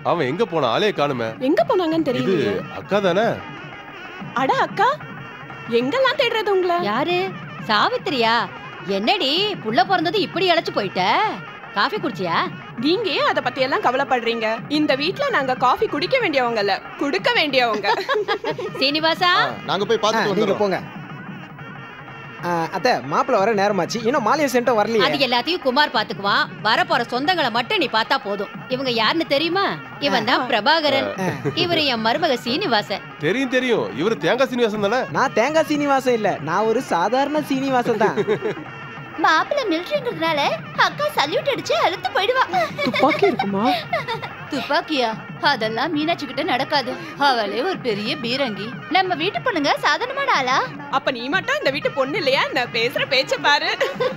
அவன் எங்க போனா ஆளே காணுமே எங்க போனாங்கன்னு இது தெரியலையே அக்கா தானே அட அக்கா எங்கெல்லாம் தேடுறது உங்கள யாரு சாவித்திரியா என்னடி புள்ள பிறந்தது இப்படி அழைச்சு போயிட்ட காஃபி குடிச்சியா நீங்க ஏன் அத பத்தி எல்லாம் கவலைப்படுறீங்க இந்த வீட்ல நாங்க காஃபி குடிக்க வேண்டியவங்க இல்ல குடுக்க வேண்டியவங்க சீனிவாசா நாங்க போய் ஆ, பார்த்துட்டு நீங்க வந்துடுறோம் போங்க ஆ, அத்தை மாப்பிள்ள வர நேரமாச்சு இன்னும் மாலையை சென்ட்டும் வரலையே அது எல்லாத்தையும் குமார் பாத்துக்குவான் வரப்போற சொந்தங்களை மட்டும் நீ பார்த்தா போதும் இவங்க யாருன்னு தெரியுமா இவன் தான் பிரபாகரன் இவரு என் மருமக சீனிவாசன் தெரியும் தெரியும் இவரு தேங்காய் சீனிவாசன் தானே நான் தேங்காய் சீனிவாசன் இல்ல நான் ஒரு சாதாரண சீனிவாசன் தான் மாப்பிள்ள மிலிட்டரிங்கிறதுனால அக்கா சல்யூட் அடிச்சு அழுத்து போயிடுவா துப்பாக்கி இருக்குமா துப்பாக்கியா அதெல்லாம் மீனாட்சி கிட்ட நடக்காது அவளே ஒரு பெரிய பீரங்கி நம்ம வீட்டு பொண்ணுங்க சாதாரணமான ஆளா அப்ப நீ மட்டும் இந்த வீட்டு பொண்ணு இல்லையா நான் பேசுற பேச்ச பாரு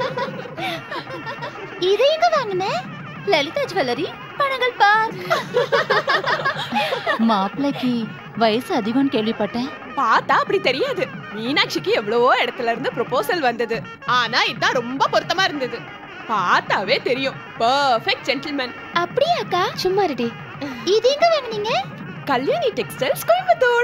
இதை எங்க வாங்குன லலிதா ஜுவல்லரி பணங்கள் பார் மாப்பிள்ளைக்கு வயசு அதிகம்னு கேள்விப்பட்டேன் பார்த்தா அப்படி தெரியாது மீனாட்சிக்கு எவ்வளவோ இடத்துல இருந்து ப்ரொபோசல் வந்தது ஆனா இதான் ரொம்ப பொருத்தமா இருந்தது பார்த்தாவே தெரியும் பர்ஃபெக்ட் ஜென்டில்மேன் அப்படியே அக்கா சும்மா ரெடி இது எங்க வாங்குனீங்க கல்யாணி டெக்ஸ்டைல்ஸ் கோயம்புத்தூர்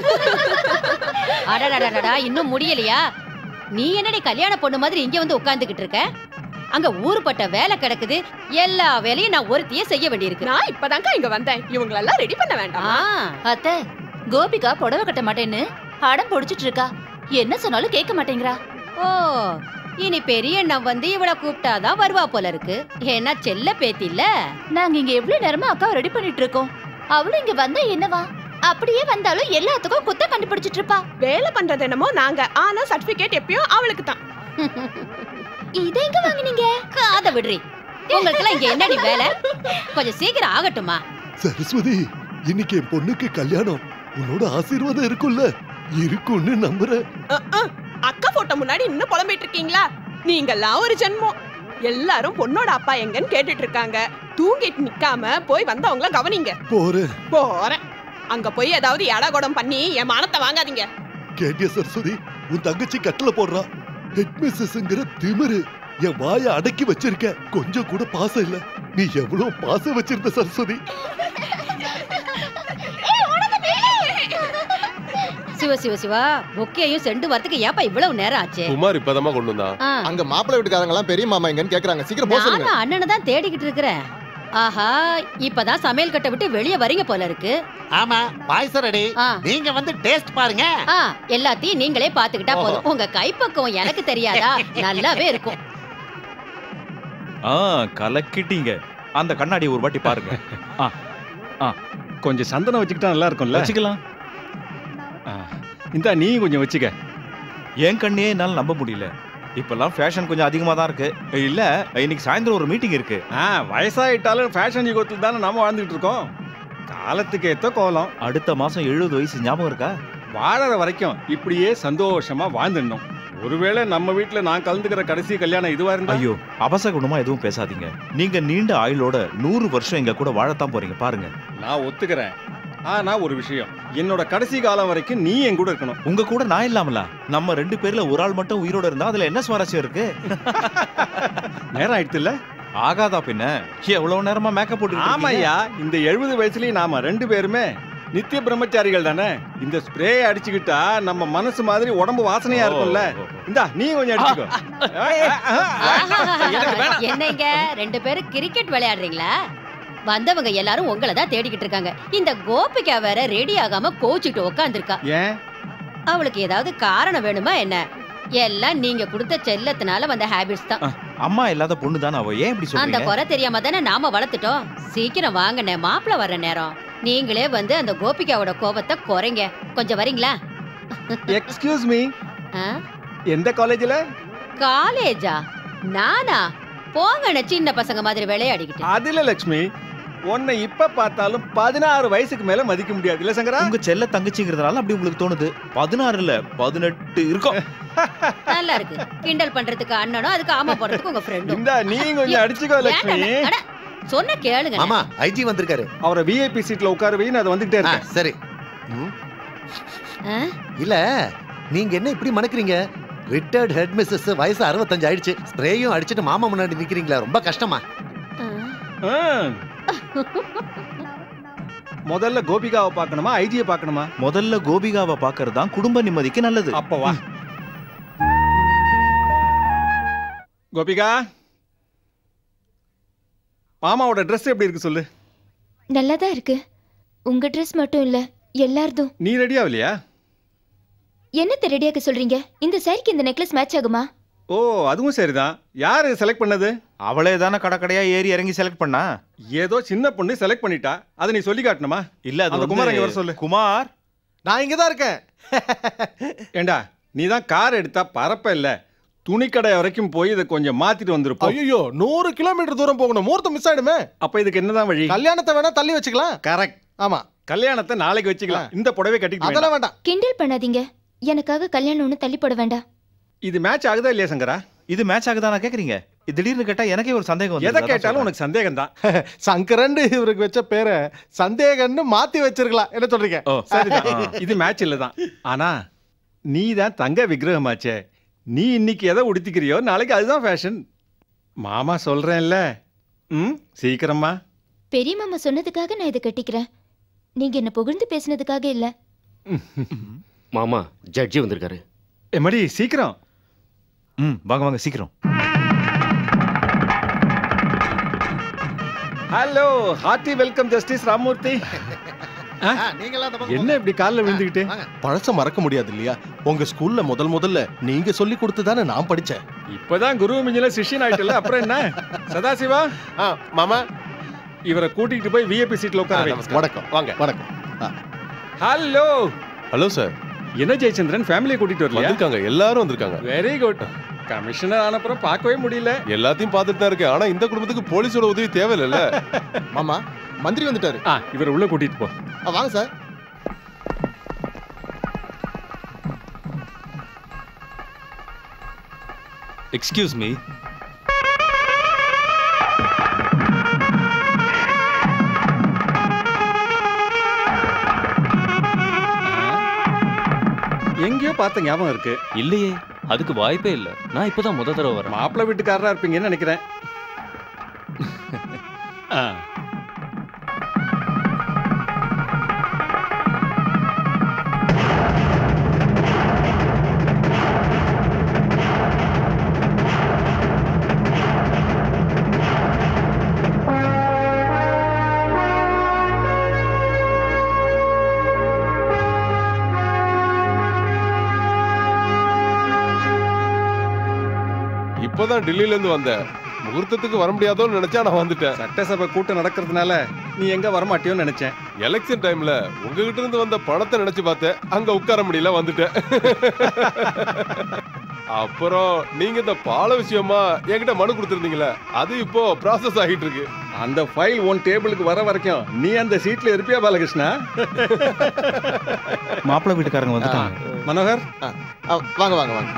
அடடடடடா இன்னும் முடியலையா நீ என்னடி கல்யாண பொண்ணு மாதிரி இங்க வந்து உட்கார்ந்துகிட்டு இருக்க அங்க ஊருப்பட்ட வேலை கிடக்குது எல்லா வேலையும் நான் ஒருத்தியே செய்ய வேண்டியிருக்கு நான் இப்பதான்க்கா இங்க வந்தேன் இவங்களெல்லாம் ரெடி பண்ண ஆ, வேண்டாமா அத்தை கோபிகா புடவை கட்ட மாட்டேன்னு அடம் பொடிச்சிட்டு இருக்கா என்ன சொன்னாலும் கேட்க மாட்டேங்கிறா ஓ இனி பெரிய அண்ணன் வந்து இவளை கூப்பிட்டாதான் வருவா போல இருக்கு ஏன்னா செல்ல பேத்தி இல்ல நாங்க இங்க எவ்வளவு நேரமா அக்காவை ரெடி பண்ணிட்டு இருக்கோம் அவளும் இங்க வந்தா என்னவா அப்படியே வந்தாலும் எல்லாத்துக்கும் குத்த கண்டுபிடிச்சிட்டு இருப்பா வேலை பண்றது என்னமோ நாங்க ஆனா சர்டிபிகேட் எப்பயும் அவளுக்கு தான் இதை எங்க வாங்குனீங்க காத விடுறி உங்களுக்கெல்லாம் இங்க என்னடி வேலை கொஞ்சம் சீக்கிரம் ஆகட்டுமா சரஸ்வதி இன்னைக்கு என் பொண்ணுக்கு கல்யாணம் உன்னோட ஆசீர்வாதம் இருக்கும்ல இருக்கும்னு நம்புறேன் அஹ், அஹ். அக்கா போட்டோ முன்னாடி இன்னும் புலம்பிட்டு இருக்கீங்களா நீங்கெல்லாம் ஒரு ஜென்மம் எல்லாரும் பொண்ணோட அப்பா எங்கன்னு கேட்டுட்டு இருக்காங்க தூங்கிட்டு நிக்காம போய் வந்தவங்கள கவனிங்க போறேன் போறேன் அங்க போய் ஏதாவது எடகுடம் பண்ணி என் மானத்தை வாங்காதீங்க கேட்டிய சரஸ்வதி உன் தங்கச்சி கட்டல போடுறா ஹெட் மிஸ்ஸஸ்ங்கிற திமிரு என் வாயை அடக்கி வச்சிருக்க கொஞ்சம் கூட பாசம் இல்ல நீ எவ்வளவு பாசம் வச்சிருந்த சரஸ்வதி சிவ சிவ சிவா பொக்கையும் செண்டு வரதுக்கு ஏப்பா இவ்வளவு நேரம் ஆச்சு குமார் இப்பதாம்மா கொண்டு வந்தான் ஆ, அங்க மாப்பிள்ளை வீட்டுக்காரங்க எல்லாம் பெரிய மாமா எங்கன்னு கேக்குறாங்க சீக்கிரம் போக சொல்லுங்க நானும் அண்ணனை தான் தேடிக்கிட்டு இருக்கிறேன் ஆஹா இப்பதான் சமையல் கட்டை விட்டு வெளிய வரீங்க போல இருக்கு ஆமா பாய்ஸ் ரெடி ஆ நீங்க வந்து டேஸ்ட் பாருங்க ஆ எல்லாத்தையும் நீங்களே பாத்துக்கிட்டா போதும் உங்க கைப்பக்குவம் எனக்கு தெரியாதா நல்லாவே இருக்கும் ஆ கலக்கிட்டீங்க அந்த கண்ணாடி ஒரு வாட்டி பாருங்க கொஞ்சம் சந்தனம் வச்சுக்கிட்டா நல்லா இருக்கும்ல வச்சுக்கலாம் இந்த நீ கொஞ்சம் வச்சுக்க என் கண்ணையே என்னால நம்ப முடியல இப்பெல்லாம் ஃபேஷன் கொஞ்சம் அதிகமா தான் இருக்கு இல்ல இன்னைக்கு சாயந்தரம் ஒரு மீட்டிங் இருக்கு ஆ வயசாயிட்டாலும் ஃபேஷன் யுகத்தில் தானே நாம வாழ்ந்துட்டு இருக்கோம் காலத்துக்கு ஏத்த கோலம் அடுத்த மாசம் எழுபது வயசு ஞாபகம் இருக்கா வாழற வரைக்கும் இப்படியே சந்தோஷமா வாழ்ந்துடணும் ஒருவேளை நம்ம வீட்ல நான் கலந்துக்கிற கடைசி கல்யாணம் இதுவா இருந்தா ஐயோ அபசகுணமா எதுவும் பேசாதீங்க நீங்க நீண்ட ஆயுளோட நூறு வருஷம் எங்க கூட வாழத்தான் போறீங்க பாருங்க நான் ஒத்துக்கிறேன் ஆனா ஒரு விஷயம் என்னோட கடைசி காலம் வரைக்கும் நீ என் கூட இருக்கணும் உங்க கூட நான் இல்லாமல நம்ம ரெண்டு பேர்ல ஒரு ஆள் மட்டும் உயிரோட இருந்தா அதுல என்ன சுவாரஸ்யம் இருக்கு நேரம் ஆயிடுத்து இல்ல ஆகாதா பின்ன எவ்வளவு நேரமா மேக்கப் போட்டு ஆமாய்யா இந்த எழுபது வயசுலயும் நாம ரெண்டு பேருமே நித்திய பிரம்மச்சாரிகள் தானே இந்த ஸ்ப்ரே அடிச்சுக்கிட்டா நம்ம மனசு மாதிரி உடம்பு வாசனையா இருக்கும்ல இந்தா நீ கொஞ்சம் அடிச்சுக்கோ எனக்கு வேணாம். என்னங்க ரெண்டு பேரும் கிரிக்கெட் விளையாடுறீங்களா வந்தவங்க எல்லாரும் உங்களை தான் தேடிக்கிட்டு இருக்காங்க இந்த கோபிகா வேற ரெடி ஆகாம கோச்சிட்டு உட்காந்துருக்கா ஏன் அவளுக்கு ஏதாவது காரணம் வேணுமா என்ன எல்லாம் நீங்க கொடுத்த செல்லத்தினால வந்த ஹாபிட்ஸ் தான் அம்மா இல்லாத பொண்ணு தானே அவ ஏன் இப்படி அந்த சொல்றீங்க குறை தெரியாம தானே நாம வளர்த்துட்டோம் சீக்கிரம் வாங்கண்ணே மாப்பிள்ள வர்ற நேரம் நீங்களே வந்து அந்த கோபிகாவோட கோபத்தை குறைங்க கொஞ்சம் வரீங்களா எக்ஸ்கியூஸ் மீ ஆ? எந்த காலேஜ்ல காலேஜா நானா போங்கண்ணே சின்ன பசங்க மாதிரி விளையாடிக்கிட்டு அது இல்ல லட்சுமி உன்னை இப்ப பார்த்தாலும் பதினாறு வயசுக்கு மேல மதிக்க முடியாது இல்ல சங்கரா உங்க செல்ல தங்கச்சிங்கிறதுனால அப்படி உங்களுக்கு தோணுது பதினாறு இல்ல பதினெட்டு இருக்கும் நல்லா இருக்கு கிண்டல் பண்றதுக்கு அண்ணனும் அதுக்கு ஆமா போடுறதுக்கு உங்க ஃப்ரெண்டும் இந்தா நீ கொஞ்சம் அடிச்சுக்கோ லட்சுமி சொன்ன கேளுங்க ஆமா ஐஜி வந்திருக்காரு அவரை விஐபி சீட்ல உட்கார வை நான் அதை வந்துட்டே ஆ, இருக்கேன் சரி ம், ஆ? இல்ல நீங்க என்ன இப்படி மணக்குறீங்க ரிட்டையர்ட் ஹெட் மிஸ்ஸஸ் வயசு அறுபத்தஞ்சு ஆயிடுச்சு ஸ்ப்ரேயும் அடிச்சிட்டு மாமா முன்னாடி நிக்கிறீங்களா ரொம்ப கஷ்டமா ஆ. ஆ, முதல்ல கோபிகாவை பார்க்கணுமா ஐஜியை பார்க்கணுமா முதல்ல கோபிகாவை பார்க்கறது தான் குடும்ப நிம்மதிக்கு நல்லது அப்ப வா கோபிகா மாமாவோட Dress எப்படி இருக்கு சொல்லு நல்லா தான் இருக்கு உங்க ட்ரெஸ் மட்டும் இல்ல எல்லாரதும் நீ ரெடியா இல்லையா என்ன ரெடியாக்க சொல்றீங்க இந்த சாரிக்கு இந்த நெக்லஸ் மேட்ச் ஆகுமா ஓ அதுவும் சரிதான் யாரு செலக்ட் பண்ணது அவளே தானே கடற்கடையா ஏறி இறங்கி செலக்ட் பண்ணா ஏதோ சின்ன பொண்ணு செலக்ட் பண்ணிட்டா அதை நீ சொல்லி காட்டணுமா இல்ல அது அந்த வந்து- குமார் இங்க வர சொல்லு குமார் நான் இங்க தான் இருக்கேன் ஏண்டா நீ தான் கார் எடுத்தா பரப்ப இல்ல துணிக்கடை வரைக்கும் போய் இதை கொஞ்சம் மாத்திட்டு வந்திருப்போம் ஐயோ நூறு கிலோமீட்டர் தூரம் போகணும் முகூர்த்தம் மிஸ் ஆயிடுமே அப்ப இதுக்கு என்னதான் வழி கல்யாணத்தை வேணா தள்ளி வச்சுக்கலாம் கரெக்ட் ஆமா கல்யாணத்தை நாளைக்கு வச்சுக்கலாம் இந்த புடவை கட்டிட்டு அதெல்லாம் வேண்டாம். வேண்டாம் கிண்டல் பண்ணாதீங்க எனக்காக கல்யாணம் ஒண்ணு தள்ளி போட வேண்டாம் இது மேட்ச் ஆகுதா இல்லையா சங்கரா இது மேட்ச் ஆகுதானா கேக்குறீங்க இது திடீர்னு கேட்டா எனக்கே ஒரு சந்தேகம் எதை வந்துருது, அதான் கேட்டாலும் சொல்றேன். உனக்கு சந்தேகம் தான் சங்கரன் இவருக்கு வச்ச பேரை சந்தேகன்னு மாத்தி வச்சிருக்கலாம் என்ன சொல்றீங்க ஓ சரிதான் ஆ. இது மேட்ச் இல்ல தான் ஆனா நீ தான் தங்க விக்கிரகமாச்சே நீ இன்னைக்கு எதை உடுத்திக்கிறியோ நாளைக்கு அதுதான் ஃபேஷன் மாமா சொல்றேன்ல ம் சீக்கிரமா பெரிய மாமா சொன்னதுக்காக நான் இதை கட்டிக்கிறேன் நீங்க என்ன புகழ்ந்து பேசினதுக்காக இல்ல மாமா ஜட்ஜி வந்திருக்காரு எம்மடி சீக்கிரம் ம் வாங்க வாங்க சீக்கிரம் hello hearty welcome justice Ramurthy நீங்களா அந்த பக்கம் என்ன இப்படி காலில் விழுந்துக்கிட்டு வாங்க. பழச மறக்க முடியாது இல்லையா உங்க ஸ்கூல்ல முதல் முதல்ல நீங்க சொல்லி கொடுத்து தானே நான் படிச்சேன் இப்பதான் குரு மிஞ்சில சிஷ்யன் ஆயிட்டல அப்புறம் என்ன சதாசிவா ஆ, மாமா இவரை கூட்டிட்டு போய் விஐபி சீட்ல ஆ, உட்கார வை. நமஸ்காரம். வணக்கம் வாங்க வணக்கம் ஹலோ ஹலோ சார் என்ன ஜெயச்சந்திரன் ஃபேமிலியை கூட்டிட்டு வரலையா வந்திருக்காங்க எல்லாரும் வந்திருக்காங்க வெரி குட் கமிஷனர் ஆனப்புறம் பார்க்கவே முடியல எல்லாத்தையும் பார்த்துட்டு தான் இருக்கேன் ஆனா இந்த குடும்பத்துக்கு போலீஸோட உதவி தேவையில்லைல்ல மாமா மந்திரி வந்துட்டாரு ஆ இவரை உள்ள கூட்டிட்டு போ ஆ, வாங்க சார் எக்ஸ்கியூஸ் மீ எங்கேயோ பார்த்த ஞாபகம் இருக்கு இல்லையே அதுக்கு வாய்ப்பே இல்ல நான் இப்பதான் முத தடவை வரேன் மாப்பிள்ளை வீட்டுக்காரரா இருப்பீங்கன்னு நினைக்கிறேன் ஆ. இப்பதான் டெல்லியில இருந்து வந்தேன் முகூர்த்தத்துக்கு வர முடியாதோன்னு நினைச்சா நான் வந்துட்டேன் சட்டசபை கூட்டம் நடக்கிறதுனால நீ எங்க வரமாட்டியோன்னு நினைச்சேன் எலெக்ஷன் டைம்ல உங்ககிட்ட இருந்து வந்த பணத்தை நினைச்சு பார்த்தேன் அங்க உட்கார முடியல வந்துட்டேன் அப்புறம் நீங்க இந்த பால விஷயமா என்கிட்ட மனு கொடுத்துருந்தீங்களே அது இப்போ ப்ராசஸ் ஆகிட்டு இருக்கு அந்த ஃபைல் உன் டேபிளுக்கு வர வரைக்கும் நீ அந்த சீட்ல இருப்பியா பாலகிருஷ்ணா மாப்பிள்ளை வீட்டுக்காரங்க வந்துட்டாங்க மனோகர் ஆ, வாங்க வாங்க வாங்க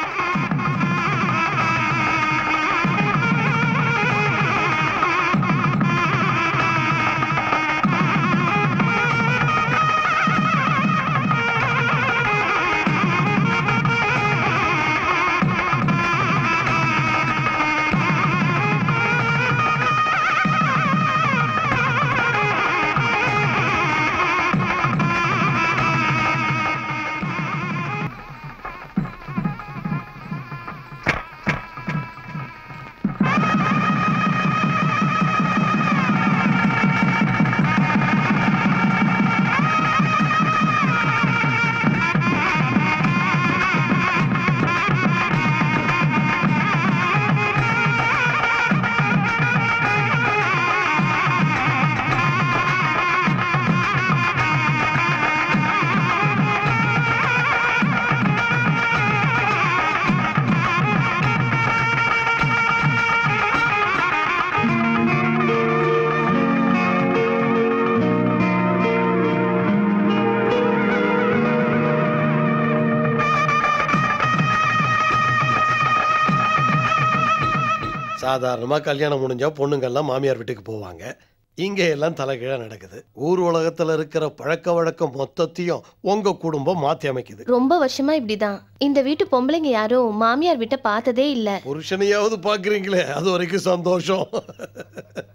சாதாரணமா கல்யாணம் முடிஞ்சா பொண்ணுங்கெல்லாம் மாமியார் வீட்டுக்கு போவாங்க இங்க எல்லாம் தலைகீழா நடக்குது ஊர் உலகத்துல இருக்கிற பழக்க வழக்கம் மொத்தத்தையும் உங்க குடும்பம் மாத்தி அமைக்குது ரொம்ப வருஷமா இப்படிதான் இந்த வீட்டு பொம்பளைங்க யாரும் மாமியார் வீட்டை பார்த்ததே இல்ல புருஷனையாவது பாக்குறீங்களே அது வரைக்கும் சந்தோஷம்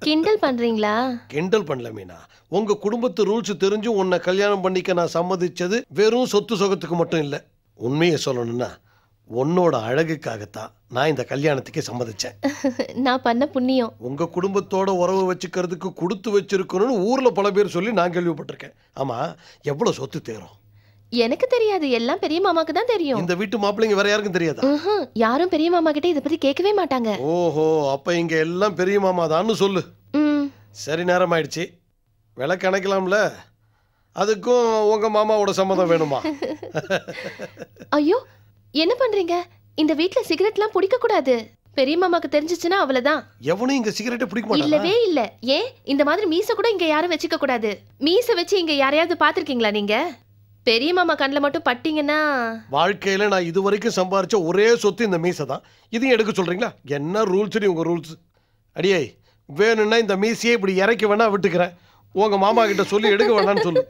கிண்டல் பண்றீங்களா கிண்டல் பண்ணல மீனா உங்க குடும்பத்து ரூல்ஸ் தெரிஞ்சும் உன்னை கல்யாணம் பண்ணிக்க நான் சம்மதிச்சது வெறும் சொத்து சுகத்துக்கு மட்டும் இல்லை உண்மையை சொல்லணும்னா உன்னோட அழகுக்காகத்தான் நான் இந்த கல்யாணத்துக்கே சம்மதிச்சேன் நான் பண்ண புண்ணியம் உங்க குடும்பத்தோட உறவு வச்சுக்கிறதுக்கு கொடுத்து வச்சிருக்கணும்னு ஊர்ல பல பேர் சொல்லி நான் கேள்விப்பட்டிருக்கேன் ஆமா எவ்வளவு சொத்து தேரும் எனக்கு தெரியாது எல்லாம் பெரிய மாமாக்கு தான் தெரியும் இந்த வீட்டு மாப்பிள்ளைங்க வேற யாருக்கும் தெரியாதா ம்ஹும். யாரும் பெரிய மாமா கிட்ட இதை பத்தி கேட்கவே மாட்டாங்க ஓஹோ அப்ப இங்க எல்லாம் பெரிய மாமா தான்னு சொல்லு ம் சரி நேரம் ஆயிடுச்சு விளக்கு அணைக்கலாம்ல அதுக்கும் உங்க மாமாவோட சம்மதம் வேணுமா ஐயோ என்ன பண்றீங்க இந்த வீட்ல சிகரெட்லாம் பிடிக்க கூடாது பெரிய மாமாக்கு தெரிஞ்சிச்சுன்னா அவ்வளவுதான் எவனும் இங்க சிகரெட்டை பிடிக்க இல்லவே மாட்டான் இல்ல ஏன் இந்த மாதிரி மீச கூட இங்க யாரும் வச்சுக்க கூடாது மீச வச்சு இங்க யாரையாவது பாத்திருக்கீங்களா நீங்க பெரிய மாமா கண்ணுல மட்டும் பட்டீங்கன்னா வாழ்க்கையில நான் இது வரைக்கும் சம்பாரிச்ச ஒரே சொத்து இந்த மீசை தான் இதையும் எடுக்க சொல்றீங்களா என்ன ரூல்ஸ் உங்க ரூல்ஸ் அடியே வேணும்னா இந்த மீசையை இப்படி இறக்கி வேணா விட்டுக்கிறேன் உங்க மாமா கிட்ட சொல்லி எடுக்க வேணாம்னு சொல்லு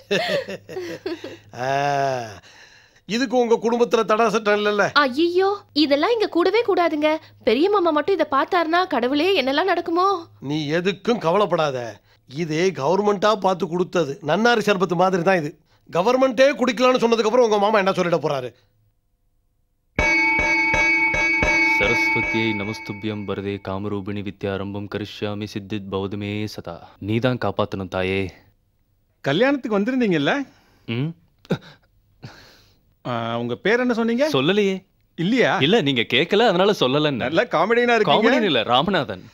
ஆ, இதுக்கு உங்க குடும்பத்துல தடா சட்டம் இல்லைல்ல ஐயோ இதெல்லாம் இங்க கூடவே கூடாதுங்க பெரிய மாமா மட்டும் இத பார்த்தாருன்னா கடவுளே என்னெல்லாம் நடக்குமோ நீ எதுக்கும் கவலைப்படாத இது கவர்மெண்டா பார்த்து கொடுத்தது நன்னாரி சர்பத்து மாதிரி தான் இது கவர்மெண்டே குடிக்கலாம்னு சொன்னதுக்கு அப்புறம் உங்க மாமா என்ன சொல்லிட போறாரு சரஸ்வதியை நமஸ்துபியம் பரதே காமரூபிணி வித்யாரம்பம் கரிஷ்யாமி சித்தித் பௌதமே சதா நீதான் காப்பாத்தணும் தாயே கல்யாணத்துக்கு வந்திருந்தீங்கல்ல ம் ஆ, உங்க பேர் என்ன சொன்னீங்க சொல்லலையே இல்லையா இல்ல நீங்க கேட்கல அதனால சொல்லல நல்ல காமெடியனா இருக்கீங்க காமெடி இல்ல ராமநாதன்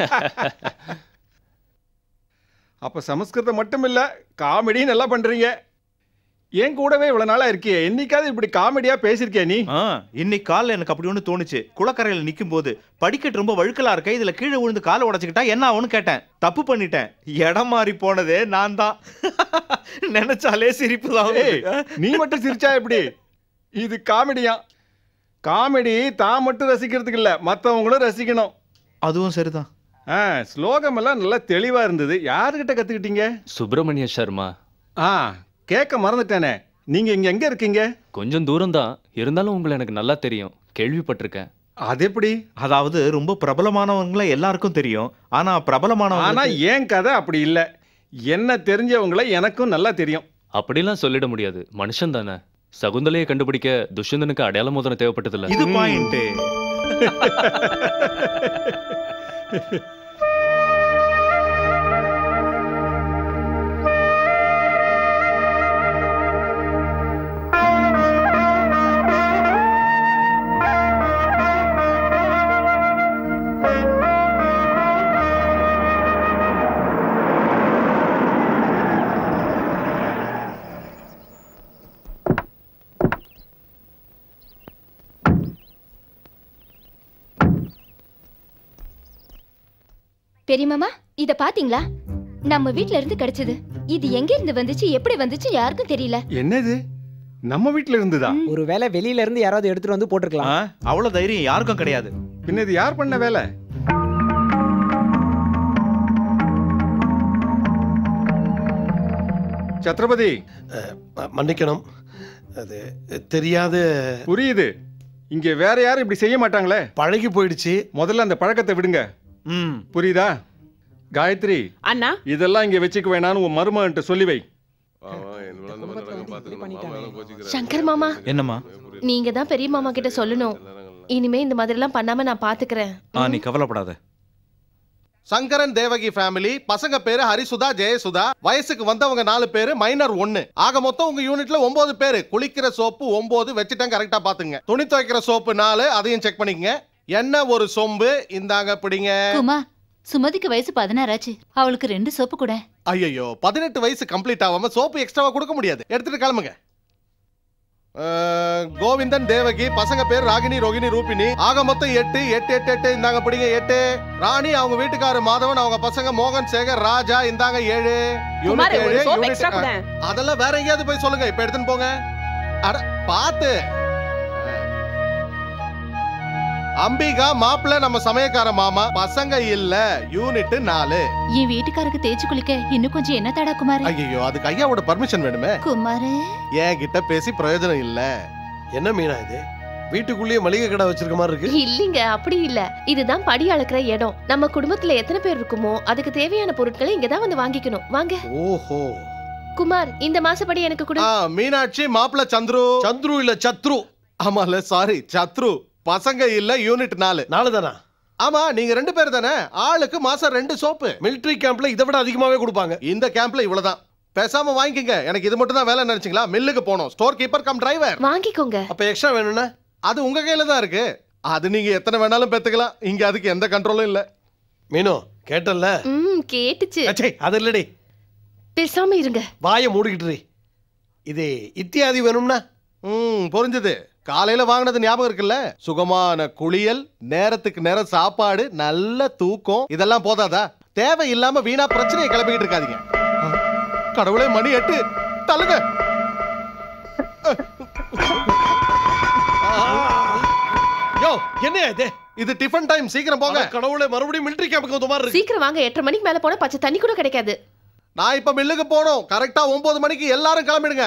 அப்ப சமஸ்கிருதம் மட்டும் இல்ல காமெடி நல்லா பண்றீங்க என் கூடவே இவ்வளவு நாளா இருக்கியே என்னைக்காவது இப்படி காமெடியா பேசியிருக்கியா நீ ஆ இன்னைக்கு காலைல எனக்கு அப்படி ஒன்று தோணுச்சு குளக்கரையில் நிற்கும் போது படிக்கட்டு ரொம்ப வழுக்கலா இருக்க இதுல கீழே விழுந்து காலை உடைச்சுக்கிட்டா என்ன ஆகும்னு கேட்டேன் தப்பு பண்ணிட்டேன் இடம் மாறி போனதே நான் தான் நினைச்சாலே சிரிப்பு தான் ஏய், நீ மட்டும் சிரிச்சா எப்படி இது காமெடியா காமெடி தான் மட்டும் ரசிக்கிறதுக்கு இல்ல மத்தவங்களும் ரசிக்கணும் அதுவும் சரிதான் ஆ ஸ்லோகம் எல்லாம் நல்லா தெளிவா இருந்தது யாருகிட்ட கத்துக்கிட்டீங்க சுப்பிரமணிய சர்மா ஆ கேட்க மறந்துட்டேனே நீங்க இங்க எங்க இருக்கீங்க கொஞ்சம் தூரம் தான் இருந்தாலும் உங்களை எனக்கு நல்லா தெரியும் கேள்விப்பட்டிருக்கேன் அது எப்படி அதாவது ரொம்ப பிரபலமானவங்கள எல்லாருக்கும் தெரியும் ஆனா பிரபலமானவங்க ஆனா ஏன் கதை அப்படி இல்ல என்ன தெரிஞ்சவங்கள எனக்கும் நல்லா தெரியும் அப்படிலாம் சொல்லிட முடியாது மனுஷன் தானே சகுந்தலையை கண்டுபிடிக்க துஷ்யந்தனுக்கு அடையாள மோதிரம் தேவைப்பட்டதில்ல இது பாயிண்ட் பெரியமாமா இத பாத்தீங்களா நம்ம வீட்ல இருந்து கிடைச்சது இது எங்க இருந்து வந்துச்சு எப்படி வந்துச்சு யாருக்கும் தெரியல என்னது நம்ம வீட்ல இருந்துதா ஒருவேளை வெளியில இருந்து யாராவது எடுத்துட்டு வந்து போட்டிருக்கலாம் அவ்வளவு தைரியம் யாருக்கும் கிடையாது பின்ன இது யார் பண்ண வேலை சத்ரபதி மன்னிக்கணும் அது தெரியாத புரியுது இங்க வேற யாரும் இப்படி செய்ய மாட்டாங்களே பழகி போயிடுச்சு முதல்ல அந்த பழக்கத்தை விடுங்க ம் புரியுதா காயத்ரி அண்ணா இதெல்லாம் இங்க வச்சுக்க வேணாம்னு உன் மருமகன்ட்ட சொல்லி வை சங்கர் மாமா என்னம்மா நீங்க தான் பெரிய மாமா கிட்ட சொல்லணும் இனிமே இந்த மாதிரி எல்லாம் பண்ணாம நான் பாத்துக்கிறேன் ஆ நீ கவலைப்படாத சங்கரன் தேவகி ஃபேமிலி பசங்க பேரு ஹரிசுதா ஜெயசுதா வயசுக்கு வந்தவங்க நாலு பேரு மைனர் ஒன்னு ஆக மொத்தம் உங்க யூனிட்ல ஒன்பது பேரு குளிக்கிற சோப்பு ஒன்பது வச்சுட்டேன் கரெக்டா பாத்துங்க துணி துவைக்கிற சோப்பு நாலு அதையும் செக் பண்ணிக்கங்க என்ன ஒரு சொம்பு இந்தாங்க பிடிங்க குமா சுமதிக்கு வயசு பதினாறாச்சு அவளுக்கு ரெண்டு சோப்பு கூட ஐயோ பதினெட்டு வயசு கம்ப்ளீட் ஆகாம சோப்பு எக்ஸ்ட்ராவா கொடுக்க முடியாது எடுத்துட்டு கிளம்புங்க அஹ், கோவிந்தன் தேவகி பசங்க பேர் ராகினி ரோகிணி ரூபினி ஆக மொத்தம் எட்டு எட்டு எட்டு எட்டு இந்தாங்க பிடிங்க எட்டு ராணி அவங்க வீட்டுக்காரு மாதவன் அவங்க பசங்க மோகன் சேகர் ராஜா இந்தாங்க ஏழு குமார், யூனிட் ஒரு ஏழு soap யூனிட் extra கூட. அதெல்லாம் வேற எங்கேயாவது போய் சொல்லுங்க இப்ப எடுத்துன்னு போங்க அட பாத்து அம்பிகா மாப்பிள்ள நம்ம சமயக்கார மாமா பசங்க இல்ல யூனிட் நாலு என் வீட்டுக்காருக்கு தேய்ச்சி குளிக்க இன்னும் கொஞ்சம் என்ன தடா குமாரு ஐயோ அதுக்கு ஐயாவோட பர்மிஷன் வேணுமே குமாரு என் கிட்ட பேசி பிரயோஜனம் இல்ல என்ன மீனா இது வீட்டுக்குள்ளேயே மளிகை கடை வச்சிருக்க மாதிரி இருக்கு இல்லைங்க அப்படி இல்ல இதுதான் படி அளக்குற இடம் நம்ம குடும்பத்துல எத்தனை பேர் இருக்குமோ அதுக்கு தேவையான பொருட்களை இங்க தான் வந்து வாங்கிக்கணும் வாங்க ஓஹோ குமார் இந்த மாசப்படி எனக்கு கொடு ஆ, மீனாட்சி மாப்பிள்ள சந்துரு சந்துரு இல்ல சத்ரு ஆமால சாரி சத்ரு பசங்க இல்ல யூனிட் நாலு நாலு தானா ஆமா நீங்க ரெண்டு பேர் தானே ஆளுக்கு மாசம் ரெண்டு சோப்பு மிலிட்டரி கேம்ப்ல இதை விட அதிகமாவே கொடுப்பாங்க இந்த கேம்ப்ல இவ்வளவுதான் பேசாம வாங்கிக்கங்க எனக்கு இது மட்டும் தான் வேலை நினைச்சீங்களா மில்லுக்கு போனோம் ஸ்டோர் கீப்பர் கம் டிரைவர் வாங்கிக்கோங்க அப்ப எக்ஸ்ட்ரா வேணும்னா அது உங்க கையில தான் இருக்கு அது நீங்க எத்தனை வேணாலும் பெத்துக்கலாம் இங்க அதுக்கு எந்த கண்ட்ரோலும் இல்ல மீனு கேட்டல்ல ம் கேட்டுச்சு அச்சே அது இல்லடி பேசாம இருங்க வாயை மூடிக்கிட்டு இரு. இது இத்தியாதி வேணும்னா ம் புரிஞ்சுது காலையில வாங்கினது ஞாபகம் இருக்குல்ல சுகமான குளியல் நேரத்துக்கு நேரம் சாப்பாடு நல்ல தூக்கம் இதெல்லாம் போதாதா தேவையில்லாம வீணா பிரச்சனையை கிளப்பிக்கிட்டு இருக்காதீங்க கடவுளே மணி எட்டு தள்ளுங்க யோ என்ன இது இது டிஃபன் டைம் சீக்கிரம் போங்க கடவுளே மறுபடியும் மிலிட்டரி கேம்புக்கு வந்த மாதிரி இருக்கு சீக்கிரம் வாங்க எட்டரை மணிக்கு மேல போனா பச்சை தண்ணி கூட கிடைக்காது நான் இப்ப மில்லுக்கு போகணும் கரெக்டா ஒன்பது மணிக்கு எல்லாரும் கிளம்பிடுங்க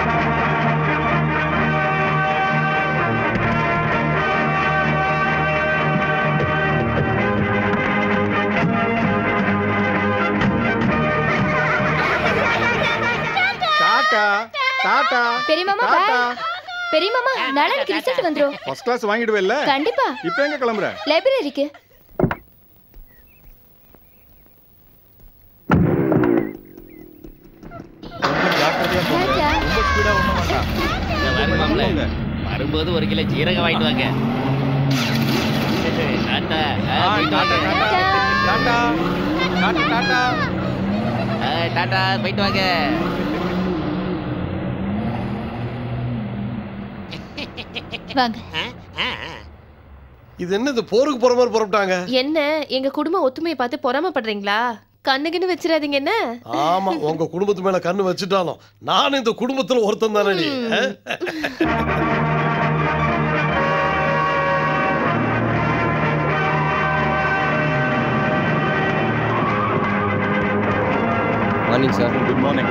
டாடா டாடா பெரியமாமா டாடா பாய் பெரியமாமா நாளைக்கு ரிசல்ட் வந்துரும் ஃபர்ஸ்ட் கிளாஸ் வாங்கிடுவேல்ல கண்டிப்பா இப்போ எங்க கிளம்புற லைப்ரரிக்கு ரொம்ப ஸ்பீடா ஒண்ணும் வேண்டாம் வருமாம்ல வரும்போது ஒரு கிலோ ஜீரகம் வாங்கிட்டு வாங்க டாட்டா ஆ, போயிட்டு வாங்க. டாடா டாடா டாடா ஆ, டாட்டா போயிட்டு வாங்க வாங்க இது என்ன இது போருக்கு போற மாதிரி புறப்பட்டாங்க என்ன எங்க குடும்பம் ஒத்துமையை பார்த்து பொறாமப்படுறீங்களா கண்ணுக்குன்னு வச்சிடாதீங்க என்ன ஆமா உங்க குடும்பத்து மேல கண்ணு வச்சுட்டாலும் நான் இந்த குடும்பத்துல ஒருத்தன் தானே நீ ஆ? மார்னிங் சார் குட் மார்னிங்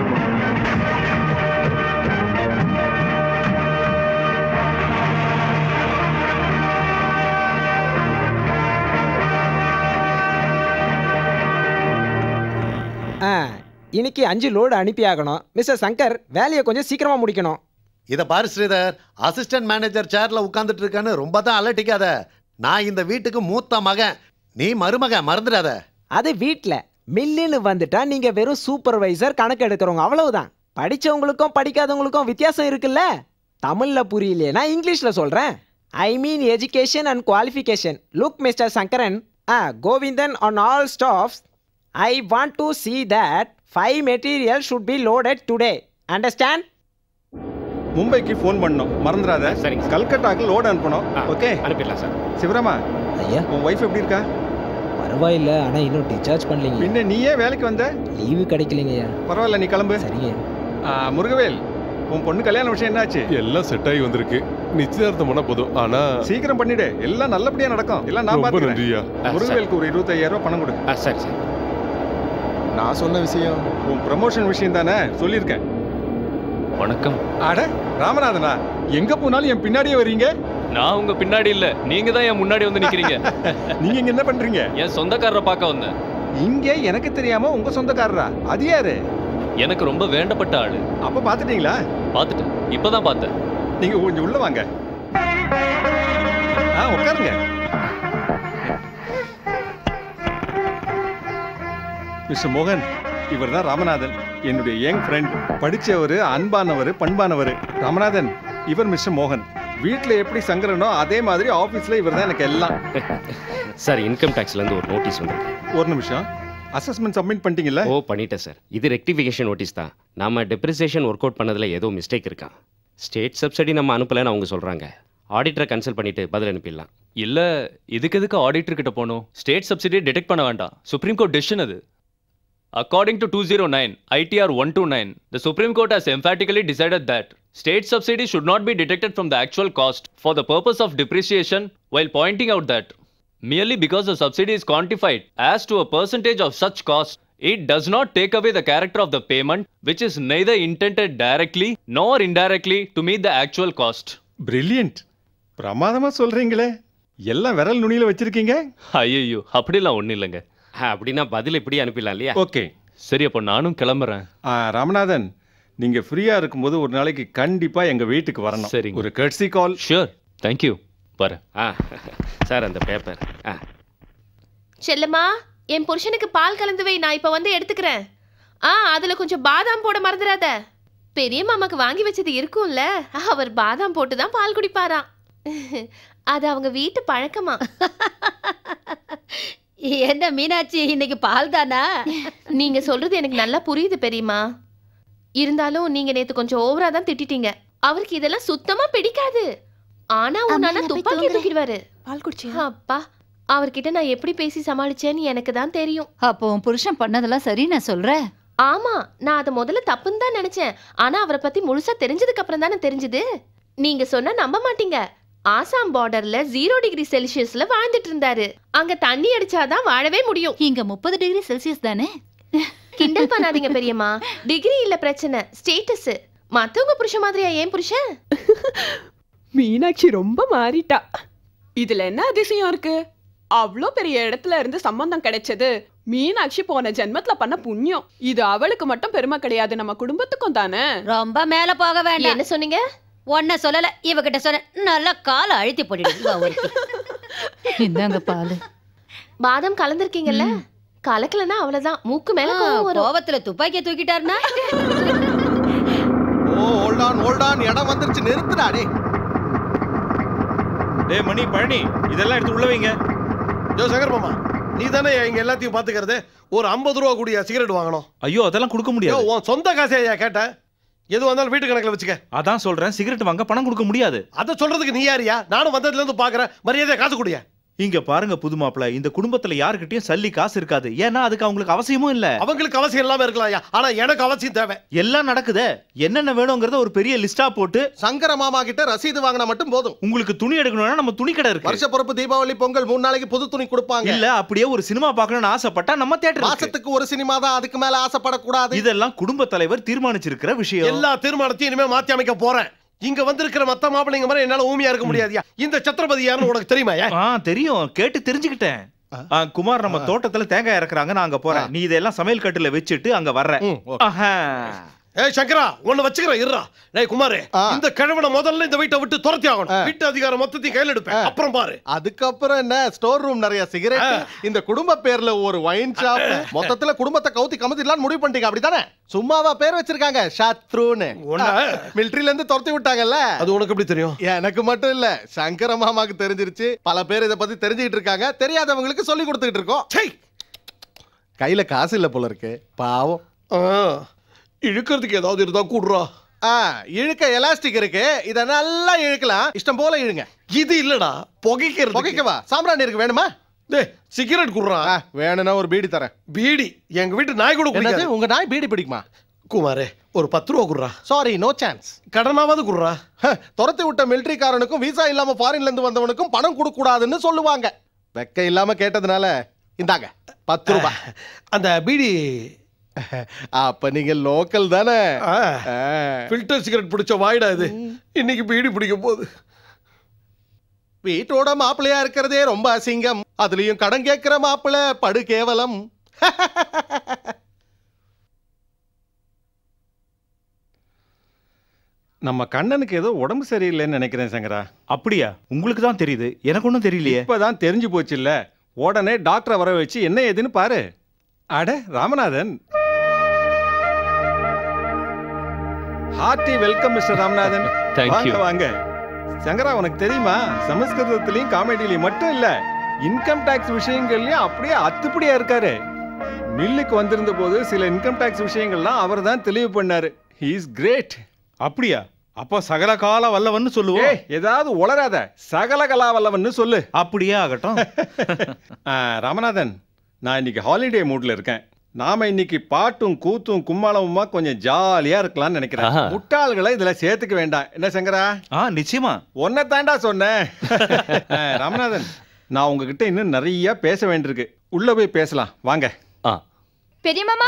ஆ இன்னைக்கு அஞ்சு லோடு அனுப்பி ஆகணும் மிஸ்டர் சங்கர் வேலையை கொஞ்சம் சீக்கிரமா முடிக்கணும் இத பாரு ஸ்ரீதர் அசிஸ்டன்ட் மேனேஜர் சேர்ல உட்கார்ந்துட்டு இருக்கேன்னு ரொம்ப தான் அலட்டிக்காத நான் இந்த வீட்டுக்கு மூத்த மகன் நீ மருமகன் மறந்துடாத அது வீட்டில் மில்லுன்னு வந்துட்டா நீங்க வெறும் சூப்பர்வைசர் கணக்கு எடுக்கிறவங்க அவ்வளவுதான் படிச்சவங்களுக்கும் படிக்காதவங்களுக்கும் வித்தியாசம் இருக்குல்ல தமிழ்ல புரியலையே நான் இங்கிலீஷ்ல சொல்றேன் I mean education and qualification look mister Sankaran ஆ Govindan on all staffs I want to see that five material should be loaded today understand மும்பைக்கு ஃபோன் பண்ணோம் மறந்துடாத சரி கல்கட்டாக்கு லோடு அனுப்பணும் ஓகே அனுப்பிடலாம் சார் சிவராமா ஐயா உன் ஒய்ஃப் எப்படி இருக்கா பரவாயில்ல ஆனா இன்னும் டிஸ்சார்ஜ் பண்ணலீங்க பின்ன நீயே வேலைக்கு வந்த லீவு கிடைக்கலைங்கய்யா பரவாயில்ல நீ கிளம்பு சரிங்க முருகவேல் உன் பொண்ணு கல்யாண விஷயம் என்னாச்சு எல்லாம் செட் ஆகி வந்திருக்கு நிச்சயதார்த்தம் பண்ணா போதும் ஆனா சீக்கிரம் பண்ணிடு எல்லாம் நல்லபடியா நடக்கும் எல்லாம் நான் ரொம்ப பாத்துக்கிறேன் நன்றியா. முருகவேலுக்கு ஒரு இருபத்தையாயிரம் ரூபாய் பணம் கொடு சரி சரி நான் சொன்ன விஷயம் உன் ப்ரமோஷன் விஷயம் தானே சொல்லியிருக்கேன் வணக்கம் அட ராமநாதனா எங்க போனாலும் என் பின்னாடியே வர்றீங்க நான் உங்க பின்னாடி இல்ல நீங்க தான் என் முன்னாடி வந்து நிக்கிறீங்க நீங்க இங்க என்ன பண்றீங்க என் சொந்தக்காரரை பார்க்க வந்தேன் இங்க எனக்கு தெரியாம உங்க சொந்தக்காரரா அது யாரு எனக்கு ரொம்ப வேண்டப்பட்ட ஆளு அப்ப பாத்துட்டீங்களா பார்த்துட்டேன் இப்பதான் பார்த்தேன் நீங்க கொஞ்சம் உள்ள வாங்க ஆ உட்காருங்க மிஸ்டர் மோகன் இவர் தான் ராமநாதன் என்னுடைய யங் ஃப்ரெண்ட் படிச்சவர் அன்பானவர் பண்பானவர் ராமநாதன் இவர் மிஸ்டர் மோகன் வீட்டில் எப்படி சங்கரனோ அதே மாதிரி ஆஃபீஸில் இவர் தான் எனக்கு எல்லாம் சார் இன்கம் டேக்ஸ்ல இருந்து ஒரு நோட்டீஸ் வந்திருக்கு ஒரு நிமிஷம் அசஸ்மெண்ட் சப்மிட் பண்ணிட்டீங்கல்ல ஓ பண்ணிட்டேன் சார் இது ரெக்டிஃபிகேஷன் நோட்டீஸ் தான் நாம டெப்ரிசியேஷன் ஒர்க் அவுட் பண்ணதுல ஏதோ மிஸ்டேக் இருக்கான் ஸ்டேட் சப்சிடி நம்ம அனுப்பலைன்னு அவங்க சொல்றாங்க ஆடிட்டரை கன்சல்ட் பண்ணிட்டு பதில் அனுப்பிடலாம் இல்ல இதுக்கு எதுக்கு ஆடிட்டர் கிட்ட போகணும் ஸ்டேட் சப்சிடியை டிடெக்ட் பண்ண வேண்டாம் சுப்ரீம் கோர்ட் டெசிஷன் அது According to 209 ITR 129, the Supreme Court has emphatically decided that state subsidy should not be deducted from the actual cost for the purpose of depreciation while pointing out that merely because the subsidy is quantified as to a percentage of such cost, it does not take away the character of the payment which is neither intended directly nor indirectly to meet the actual cost. Brilliant. பிரமாதமா சொல்றீங்களே எல்லாம் விரல் நுனியில வச்சிருக்கீங்க ஐயோ அப்படிலாம் ஒண்ணும் இல்லைங்க அப்படின்னா பதில் இப்படி அனுப்பிடலாம் இல்லையா ஓகே சரி அப்போ நானும் கிளம்புறேன் ஆ, ராமநாதன் நீங்க ஃப்ரீயா இருக்கும்போது ஒரு நாளைக்கு கண்டிப்பா எங்க வீட்டுக்கு வரணும் சரிங்க. ஒரு கட்சி கால் ஷூர் தேங்க்யூ வரேன் ஆ சார் அந்த பேப்பர் ஆ செல்லம்மா என் புருஷனுக்கு பால் கலந்து வை நான் இப்ப வந்து எடுத்துக்கிறேன் ஆ அதுல கொஞ்சம் பாதாம் போட மறந்துடாத பெரிய மாமாக்கு வாங்கி வச்சது இருக்கும்ல அவர் பாதாம் போட்டு தான் பால் குடிப்பாராம் அது அவங்க வீட்டு பழக்கமா என்ன மீனாட்சி இன்னைக்கு பால் தானா நீங்க சொல்றது எனக்கு நல்லா புரியுது பெரியம்மா இருந்தாலும் நீங்க நேத்து கொஞ்சம் ஓவரா தான் திட்டிட்டீங்க அவருக்கு இதெல்லாம் சுத்தமா பிடிக்காது ஆனா உன்னால நான் போய் துப்பாக்கி தூங்குறேன். தூக்கிடுவாரு பால் குடிச்சியா அப்பா அவர்கிட்ட நான் எப்படி பேசி சமாளிச்சேன்னு எனக்கு தான் தெரியும் அப்போ உன் புருஷன் பண்ணதெல்லாம் சரி நான் சொல்றேன் ஆமா நான் அதை முதல்ல தப்புன்னு தான் நினைச்சேன் ஆனா அவரை பத்தி முழுசா தெரிஞ்சதுக்கு அப்புறம் தானே தெரிஞ்சது நீங்க சொன்னா நம்ப மாட்டீங்க ஆசாம் பார்டர்ல ஜீரோ டிகிரி செல்சியஸ்ல வாழ்ந்துட்டு இருந்தாரு அங்க தண்ணி அடிச்சாதான் வாழவே முடியும் இங்க முப்பது டிகிரி செல்சியஸ் தானே கிண்டல் பண்ணாதீங்க பெரியம்மா டிகிரி இல்ல பிரச்சனை ஸ்டேட்டஸ் மத்தவங்க புருஷன் மாதிரியா ஏன் புருஷன் மீனாட்சி ரொம்ப மாறிட்டா இதுல என்ன அதிசயம் இருக்கு அவ்வளோ பெரிய இடத்துல இருந்து சம்பந்தம் கிடைச்சது மீனாட்சி போன ஜென்மத்துல பண்ண புண்ணியம் இது அவளுக்கு மட்டும் பெருமை கிடையாது நம்ம குடும்பத்துக்கும் தானே ரொம்ப மேல போக வேண்டாம் என்ன சொன்னீங்க ஒன்ன சொல்லல இவகிட்ட சொன்ன நல்லா காலை அழுத்தி போட்டுடு இந்தாங்க பால் பாதாம் கலந்திருக்கீங்கல்ல கலக்கலன்னா அவ்வளவுதான் மூக்கு மேல கோவம் வரும் கோவத்துல துப்பாக்கிய தூக்கிட்டாருன்னா ஓ ஹோல்டான் ஹோல்டான் இடம் வந்துருச்சு நிறுத்துடா டேய் டேய் மணி பழனி இதெல்லாம் எடுத்து உள்ள வைங்க ஜோ சங்கர் மாமா நீ தானே இங்க எல்லாத்தையும் பாத்துக்கிறது ஒரு ஐம்பது ரூபா கூடிய சிகரெட் வாங்கணும் ஐயோ அதெல்லாம் கொடுக்க யோ, முடியாது உன் சொந்த காசே ஐயா கேட்டேன் எது வந்தாலும் வீட்டு கணக்குல வச்சுக்க அதான் சொல்றேன் சிகரெட் வாங்க பணம் கொடுக்க முடியாது அதை சொல்றதுக்கு நீ யாரியா நானும் வந்ததுல இருந்து பாக்குறேன் மரியாதை காசு குடியா இங்க பாருங்க புது மாப்பிள இந்த குடும்பத்துல யாருக்கிட்டயும் சல்லி காசு இருக்காது ஏன்னா அதுக்கு அவங்களுக்கு அவசியமும் இல்ல அவங்களுக்கு அவசியம் இல்லாம இருக்கலாம் ஐயா ஆனா எனக்கு அவசியம் தேவை எல்லாம் நடக்குதே என்னென்ன வேணுங்கிறத ஒரு பெரிய லிஸ்டா போட்டு சங்கர மாமா கிட்ட ரசீது வாங்கினா மட்டும் போதும் உங்களுக்கு துணி எடுக்கணும்னா நம்ம துணி கடை இருக்கு வருஷ பிறப்பு தீபாவளி பொங்கல் மூணு நாளைக்கு புது துணி கொடுப்பாங்க இல்ல அப்படியே ஒரு சினிமா பார்க்கணும்னு ஆசைப்பட்டா நம்ம தியேட்டர் மாசத்துக்கு ஒரு சினிமா தான் அதுக்கு மேல ஆசைப்படக்கூடாது இதெல்லாம் குடும்ப தலைவர் தீர்மானிச்சிருக்கிற விஷயம் எல்லா தீர்மானத்தையும் இனிமே மாத்தி அமைக்க போறேன் இங்க வந்திருக்கிற மத்த மாப்பிள்ளைங்க மாதிரி என்னால ஊமியா இருக்க முடியாதுயா இந்த சத்திரபதி யாருன்னு உனக்கு தெரியுமா ஆ தெரியும் கேட்டு தெரிஞ்சுக்கிட்டேன் ஆ, குமார் நம்ம தோட்டத்துல தேங்காய் இறக்குறாங்க நான் அங்க போறேன் நீ இதெல்லாம் சமையல் கட்டுல வச்சுட்டு அங்க வர்ற ஆஹா. ஏய் சங்கரா ஒண்ணு வச்சுக்கிறேன் இருடா டேய் குமாரே இந்த கிழவனை முதல்ல இந்த வீட்டை விட்டு துரத்தி ஆகணும் வீட்டு அதிகாரம் மொத்தத்தையும் கையில எடுப்பேன் அப்புறம் பாரு அதுக்கப்புறம் என்ன ஸ்டோர் ரூம் நிறைய சிகரெட் இந்த குடும்ப பேர்ல ஒரு ஒயின் ஷாப் மொத்தத்துல குடும்பத்தை கவுத்தி கமத்திடலாம்னு முடிவு பண்ணிட்டீங்க அப்படிதானே சும்மாவா பேர் வச்சிருக்காங்க சத்ருன்னு மிலிட்டரியில இருந்து துரத்தி விட்டாங்கல்ல அது உனக்கு எப்படி தெரியும் எனக்கு மட்டும் இல்ல சங்கர மாமாக்கு தெரிஞ்சிருச்சு பல பேர் இத பத்தி தெரிஞ்சுக்கிட்டு இருக்காங்க தெரியாதவங்களுக்கு சொல்லி கொடுத்துக்கிட்டு இருக்கோம் கையில காசு இல்ல போல இருக்கு பாவம் இழுக்கிறதுக்கு ஏதாவது இருந்தா கூடுறா ஆ இழுக்க எலாஸ்டிக் இருக்கு இத நல்லா இழுக்கலாம் இஷ்டம் போல இழுங்க இது இல்லடா புகைக்கிறது புகைக்கவா சாம்பிராணி இருக்கு வேணுமா டேய் சிகரெட் குடுறா வேணும்னா ஒரு பீடி தரேன் பீடி எங்க வீட்டு நாய் கூட என்னது குடிக்காது உங்க நாய் பீடி பிடிக்குமா குமாரே ஒரு பத்து ரூபா குடுறா சாரி நோ சான்ஸ் கடனாவது குடுறா துரத்தி விட்ட மிலிட்டரிக்காரனுக்கும் விசா இல்லாம ஃபாரின்ல இருந்து வந்தவனுக்கும் பணம் கொடுக்க கூடாதுன்னு சொல்லுவாங்க வெக்க இல்லாம கேட்டதுனால இந்தாங்க பத்து ரூபாய் அந்த பீடி அப்ப நீங்க லோக்கல் தானே ஃபில்டர் சிகரெட் பிடிச்ச வாய்டா இது இன்னைக்கு பீடி பிடிக்க போகுது வீட்டோட மாப்பிள்ளையா இருக்கிறதே ரொம்ப அசிங்கம் அதுலயும் கடன் கேட்கிற மாப்பிள்ளை படு கேவலம் நம்ம கண்ணனுக்கு ஏதோ உடம்பு சரியில்லைன்னு நினைக்கிறேன் சங்கரா அப்படியா உங்களுக்கு தான் தெரியுது எனக்கு ஒன்றும் தெரியலையே இப்பதான் தெரிஞ்சு போச்சு இல்ல உடனே டாக்டரை வர வச்சு என்ன ஏதுன்னு பாரு அட Ramanathan hearty welcome mister Ramanathan Thank வாங்க you. வாங்க சங்கரா உனக்கு தெரியுமா சமஸ்கிருதத்திலயும் காமெடியிலயும் மட்டும் இல்ல இன்கம் டாக்ஸ் விஷயங்கள்லயும் அப்படியே அத்துப்படியா இருக்காரு மில்லுக்கு வந்திருந்த போது சில இன்கம் டாக்ஸ் விஷயங்கள்லாம் அவர் தான் தெளிவு பண்ணாரு ஹி இஸ் கிரேட் அப்படியா அப்போ சகல கால வல்லவன்னு சொல்லுவோம் ஏய் ஏதாவது உளராத சகல கலாவல்லவன்னு சொல்லு அப்படியே ஆகட்டும் ஆ, ராமநாதன் நான் இன்னைக்கு ஹாலிடே மூட்ல இருக்கேன் நாம இன்னைக்கு பாட்டும் கூத்தும் கும்மாளமுமா கொஞ்சம் ஜாலியா இருக்கலாம்னு நினைக்கிறேன் ஆஹா. முட்டாள்களை இதுல சேர்த்துக்க வேண்டாம் என்ன சங்கரா ஆ நிச்சயமா உன்னை தாண்டா சொன்னேன் ஆ, ராமநாதன் நான் உங்ககிட்ட இன்னும் நிறைய பேச வேண்டியிருக்கு உள்ள போய் பேசலாம் வாங்க ஆ பெரிய மாமா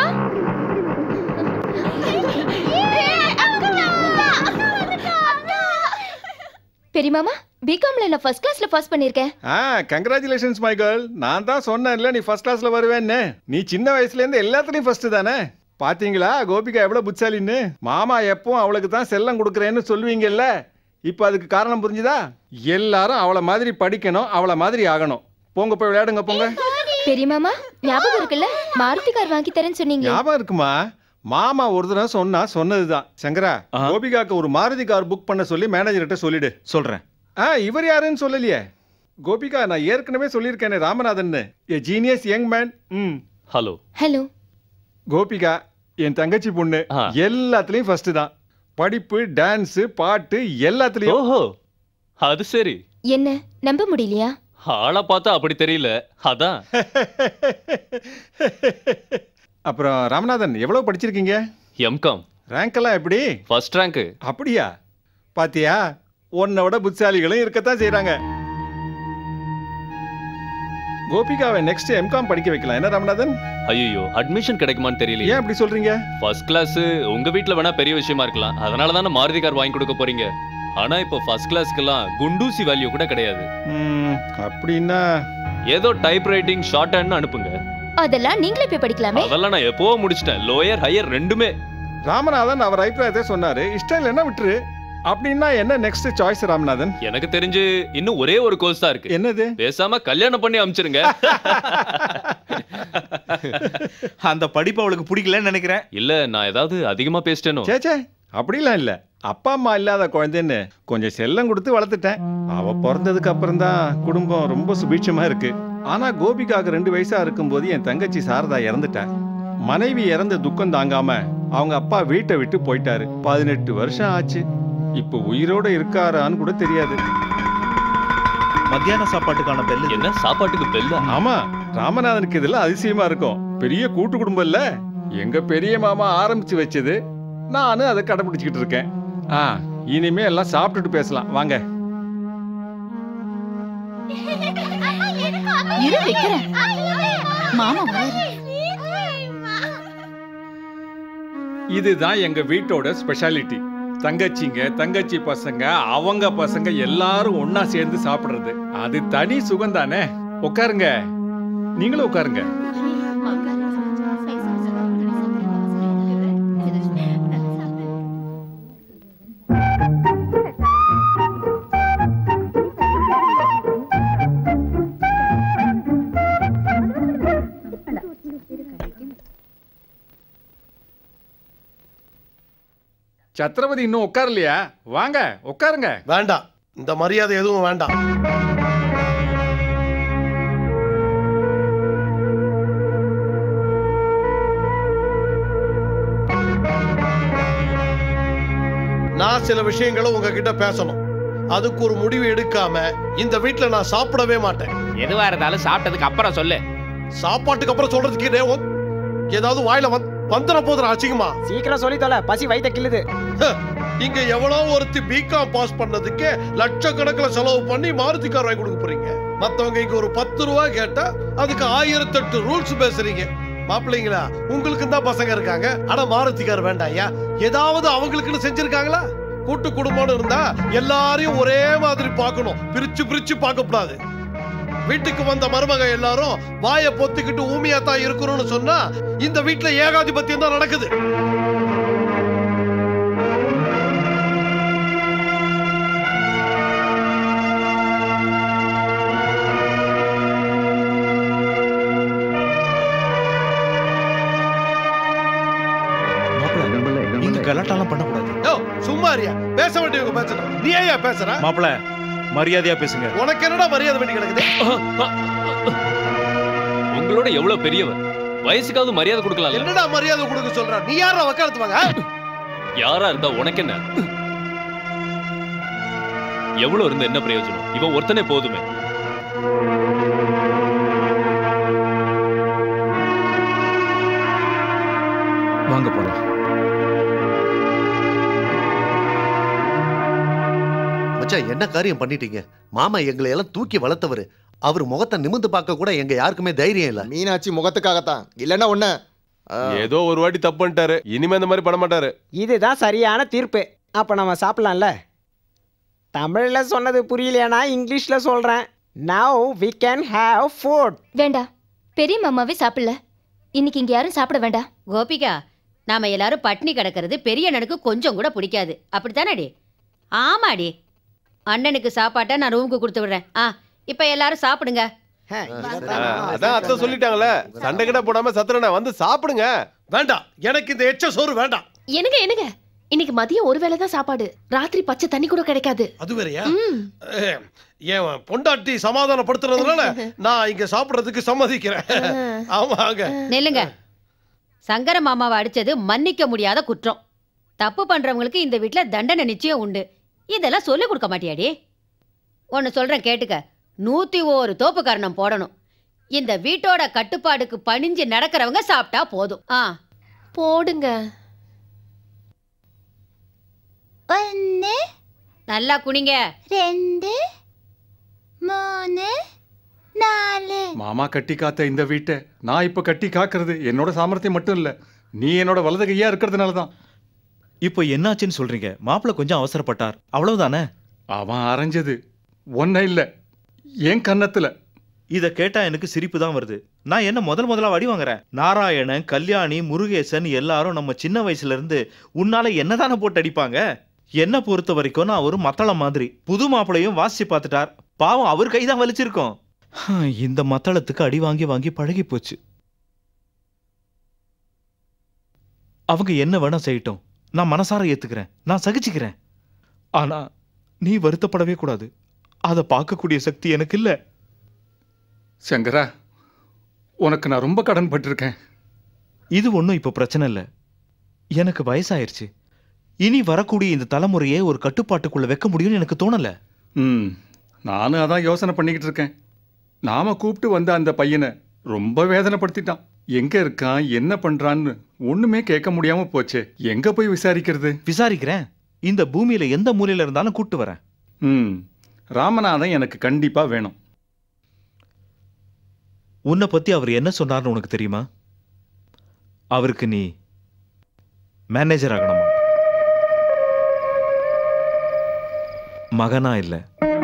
பெரிய மாமா பிகாம்ல நான் ஃபர்ஸ்ட் கிளாஸ்ல பாஸ் பண்ணிருக்கேன் ஆ கங்க்ராச்சுலேஷன்ஸ் மை கேர்ள் நான் தான் சொன்னேன்ல நீ ஃபர்ஸ்ட் கிளாஸ்ல வருவேன்னு நீ சின்ன வயசுல இருந்து எல்லாத்துலயும் ஃபர்ஸ்ட் தானே பாத்தீங்களா கோபிகா எவ்வளவு புத்தாலின்னு மாமா எப்பவும் அவளுக்கு தான் செல்லம் கொடுக்குறேன்னு சொல்லுவீங்கல்ல இப்போ அதுக்கு காரணம் புரிஞ்சுதா எல்லாரும் அவளை மாதிரி படிக்கணும் அவளை மாதிரி ஆகணும் போங்க போய் விளையாடுங்க போங்க பெரிய மாமா ஞாபகம் இருக்குல்ல மாருதி கார் வாங்கி தரேன்னு சொன்னீங்களே ஞாபகம் இருக்குமா மாமா ஒரு தடவை சொன்னா சொன்னதுதான் சங்கரா கோபிகாக்கு ஒரு மாருதி கார் புக் பண்ண சொல்லி மேனேஜர்கிட்ட சொல்லிடு சொல்றேன் ஆ இவர் யாருன்னு சொல்லலையே கோபிகா நான் ஏற்கனவே சொல்லியிருக்கேனே Ramanathan a genius young man ம் ஹலோ ஹலோ கோபிகா என் தங்கச்சி பொண்ணு எல்லாத்துலயும் ஃபர்ஸ்ட் தான் படிப்பு டான்ஸ் பாட்டு எல்லாத்துலயும் ஓஹோ அது சரி என்ன நம்ப முடியலையா ஆளை பார்த்தா அப்படி தெரியல அதான் அப்புறம் ராமநாதன் எவ்வளவு படிச்சிருக்கீங்க எம்காம் ரேங்க் எல்லாம் எப்படி ஃபர்ஸ்ட் ரேங்க் அப்படியா பாத்தியா உன்னை விட புத்திசாலிகளும் இருக்கத்தான் செய்றாங்க கோபிகாவை நெக்ஸ்ட் எம்காம் படிக்க வைக்கலாம் என்ன ராமநாதன் ஐயோ அட்மிஷன் கிடைக்குமான்னு தெரியல ஏன் அப்படி சொல்றீங்க ஃபர்ஸ்ட் கிளாஸ் உங்க வீட்ல வேணா பெரிய விஷயமா இருக்கலாம் அதனால தானே மாருதி கார் வாங்கி கொடுக்க போறீங்க ஆனா இப்போ ஃபர்ஸ்ட் கிளாஸ்க்கெல்லாம் குண்டூசி வேல்யூ கூட கிடையாது ம், அப்படின்னா ஏதோ டைப் ரைட்டிங் ஷார்ட் ஹேண்ட் அனுப்புங்க அதெல்லாம் நீங்களே போய் படிக்கலாமே அதெல்லாம் நான் எப்போ முடிச்சிட்டேன் லோயர் ஹையர் ரெண்டுமே ராமநாதன் அவர் அபிப்பிராயத்தை சொன்னாரு இஷ்டம் இல்லைன்னா விட்டுரு அப்படின்னா என்ன நெக்ஸ்ட் சாய்ஸ் ராமநாதன் எனக்கு தெரிஞ்சு இன்னும் ஒரே ஒரு கோர்ஸ் தான் இருக்கு என்னது பேசாம கல்யாணம் பண்ணி அமிச்சிருங்க அந்த படிப்பு அவளுக்கு பிடிக்கலன்னு நினைக்கிறேன் இல்ல நான் ஏதாவது அதிகமா பேசிட்டேனோ சே சே அப்படிலாம் இல்ல அப்பா அம்மா இல்லாத குழந்தைன்னு கொஞ்சம் செல்லம் கொடுத்து வளர்த்துட்டேன் அவ பிறந்ததுக்கு அப்புறம் தான் குடும்பம் ரொம்ப சுபீட்சமா இருக்கு ஆனா கோபிகாக்கு ரெண்டு வயசா இருக்கும்போது என் தங்கச்சி சாரதா இறந்துட்டா மனைவி இறந்த துக்கம் தாங்காம அவங்க அப்பா வீட்டை விட்டு போயிட்டாரு பதினெட்டு வருஷம் ஆச்சு இப்போ உயிரோட இருக்காரான்னு கூட தெரியாது மத்தியான சாப்பாட்டுக்கான பெல் என்ன சாப்பாட்டுக்கு பெல்லா ஆமா ராமநாதனுக்கு இதெல்லாம் அதிசயமா இருக்கும் பெரிய கூட்டு குடும்பம் இல்ல எங்க பெரிய மாமா ஆரம்பிச்சு வச்சது நானும் அதை கடைபிடிச்சிக்கிட்டு இருக்கேன் ஆ இனிமே எல்லாம் சாப்பிட்டுட்டு பேசலாம் வாங்க இரு வைக்கிறேன் மாமா வராரு இதுதான் எங்க வீட்டோட ஸ்பெஷாலிட்டி தங்கச்சிங்க தங்கச்சி பசங்க அவங்க பசங்க எல்லாரும் ஒண்ணா சேர்ந்து சாப்பிடுறது அது தனி சுகம் தானே உட்காருங்க நீங்களும் உட்காருங்க சத்ரபதி இன்னும் உட்காரலையா வாங்க உட்காருங்க வேண்டாம் இந்த மரியாதை எதுவும் வேண்டாம் நான் சில விஷயங்களை உங்ககிட்ட பேசணும் அதுக்கு ஒரு முடிவு எடுக்காம இந்த வீட்ல நான் சாப்பிடவே மாட்டேன் எதுவா இருந்தாலும் சாப்பிட்டதுக்கு அப்புறம் சொல்லு சாப்பாட்டுக்கு அப்புறம் சொல்றதுக்கு இதே ஒ- ஏதாவது வாயில வந்து வந்துட போதுற அசிங்கமா சீக்கிரம் சொல்லி தொலை பசி வயித்த கிள்ளுது இங்க எவ்வளோ ஒருத்தி பிகாம் பாஸ் பண்ணதுக்கு லட்சக்கணக்கில் செலவு பண்ணி மாருதி கார் வாங்கி கொடுக்க போறீங்க மத்தவங்க இங்க ஒரு பத்து ரூபா கேட்டா அதுக்கு ஆயிரத்தெட்டு ரூல்ஸ் பேசுறீங்க மாப்பிள்ளைங்களா உங்களுக்கு தான் பசங்க இருக்காங்க ஆனா மாருதி கார் வேண்டாம் ஐயா ஏதாவது அவங்களுக்குன்னு செஞ்சிருக்காங்களா கூட்டு குடும்பம்னு இருந்தா எல்லாரையும் ஒரே மாதிரி பார்க்கணும் பிரிச்சு பிரிச்சு பார்க்க கூடாது வீட்டுக்கு வந்த மருமக எல்லாரும் வாயை பொத்திக்கிட்டு ஊமியா தான் இருக்கணும்னு சொன்னா இந்த வீட்டுல ஏகாதிபத்தியம் தான் நடக்குது இங்க கலாட்டாலாம் பண்ணக்கூடாது யோ, சும்மா இருயா பேச வேண்டியவங்க பேசணும் நீ ஏன் பேசுற மாப்பிள மரியாதையா பேசுங்க உனக்கு என்னடா மரியாதை வேண்டி கிடக்குது உங்களோட எவ்வளவு பெரியவர் வயசுக்காவது மரியாதை கொடுக்கலாம் என்னடா மரியாதை கொடுக்க சொல்ற நீ யாரா வக்காலத்து வாங்க யாரா இருந்தா உனக்கு என்ன எவ்வளவு இருந்து என்ன பிரயோஜனம் இவன் ஒருத்தனே போதுமே வாங்க போலாம் மச்சான் என்ன காரியம் பண்ணிட்டீங்க மாமா எங்களை எல்லாம் தூக்கி வளர்த்தவர் அவர் முகத்தை நிமிந்து பார்க்க கூட எங்க யாருக்குமே தைரியம் இல்ல மீனாட்சி முகத்துக்காகத்தான் இல்லைன்னா ஒண்ணு ஏதோ ஒரு வாட்டி தப்பு பண்ணிட்டாரு இனிமே இந்த மாதிரி பண்ண மாட்டாரு இதுதான் சரியான தீர்ப்பு அப்ப நம்ம சாப்பிடலாம்ல தமிழ்ல சொன்னது புரியலையானா இங்கிலீஷ்ல சொல்றேன் now we can have food வேண்டாம் பெரிய மாமாவே சாப்பிடல இன்னைக்கு இங்க யாரும் சாப்பிட வேண்டாம் கோபிகா நாம எல்லாரும் பட்னி கிடக்கிறது பெரிய அண்ணனுக்கு கொஞ்சம் கூட பிடிக்காது அப்படித்தானடி ஆமாடி அண்ணனுக்கு சாப்பாட்டை நான் ரூமுக்கு கொடுத்து விடுறேன் ஆ இப்போ எல்லாரும் சாப்பிடுங்க ஆ, அதான் அத்தை சொல்லிட்டாங்களே சண்டை கிட்ட போடாம சத்திரனை வந்து சாப்பிடுங்க வேண்டாம் எனக்கு இந்த எச்ச சோறு வேண்டாம் என்னங்க என்னங்க இன்னைக்கு மதியம் ஒரு வேளை தான் சாப்பாடு ராத்திரி பச்சை தண்ணி கூட கிடைக்காது அது வேறயா ஏய், என் பொண்டாட்டி சமாதானப்படுத்துறதுனால நான் இங்க சாப்பிடுறதுக்கு சம்மதிக்கிறேன் ஆமாங்க நெல்லுங்க சங்கர மாமாவை அடிச்சது மன்னிக்க முடியாத குற்றம் தப்பு பண்றவங்களுக்கு இந்த வீட்ல தண்டனை நிச்சயம் உண்டு இதெல்லாம் சொல்லிக் கொடுக்க மாட்டியாடி ஒன்னு சொல்றேன் கேட்டுக்க நூத்தி ஒரு தோப்பு காரணம் போடணும் இந்த வீட்டோட கட்டுப்பாடுக்கு பணிஞ்சு நடக்கிறவங்க சாப்பிட்டா போதும் ஆ போடுங்க ஒன்னு நல்லா குனிங்க ரெண்டு மூணு நாலு மாமா கட்டி காத்த இந்த வீட்டை நான் இப்ப கட்டி காக்கிறது என்னோட சாமர்த்தியம் மட்டும் இல்ல நீ என்னோட வலது கையா இருக்கிறதுனால தான் இப்போ என்னாச்சுன்னு சொல்றீங்க மாப்பிள்ள கொஞ்சம் அவசரப்பட்டார் அவ்வளவுதானே அவன் அரைஞ்சது ஒன்ன இல்ல என் கன்னத்துல இத கேட்டா எனக்கு சிரிப்பு தான் வருது நான் என்ன முதல் முதலா வடி வாங்குறேன் நாராயணன் கல்யாணி முருகேசன் எல்லாரும் நம்ம சின்ன வயசுல இருந்து உன்னால என்னதானே போட்டு அடிப்பாங்க என்ன பொறுத்த வரைக்கும் நான் ஒரு மத்தளம் மாதிரி புது மாப்பிளையும் வாசிச்சு பார்த்துட்டார் பாவம் அவர் கைதான் வலிச்சிருக்கோம் ஹம், இந்த மத்தளத்துக்கு அடி வாங்கி வாங்கி பழகி போச்சு அவங்க என்ன வேணா செய்யட்டும் நான் மனசார ஏத்துக்கிறேன் நான் சகிச்சுக்கிறேன் ஆனா நீ வருத்தப்படவே கூடாது அதை பார்க்கக்கூடிய சக்தி எனக்கு இல்லை சங்கரா உனக்கு நான் ரொம்ப கடன் பட்டிருக்கேன் இது ஒன்றும் இப்போ பிரச்சனை இல்லை எனக்கு வயசாயிருச்சு இனி வரக்கூடிய இந்த தலைமுறையை ஒரு கட்டுப்பாட்டுக்குள்ள வைக்க முடியும்னு எனக்கு தோணல ம் நானும் அதான் யோசனை பண்ணிக்கிட்டு இருக்கேன் நாம கூப்பிட்டு வந்த அந்த பையனை ரொம்ப வேதனைப்படுத்திட்டான் எங்க இருக்கான் என்ன பண்றான்னு ஒண்ணுமே கேட்க முடியாம போச்சே எங்க போய் விசாரிக்கிறது விசாரிக்கிறேன் இந்த பூமியில எந்த மூலையில இருந்தாலும் கூட்டு வரேன் ம் ராமநாதன் எனக்கு கண்டிப்பா வேணும் உன்னை பத்தி அவர் என்ன சொன்னார்னு உனக்கு தெரியுமா அவருக்கு நீ மேனேஜர் ஆகணுமா மகனா இல்ல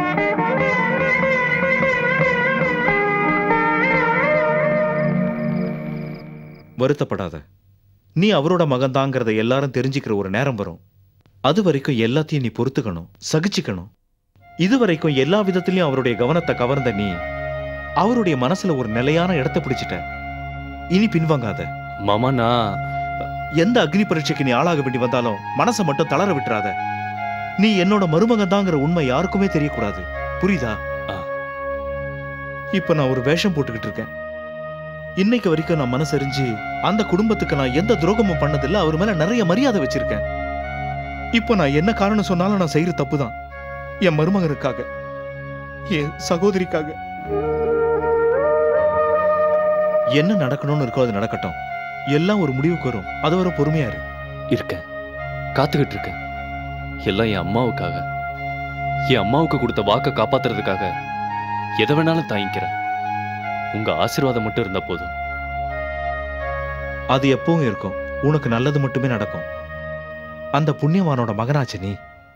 வருத்தப்படாத நீ அவரோட மகன்தாங்கிறத எல்லாரும் தெரிஞ்சுக்கிற ஒரு நேரம் வரும் அது வரைக்கும் எல்லாத்தையும் நீ பொறுத்துக்கணும் சகிச்சுக்கணும் இது வரைக்கும் எல்லா விதத்திலையும் அவருடைய கவனத்தை கவர்ந்த நீ அவருடைய மனசுல ஒரு நிலையான இடத்தை பிடிச்சிட்ட இனி பின்வாங்காத மாமா நான் எந்த அக்னி பரீட்சைக்கு நீ ஆளாக வேண்டி வந்தாலும் மனசை மட்டும் தளர விட்டுறாத நீ என்னோட மருமகன் தாங்கிற உண்மை யாருக்குமே தெரியக்கூடாது புரியுதா இப்ப நான் ஒரு வேஷம் போட்டுக்கிட்டு இருக்கேன் இன்னைக்கு வரைக்கும் நான் மனசறிஞ்சு அந்த குடும்பத்துக்கு நான் எந்த துரோகமும் பண்ணதில்ல அவர் மேல நிறைய மரியாதை வச்சிருக்கேன் இப்போ நான் என்ன காரணம் சொன்னாலும் நான் செய்யற தப்பு தான் என் மருமகனுக்காக என் சகோதரிக்காக என்ன நடக்கணும்னு இருக்கோ அது நடக்கட்டும் எல்லாம் ஒரு முடிவுக்கு வரும் அது வரை பொறுமையா இரு இருக்கேன் காத்துக்கிட்டு இருக்கேன் எல்லாம் என் அம்மாவுக்காக என் அம்மாவுக்கு கொடுத்த வாக்கை காப்பாத்துறதுக்காக எதை வேணாலும் தாங்கிக்கிறேன் உங்க ஆசீர்வாதம் மட்டும் இருந்தா போதும் அது எப்பவும் இருக்கும் உனக்கு நல்லது மட்டுமே நடக்கும் அந்த புண்ணியவானோட மகனாச்சு நீ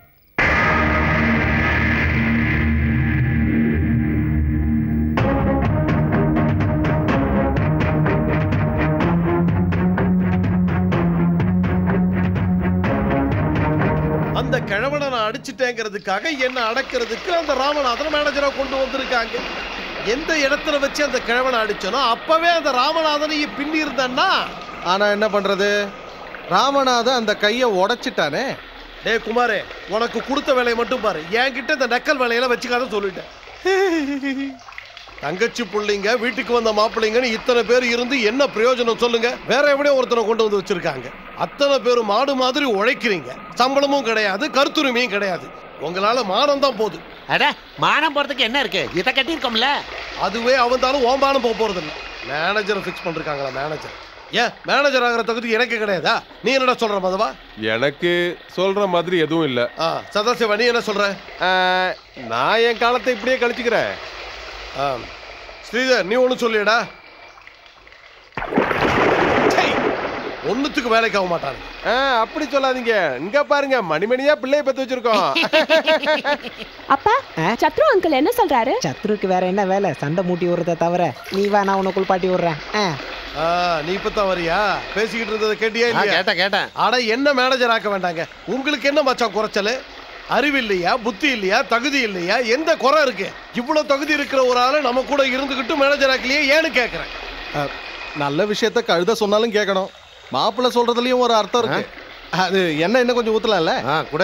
அந்த கிழவனை நான் அடிச்சிட்டேங்கிறதுக்காக என்ன அடக்கிறதுக்கு அந்த ராமநாதன் மேனேஜரை கொண்டு வந்திருக்காங்க எந்த இடத்துல வச்சு அந்த கிழவனை அடிச்சனோ அப்பவே அந்த ராமநாதனையும் பின்னி இருந்தான்னா ஆனா என்ன பண்றது ராமநாதன் அந்த கையை உடைச்சிட்டானே டேய் குமாரே உனக்கு கொடுத்த வேலையை மட்டும் பாரு என்கிட்ட இந்த நக்கல் வேலையெல்லாம் வச்சுக்காத சொல்லிட்டேன் தங்கச்சி புள்ளைங்க வீட்டுக்கு வந்த மாப்பிள்ளைங்கன்னு இத்தனை பேர் இருந்து என்ன பிரயோஜனம் சொல்லுங்க வேற எப்படியோ ஒருத்தனை கொண்டு வந்து வச்சிருக்காங்க அத்தனை பேரும் மாடு மாதிரி உழைக்கிறீங்க சம்பளமும் கிடையாது கருத்துரிமையும் கிடையாது உங்களால மானம் தான் போகுது அட மானம் போறதுக்கு என்ன இருக்கு இதை கட்டியிருக்கோம்ல அதுவே அவந்தாலும் ஓம்பானம் போக போறது இல்ல மேனேஜரை ஃபிக்ஸ் பண்ணிருக்காங்களா மேனேஜர் ஏன் மேனேஜர் ஆகிற தகுதி எனக்கு கிடையாதா நீ என்னடா சொல்ற மதவா எனக்கு சொல்ற மாதிரி எதுவும் இல்ல ஆ சதாசிவா நீ என்ன சொல்ற நான் என் காலத்தை இப்படியே கழிச்சுக்கிறேன் ஆ ஸ்ரீதர் நீ ஒன்று சொல்லியடா ஒண்ணுத்துக்கு வேலைக்கு ஆக மாட்டாங்க ஆ, அப்படி சொல்லாதீங்க இங்க பாருங்க மணிமணியா பிள்ளைய பத்து வச்சிருக்கோம் அப்பா சத்ரு அங்கிள் என்ன சொல்றாரு சத்ருக்கு வேற என்ன வேலை சண்டை மூட்டி விடுறத தவிர நீ வா நான் உன்னை குளிப்பாட்டி விடுறேன் ஆ. ஆ, நீ இப்பதான் வரியா பேசிக்கிட்டு இருந்ததை கேட்டியா ஆ, இல்லையா கேட்டேன் கேட்டேன் ஆனா என்ன மேனேஜர் ஆக்க வேண்டாங்க உங்களுக்கு என்ன மச்சான் குறைச்சல் அறிவு இல்லையா புத்தி இல்லையா தகுதி இல்லையா எந்த குறை இருக்கு இவ்வளவு தகுதி இருக்கிற ஒரு ஆளு நம்ம கூட இருந்துகிட்டு மேனேஜர் ஆக்கலையே ஏன்னு கேக்குறேன் அஹ், நல்ல விஷயத்த கழுத சொன்னாலும் கேட்கணும் மாப்பிள்ளை சொல்றதுலயும் ஒரு அர்த்தம் இருக்கு அது என்ன இன்னும் கொஞ்சம் ஊத்தலாம்ல கூட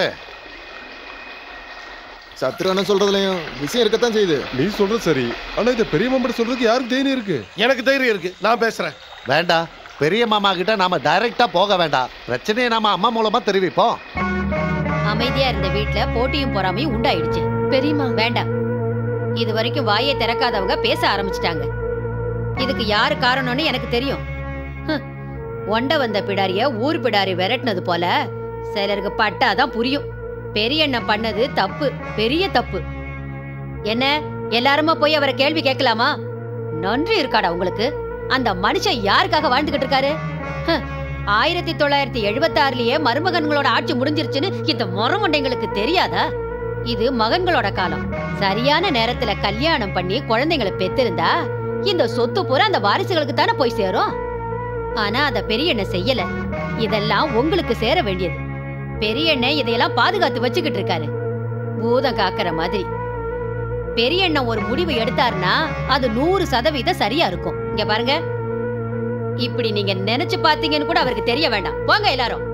சத்ருவன சொல்றதுலயும் விஷயம் இருக்கத்தான் செய்யுது நீ சொல்றது சரி ஆனா இந்த பெரிய மெம்பர் சொல்றதுக்கு யாருக்கு தைரியம் இருக்கு எனக்கு தைரியம் இருக்கு நான் பேசுறேன் வேண்டாம் பெரிய மாமா கிட்ட நாம டைரக்டா போக வேண்டாம் பிரச்சனையை நாம அம்மா மூலமா தெரிவிப்போம் அமைதியா இருந்த வீட்ல போட்டியும் பொறாமையும் உண்டாயிடுச்சு பெரியமா வேண்டாம் இது வரைக்கும் வாயை திறக்காதவங்க பேச ஆரம்பிச்சிட்டாங்க இதுக்கு யாரு காரணம்னு எனக்கு தெரியும் ஹம். ஒண்ட வந்த பிடாரிய ஊர் பிடாரி விரட்டினது போல சிலருக்கு பட்டாதான் புரியும் பெரியண்ணன் பண்ணது தப்பு பெரிய தப்பு என்ன எல்லாருமா போய் அவரை கேள்வி கேட்கலாமா நன்றி இருக்காடா உங்களுக்கு அந்த மனுஷன் யாருக்காக வாழ்ந்துகிட்டு இருக்காரு ஹம். ஆயிரத்தி தொள்ளாயிரத்தி எழுபத்தாறுலயே மருமகன்களோட ஆட்சி முடிஞ்சிருச்சுன்னு இந்த மொரமண்டைங்களுக்கு தெரியாதா இது மகன்களோட காலம் சரியான நேரத்துல கல்யாணம் பண்ணி குழந்தைங்களை பெத்திருந்தா இந்த சொத்து பூரா அந்த வாரிசுகளுக்கு தானே போய் சேரும் ஆனா அத பெரியண்ண செய்யல இதெல்லாம் உங்களுக்கு சேர வேண்டியது பெரியண்ண இதையெல்லாம் பாதுகாத்து வச்சுக்கிட்டு இருக்காரு பூதம் காக்கிற மாதிரி பெரியண்ணன் ஒரு முடிவு எடுத்தாருன்னா அது நூறு சதவீதம் சரியா இருக்கும் இங்க பாருங்க இப்படி நீங்க நினைச்சு பாத்தீங்கன்னு கூட அவருக்கு தெரிய வேண்டாம் போங்க எல்லாரும்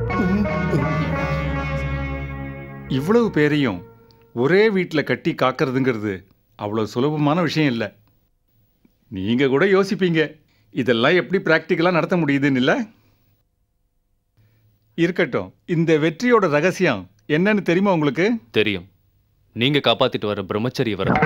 இவ்வளவு பேரையும் ஒரே வீட்டில் கட்டி காக்கிறதுங்கிறது அவ்வளோ சுலபமான விஷயம் இல்லை நீங்கள் கூட யோசிப்பீங்க இதெல்லாம் எப்படி ப்ராக்டிக்கலாக நடத்த முடியுதுன்னு இல்லை இருக்கட்டும் இந்த வெற்றியோட ரகசியம் என்னன்னு தெரியுமா உங்களுக்கு தெரியும் நீங்க காப்பாத்திட்டு வர பிரம்மச்சரிய வர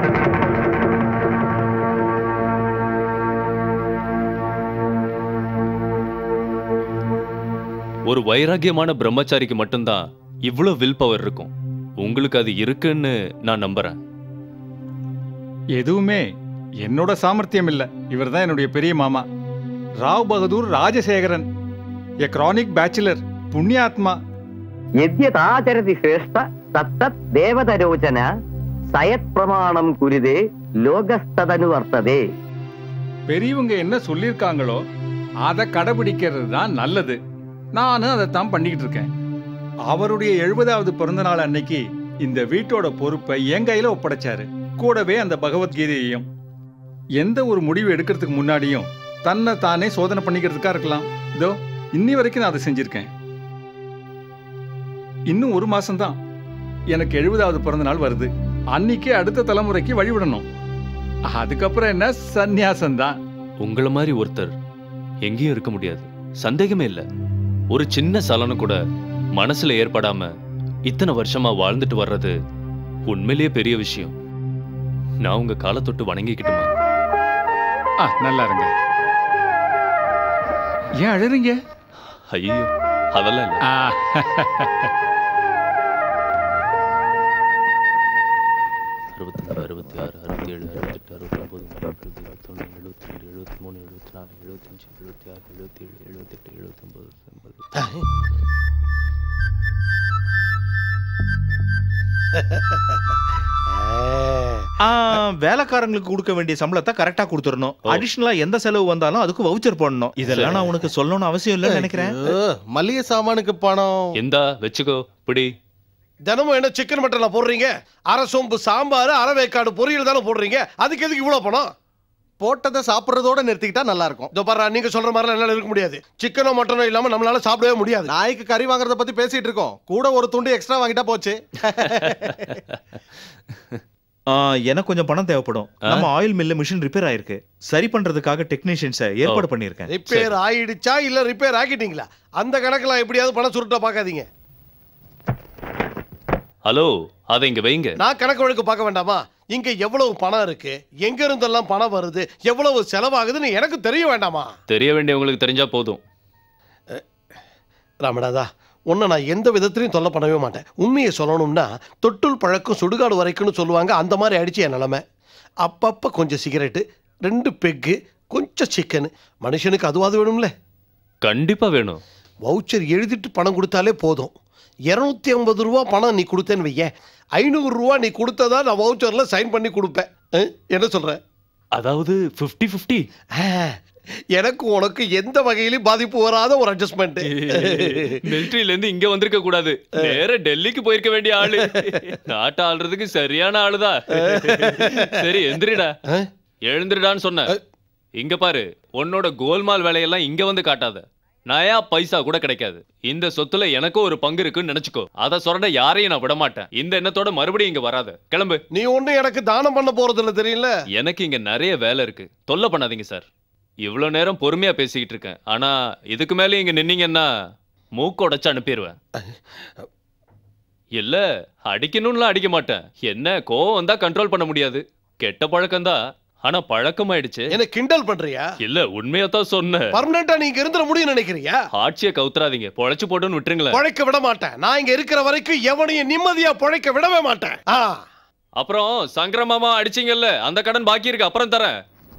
ஒரு வைராகியமான பிரம்மச்சாரிக்கு மட்டும்தான் இவ்வளோ வில் பவர் இருக்கும் உங்களுக்கு அது இருக்குன்னு நான் நம்புறேன் எதுவுமே என்னோட சாமர்த்தியம் இல்லை இவர் தான் என்னுடைய பெரிய மாமா Rao Bahadur Rajasekaran a chronic bachelor புண்ணியாத்மா యద్యతాచరతి శ్రేష్ట తత్తత్ దేవతరోచన సయత్ ప్రమాణం కురిదే లోకస్తదను వర్తదే பெரியவங்க என்ன சொல்லியிருக்காங்களோ அதை கடைபிடிக்கிறது தான் நல்லது நானும் அதைத்தான் பண்ணிக்கிட்டு இருக்கேன் அவருடைய எழுபதாவது பிறந்த நாள் அன்னைக்கு இந்த வீட்டோட பொறுப்பை என் கையில ஒப்படைச்சாரு கூடவே அந்த பகவத்கீதையையும் எந்த ஒரு முடிவு எடுக்கிறதுக்கு முன்னாடியும் தன்னை தானே சோதனை பண்ணிக்கிறதுக்கா இருக்கலாம் இதோ இன்னி வரைக்கும் நான் அதை செஞ்சிருக்கேன் இன்னும் ஒரு மாசம்தான் எனக்கு எழுபதாவது பிறந்த நாள் வருது அன்னைக்கு அடுத்த தலைமுறைக்கு வழிவிடணும் அதுக்கப்புறம் என்ன சந்நியாசம்தான் உங்கள மாதிரி ஒருத்தர் எங்கேயும் இருக்க முடியாது சந்தேகமே இல்ல ஒரு சின்ன சலனம் கூட மனசுல ஏற்படாம இத்தனை வருஷமா வாழ்ந்துட்டு வர்றது உண்மையிலேயே பெரிய விஷயம் நான் உங்க காலை தொட்டு வணங்கிக்கிட்டுமா ஆ நல்லா இருங்க ஏன் அழுறீங்க ஐயோ அதெல்லாம் இல்ல அறுபத்தஞ்சு அறுபத்தி ஆறு அறுபத்தி ஏழு அறுபத்தெட்டு அறுபத்தொம்பது அறுபது எழுபத்தொன்று எழுபத்தி ரெண்டு எழுபத்தி மூணு எழுபத்தி நாலு எழுபத்தஞ்சு எழுபத்தி ஆறு எழுபத்தி ஏழு எழுபத்தெட்டு எழுபத்தொம்பது எண்பது ஆ, வேலைக்காரங்களுக்கு கொடுக்க வேண்டிய சம்பளத்தை கரெக்டா கொடுத்துடணும் அடிஷனலா எந்த செலவு வந்தாலும் அதுக்கு வவுச்சர் போடணும் இதெல்லாம் நான் உனக்கு சொல்லணும்னு அவசியம் இல்லைன்னு நினைக்கிறேன் ஐயோ, மளிகை சாமானுக்கு பணம் இந்தா வச்சுக்கோ பிடி தினமும் என்ன சிக்கன் மட்டன்ல போடுறீங்க அரை சோம்பு சாம்பார் அரை வேக்காடு பொரியல் தானே போடுறீங்க அதுக்கு எதுக்கு இவ்வளவு பணம் போட்டதை சாப்பிடுறதோட நிறுத்திக்கிட்டா நல்லா இருக்கும் இதோ பாரு நீங்க சொல்ற மாதிரிலாம் என்னால இருக்க முடியாது சிக்கனோ மட்டனோ இல்லாம நம்மளால சாப்பிடவே முடியாது நாய்க்கு கறி வாங்குறத பத்தி பேசிட்டு இருக்கோம் கூட ஒரு துண்டு எக்ஸ்ட்ரா வாங்கிட்டா போச்சு ஆ, எனக்கு கொஞ்சம் பணம் தேவைப்படும் நம்ம ஆயில் மில்ல மிஷின் ரிப்பேர் ஆயிருக்கு சரி பண்றதுக்காக டெக்னீஷியன்ஸை ஏற்பாடு பண்ணியிருக்கேன் ரிப்பேர் ஆயிடுச்சா இல்ல ரிப்பேர் ஆக்கிட்டீங்களா அந்த கணக்குல எப்படியாவது பணம் சுருட்ட பார்க்காதீங்க ஹலோ அதை இங்க வைங்க நான் கணக்கு வழக்கு பார்க்க வேண்டாமா இங்க எவ்வளவு பணம் இருக்கு எங்க இருந்தெல்லாம் பணம் வருது எவ்வளவு செலவாகுதுன்னு எனக்கு தெரிய வேண்டாமா தெரிய வேண்டியவங்களுக்கு தெரிஞ்சா போதும் ராமநாதா உன்னை நான் எந்த விதத்திலையும் தொல்லை பண்ணவே மாட்டேன் உண்மையை சொல்லணும்னா தொட்டுள் பழக்கம் சுடுகாடு வரைக்கும்னு சொல்லுவாங்க அந்த மாதிரி ஆயிடுச்சு என் நிலமை அப்பப்போ கொஞ்சம் சிகரெட்டு ரெண்டு பெக்கு கொஞ்சம் சிக்கன் மனுஷனுக்கு அதுவாது வேணும்ல கண்டிப்பா வேணும் வவுச்சர் எழுதிட்டு பணம் கொடுத்தாலே போதும் இரநூத்தி ஐம்பது ரூபா பணம் நீ கொடுத்தேன்னு வைய ஐநூறு ரூபா நீ கொடுத்ததா நான் வவுச்சர்ல சைன் பண்ணி கொடுப்பேன் அஹ், என்ன சொல்ற அதாவது ஃபிஃப்டி ஃபிஃப்டி எனக்கு உனக்கு எந்த வகையிலும் பாதிப்பு வராத ஒரு அட்ஜஸ்ட்மெண்ட் மிலிட்டரியில இருந்து இங்க வந்திருக்க கூடாது நேர டெல்லிக்கு போயிருக்க வேண்டிய ஆளு நாட்டை ஆள்றதுக்கு சரியான ஆளுதான் சரி எந்திரிடா எழுந்திருடான்னு சொன்ன இங்க பாரு உன்னோட கோல்மால் வேலையெல்லாம் இங்க வந்து காட்டாத நயா பைசா கூட கிடைக்காது இந்த சொத்துல எனக்கும் ஒரு பங்கு இருக்குன்னு நினைச்சுக்கோ அத சொரண்ட யாரையும் நான் விட மாட்டேன் இந்த எண்ணத்தோட மறுபடியும் இங்க வராத கிளம்பு நீ ஒண்ணு எனக்கு தானம் பண்ண போறது இல்ல தெரியல எனக்கு இங்க நிறைய வேலை இருக்கு தொல்லை பண்ணாதீங்க சார் இவ்வளோ நேரம் பொறுமையா பேசிக்கிட்டு இருக்கேன் ஆனா இதுக்கு மேலே இங்க நின்னீங்கன்னா மூக்கு உடைச்சு அனுப்பிடுவேன் இல்ல அடிக்கணும்லாம் அடிக்க மாட்டேன் என்ன கோவம் வந்தா கண்ட்ரோல் பண்ண முடியாது கெட்ட பழக்கம்தான் ஆனா பழக்கமாயிடுச்சு என்ன கிண்டல் பண்றியா இல்ல உண்மையா தான் சொன்னேன் பர்மனண்டா நீ இங்க இருந்துட முடியும் நினைக்கிறியா ஆட்சியை கவுத்துறாதீங்க பொழைச்சு போட்டுன்னு விட்டுருங்களேன் பழைக்க விட மாட்டேன் நான் இங்க இருக்கிற வரைக்கும் எவனையும் நிம்மதியா பழைக்க விடவே மாட்டேன் ஆ அப்புறம் சங்கர மாமா அடிச்சீங்கல்ல அந்த கடன் பாக்கி இருக்கு அப்புறம் தரேன்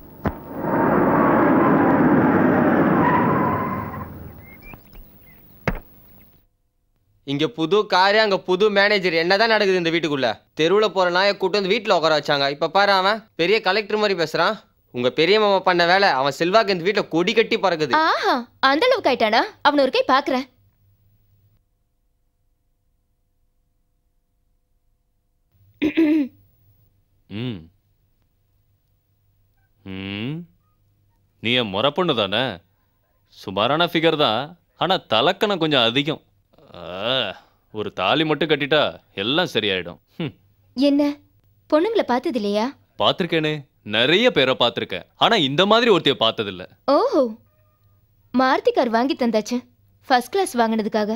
இங்க புது காரு அங்க புது மேனேஜர் என்னதான் நடக்குது இந்த வீட்டுக்குள்ள தெருவுல போற நாயை கூட்டு வந்து வீட்டுல உட்கார வச்சாங்க இப்ப பாரு அவன் பெரிய கலெக்டர் மாதிரி பேசுறான் உங்க பெரிய மாமா பண்ண வேலை அவன் செல்வாக்கு இந்த வீட்டுல கொடி கட்டி பறக்குது ஆஹா அந்த அளவுக்கு ஆயிட்டானா அவன ஒரு கை பாக்குறேன் ம் ம் நீ என் முறை பொண்ணு தானே சுமாரான ஃபிகர் தான் ஆனா தலக்கணம் கொஞ்சம் அதிகம் ஆ, ஒரு தாலி மட்டும் கட்டிட்டா எல்லாம் சரியாயிடும் ம் என்ன பொண்ணுங்களை பார்த்தது இல்லையா பார்த்துருக்கேனே நிறைய பேரை பார்த்துருக்கேன் ஆனா இந்த மாதிரி ஒருத்தைய பார்த்ததில்ல ஓஹோ மாருதி கார் வாங்கி தந்தாச்சு ஃபர்ஸ்ட் கிளாஸ் வாங்கினதுக்காக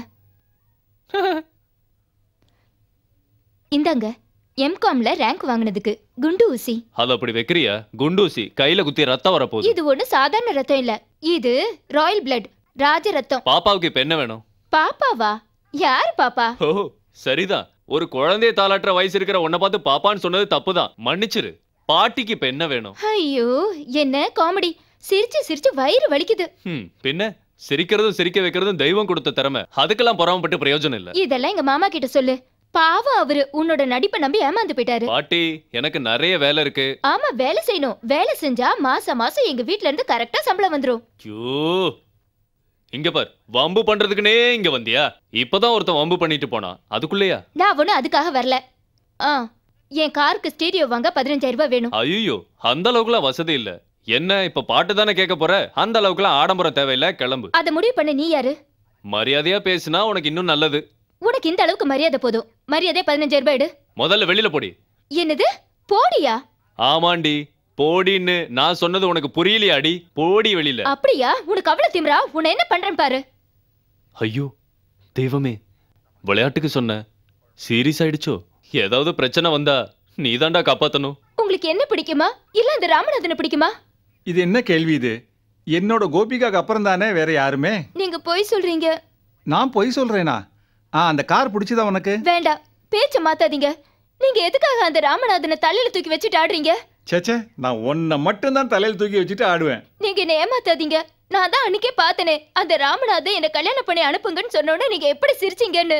இந்தாங்க எம்காம்ல ரேங்க் வாங்கினதுக்கு குண்டு ஊசி அது அப்படி வைக்கிறியா குண்டூசி கையில குத்தி ரத்தம் வரப்போகுது இது ஒண்ணு சாதாரண ரத்தம் இல்ல இது ராயல் பிளட் ராஜ ரத்தம் பாப்பாவுக்கு இப்ப என்ன வேணும் பாப்பாவா யார் பாப்பா ஓ சரிதான் ஒரு குழந்தைய தாளாட்டுற வயசு இருக்கிற உன்னை பார்த்து பாப்பான்னு சொன்னது தப்புதான் மன்னிச்சிரு பாட்டிக்கு இப்ப என்ன வேணும் ஐயோ என்ன காமெடி சிரிச்சு சிரிச்சு வயிறு வலிக்குது ம் பின்ன சிரிக்கிறதும் சிரிக்க வைக்கிறதும் தெய்வம் கொடுத்த திறமை அதுக்கெல்லாம் பொறாமப்பட்டு பிரயோஜனம் இல்ல இதெல்லாம் எங்க மாமா கிட்ட சொல்லு பாவம் அவரு உன்னோட நடிப்பை நம்பி ஏமாந்து போயிட்டாரு பாட்டி எனக்கு நிறைய வேலை இருக்கு ஆமா வேலை செய்யணும் வேலை செஞ்சா மாசம் மாசம் எங்க வீட்ல இருந்து கரெக்டா சம்பளம் வந்துரும் ஐயோ இங்க பார் வம்பு பண்றதுக்குனே இங்க வந்தியா இப்பதான் ஒருத்தன் வம்பு பண்ணிட்டு போனான் அதுக்குள்ளேயா நான் ஒண்ணும் அதுக்காக வரல ஆ என் காருக்கு ஸ்டீரியோ வாங்க பதினஞ்சாயிரம் ரூபாய் வேணும் ஐயோ அந்த அளவுக்குலாம் வசதி இல்ல என்ன இப்ப பாட்டு தானே கேட்க போற அந்த அளவுக்குலாம் ஆடம்பரம் தேவையில்ல கிளம்பு அதை முடிவு பண்ண நீ யாரு மரியாதையா பேசினா உனக்கு இன்னும் நல்லது உனக்கு இந்த அளவுக்கு மரியாதை போதும் மரியாதை பதினஞ்சாயிரம் ரூபாய் எடு முதல்ல வெளியில போடி என்னது போடியா ஆமாண்டி போடின்னு நான் சொன்னது உனக்கு புரியலையாடி போடி வெளியில அப்படியா உனக்கு அவ்வளவு திமிரா உன்னை என்ன பண்றேன் பாரு ஐயோ தெய்வமே விளையாட்டுக்கு சொன்ன சீரியஸ் ஆயிடுச்சோ ஏதாவது பிரச்சனை வந்தா நீதான்டா காப்பாத்தணும் உங்களுக்கு என்ன பிடிக்குமா இல்ல அந்த ராமநாதனை பிடிக்குமா இது என்ன கேள்வி இது என்னோட கோபிகாக்கு அப்புறம் தானே வேற யாருமே நீங்க போய் சொல்றீங்க நான் பொய் சொல்றேனா ஆ அந்த கார் பிடிச்சதா உனக்கு வேண்டாம் பேச்ச மாத்தாதீங்க நீங்க எதுக்காக அந்த ராமநாதனை தலையில தூக்கி வச்சுட்டு ஆடுறீங்க சேச்சே நான் உன்னை மட்டும்தான் தலையில் தூக்கி வச்சுட்டு ஆடுவேன் நீங்க என்ன ஏமாத்தாதீங்க நான் தான் அன்னைக்கே பார்த்தனே அந்த ராமநாதன் என்ன கல்யாணம் பண்ணி அனுப்புங்கன்னு சொன்ன உடனே நீங்க எப்படி சிரிச்சீங்கன்னு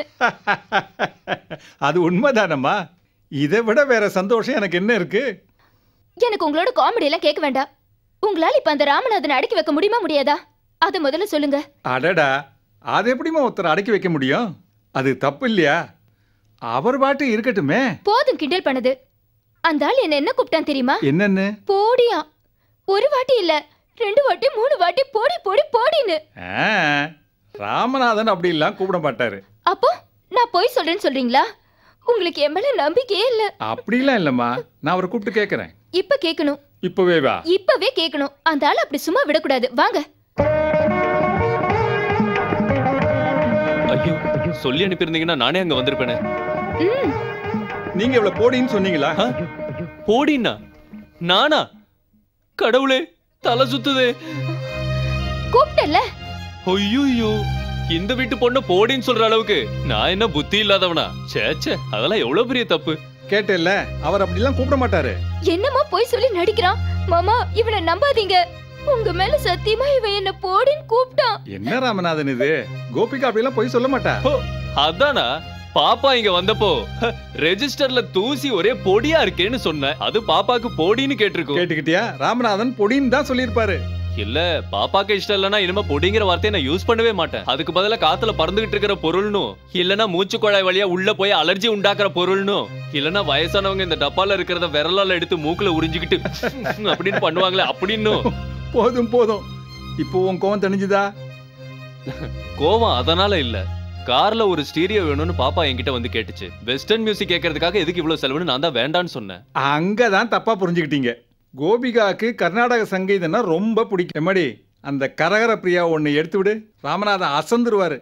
அது உண்மைதானம்மா இதை விட வேற சந்தோஷம் எனக்கு என்ன இருக்கு எனக்கு உங்களோட காமெடி எல்லாம் கேட்க வேண்டாம் உங்களால இப்ப அந்த ராமநாதனை அடக்கி வைக்க முடியுமா முடியாதா அதை முதல்ல சொல்லுங்க அடடா அது எப்படிம்மா ஒருத்தர் அடக்கி வைக்க முடியும் அது தப்பு இல்லையா அவர் பாட்டு இருக்கட்டுமே போதும் கிண்டல் பண்ணது அந்த ஆள் என்ன என்ன கூப்பிட்டான் தெரியுமா என்னன்னு போடியா ஒரு வாட்டி இல்ல ரெண்டு வாட்டி மூணு வாட்டி போடி போடி போடின்னு ஆ, ராமநாதன் அப்படிலாம் கூப்பிட மாட்டாரு அப்போ நான் போய் சொல்றேன்னு சொல்றீங்களா உங்களுக்கு என் மேல நம்பிக்கையே இல்ல அப்படிலாம் இல்லைம்மா நான் அவரை கூப்பிட்டு கேட்குறேன் இப்ப கேட்கணும் இப்போவே வா இப்பவே கேட்கணும் அந்த ஆள் அப்படி சும்மா விடக்கூடாது வாங்க ஐயோ சொல்லி அனுப்பியிருந்தீங்கன்னா நானே அங்க வந்திருப்பேனே ம் நீங்க இவ்வளவு போடின்னு சொன்னீங்களா போடின்னா நானா கடவுளே தலை சுத்துதே கூப்பிட்டல ஐயோ இந்த வீட்டு பொண்ணு போடின்னு சொல்ற அளவுக்கு நான் என்ன புத்தி இல்லாதவனா ச்சே ச்சே அதெல்லாம் எவ்வளவு பெரிய தப்பு கேட்டேல்ல அவர் அப்படிலாம் கூப்பிட மாட்டாரு என்னமோ போய் சொல்லி நடிக்கிறான் மாமா இவனை நம்பாதீங்க உங்க மேல சத்தியமா இவன் என்ன போடின்னு கூப்பிட்டான் என்ன ராமநாதன் இது கோபிகா அப்படிலாம் போய் சொல்ல மாட்டா அதானா பாப்பா இங்க வந்தப்போ ரெஜிஸ்டர்ல தூசி ஒரே பொடியா இருக்கேன்னு சொன்னேன் அது பாப்பாக்கு பொடின்னு கேட்டிருக்கும் கேட்டுக்கிட்டியா ராமநாதன் பொடின்னு தான் சொல்லியிருப்பாரு இல்ல பாப்பாக்கு இஷ்டம் இல்லனா இனிமே பொடிங்கிற வார்த்தையை நான் யூஸ் பண்ணவே மாட்டேன் அதுக்கு பதிலா காத்துல பறந்துகிட்டு இருக்கிற பொருள்னும் இல்லனா மூச்சு குழாய் வழியா உள்ள போய் அலர்ஜி உண்டாக்குற பொருள்னும் இல்லனா வயசானவங்க இந்த டப்பால இருக்கிறத விரலால எடுத்து மூக்குல உறிஞ்சிக்கிட்டு அப்படின்னு பண்ணுவாங்களே அப்படின்னும் போதும் போதும் இப்போ உன் கோவம் தணிஞ்சுதா கோவம் அதனால இல்ல கார்ல ஒரு ஸ்டீரியோ வேணும்னு பாப்பா என்கிட்ட வந்து கேட்டுச்சு வெஸ்டர்ன் மியூசிக் கேட்கறதுக்காக எதுக்கு இவ்வளவு செலவுன்னு நான் தான் வேண்டான்னு சொன்னேன் அங்கதான் தப்பா புரிஞ்சுக்கிட்டீங்க கோபிகாக்கு கர்நாடக சங்கீதம்னா ரொம்ப பிடிக்கும் எம்மாடி அந்த கரகர பிரியா ஒன்னு எடுத்து விடு ராமநாதன் அசந்துருவாரு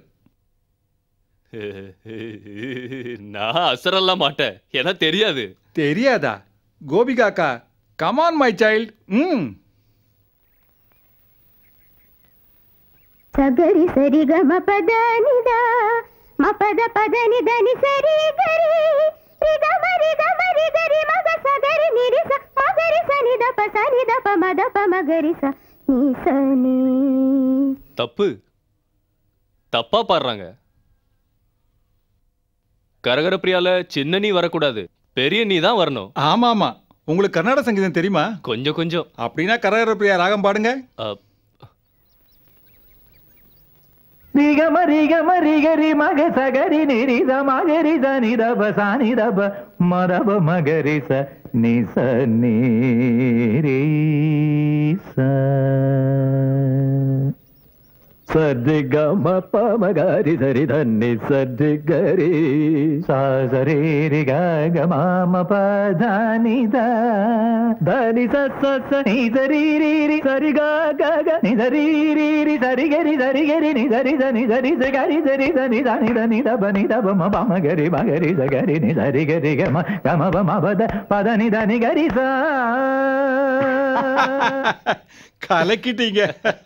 நான் அசரெல்லாம் மாட்டேன் ஏன்னா தெரியாது தெரியாதா கோபிகாக்கா கமான் மை சைல்ட் ம் సగరి సరి గ మ పద నిద మ పద పద నిద ని సరి గరి రి గ మ రి గ మ రి గరి మ గ సగరి ని రి స మ గరి స ని ద ప స ని ద ప మ ద ప మ గరి స ని స ని தப்பு தப்பா பாடுறாங்க கரகர பிரியால சின்ன நீ வரக்கூடாது பெரிய நீ தான் வரணும் ஆமா ஆமா உங்களுக்கு கர்நாடக சங்கீதம் தெரியுமா கொஞ்சம் கொஞ்சம் அப்படின்னா கரகர பிரியா ராகம் பாடுங்க ரிகம ரிகம ரிகரி மக சகரி நிரித மகரி ச நிதப ச நிதப மதப மகரி ச நிச நீரி ச சரி கம ப மகரி சரி தன்னி சரி கரி சா சரி ரி க க ம ம ப த நி த த நி ச ச ச நி சரி ரி ரி சரி க க க நி சரி ரி ரி சரி கரி சரி கரி நி சரி த நி சரி ச கரி சரி த நி த நி த நி த ப நி த ப ம ப ம கரி ம கரி ச கரி நி சரி கரி க ம க ம ப ம ப த ப த நி த நி கரி ச கலக்கிட்டீங்க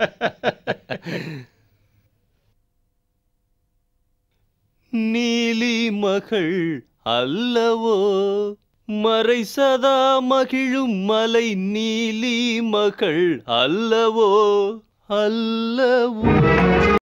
நீலி மகள் அல்லவோ மறை சதா மகிழும் மலை நீலி மகள் அல்லவோ அல்லவோ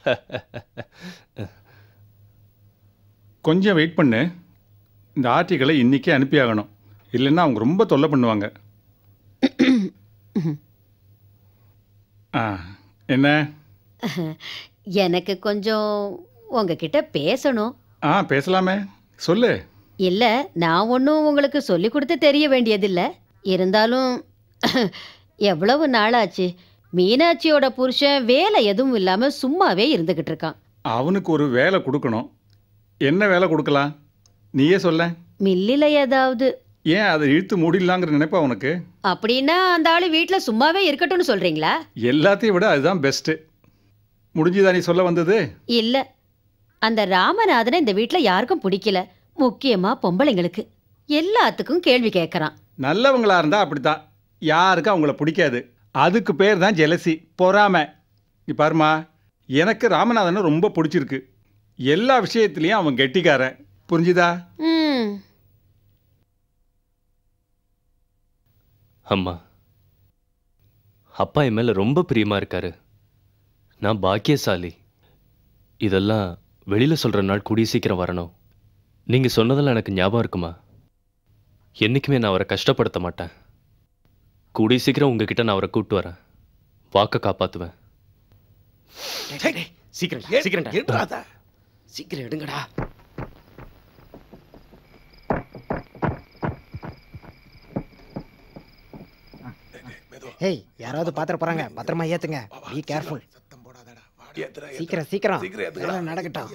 கொஞ்சம் வெயிட் பண்ணு இந்த ஆர்டிகளை இன்றைக்கே அனுப்பியாகணும் இல்லைன்னா அவங்க ரொம்ப தொல்லை பண்ணுவாங்க ஆ என்ன எனக்கு கொஞ்சம் உங்ககிட்ட பேசணும் ஆ பேசலாமே சொல்லு இல்ல நான் ஒன்றும் உங்களுக்கு சொல்லி கொடுத்து தெரிய வேண்டியதில்ல இருந்தாலும் எவ்வளவு நாளாச்சு மீனாட்சியோட புருஷன் வேலை எதுவும் இல்லாம சும்மாவே இருந்துகிட்டு இருக்கான் அவனுக்கு ஒரு வேலை கொடுக்கணும் என்ன வேலை கொடுக்கலாம் நீயே சொல்ல மில்லில ஏதாவது ஏன் அதை இழுத்து மூடிடலாங்கிற நினைப்பா உனக்கு அப்படின்னா அந்த ஆளு வீட்ல சும்மாவே இருக்கட்டும்னு சொல்றீங்களா எல்லாத்தையும் விட அதுதான் பெஸ்ட்டு முடிஞ்சுதா நீ சொல்ல வந்தது இல்ல அந்த ராமநாதனை இந்த வீட்ல யாருக்கும் பிடிக்கல முக்கியமா பொம்பளைங்களுக்கு எல்லாத்துக்கும் கேள்வி கேட்கறான் நல்லவங்களா இருந்தால் அப்படித்தான் யாருக்கும் அவங்கள பிடிக்காது அதுக்கு பேர் தான் ஜெலசி பொறாமை நீ பாருமா எனக்கு ராமநாதனை ரொம்ப பிடிச்சிருக்கு எல்லா விஷயத்துலேயும் அவன் கெட்டிக்காரன் புரிஞ்சுதா ம் அம்மா அப்பா என் மேல ரொம்ப பிரியமா இருக்காரு நான் பாக்கியசாலி இதெல்லாம் வெளியில சொல்ற நாள் கூடிய சீக்கிரம் வரணும் நீங்க சொன்னதெல்லாம் எனக்கு ஞாபகம் இருக்குமா என்னைக்குமே நான் அவரை கஷ்டப்படுத்த மாட்டேன் கூடிய சீக்கிரம் உங்ககிட்ட நான் அவரை கூப்பிட்டு வரேன் வாக்க காப்பாத்துவேன் சீக்கிரம் சீக்கிரம் எடுறாத. சீக்கிரம் எடுங்கடா ஏய் யாராவது பாத்திர போறாங்க பத்திரமா ஏத்துங்க பி கேர்ஃபுல் சீக்கிரம் சீக்கிரம் எல்லாம் நடக்கட்டும்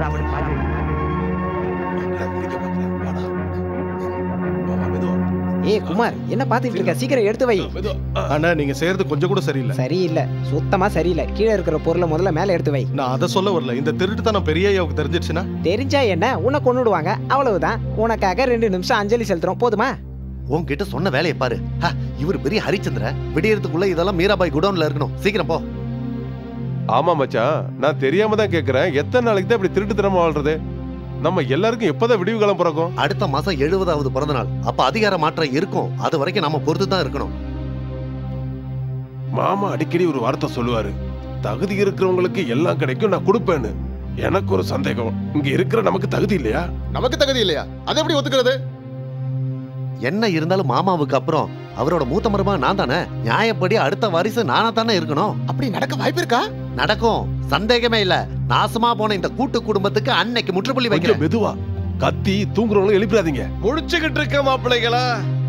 ஏய் குமார் என்ன பாத்துட்டு இருக்க சீக்கிரம் எடுத்து வை அண்ணா நீங்க செய்யறது கொஞ்சம் கூட சரியில்லை சரியில்லை சுத்தமா சரியில்லை கீழே இருக்கிற பொருளை முதல்ல மேல எடுத்து வை நான் அதை சொல்ல வரல இந்த திருட்டுத்தனம் பெரிய ஐயாவுக்கு தெரிஞ்சிடுச்சுன்னா தெரிஞ்சா என்ன உன்னை கொன்னுடுவாங்க அவ்வளவுதான் உனக்காக ரெண்டு நிமிஷம் அஞ்சலி செலுத்துறோம் போதுமா உன்கிட்ட சொன்ன வேலையை பாரு ஹ, இவர் பெரிய ஹரிச்சந்திர விடியறதுக்குள்ள இதெல்லாம் மீராபாய் குடோன்ல இருக்கணும் சீக்கிரம் போ ஆமா மச்சான் நான் தெரியாம தான் கேக்குறேன் எத்தனை நாளைக்கு தான் இப்படி திருட்டுத்தனமா வாழ்றது நம்ம எல்லாருக்கும் எப்பதான் விடிவு காலம் பிறக்கும் அடுத்த மாசம் எழுபதாவது பிறந்த நாள் அப்ப அதிகார மாற்றம் இருக்கும் அது வரைக்கும் நம்ம பொறுத்து தான் இருக்கணும் மாமா அடிக்கடி ஒரு வார்த்தை சொல்லுவாரு தகுதி இருக்கிறவங்களுக்கு எல்லாம் கிடைக்கும் நான் கொடுப்பேன்னு எனக்கு ஒரு சந்தேகம் இங்க இருக்கிற நமக்கு தகுதி இல்லையா நமக்கு தகுதி இல்லையா அதை எப்படி ஒத்துக்கிறது என்ன இருந்தாலும் மாமாவுக்கு அப்புறம் அவரோட மூத்த மருமா நான் தானே நியாயப்படி அடுத்த வாரிசு நானா தானே இருக்கணும் அப்படி நடக்க வாய்ப்பு இருக்கா நடக்கும் சந்தேகமே இல்ல நாசமா போன இந்த கூட்டு குடும்பத்துக்கு அன்னைக்கு முற்றுப்புள்ளி கொஞ்சம் வைக்கிறேன் மெதுவா கத்தி தூங்குறவங்களும் எழுப்பிடாதீங்க முடிச்சுக்கிட்டு இருக்க மாப்பிள்ளைகளா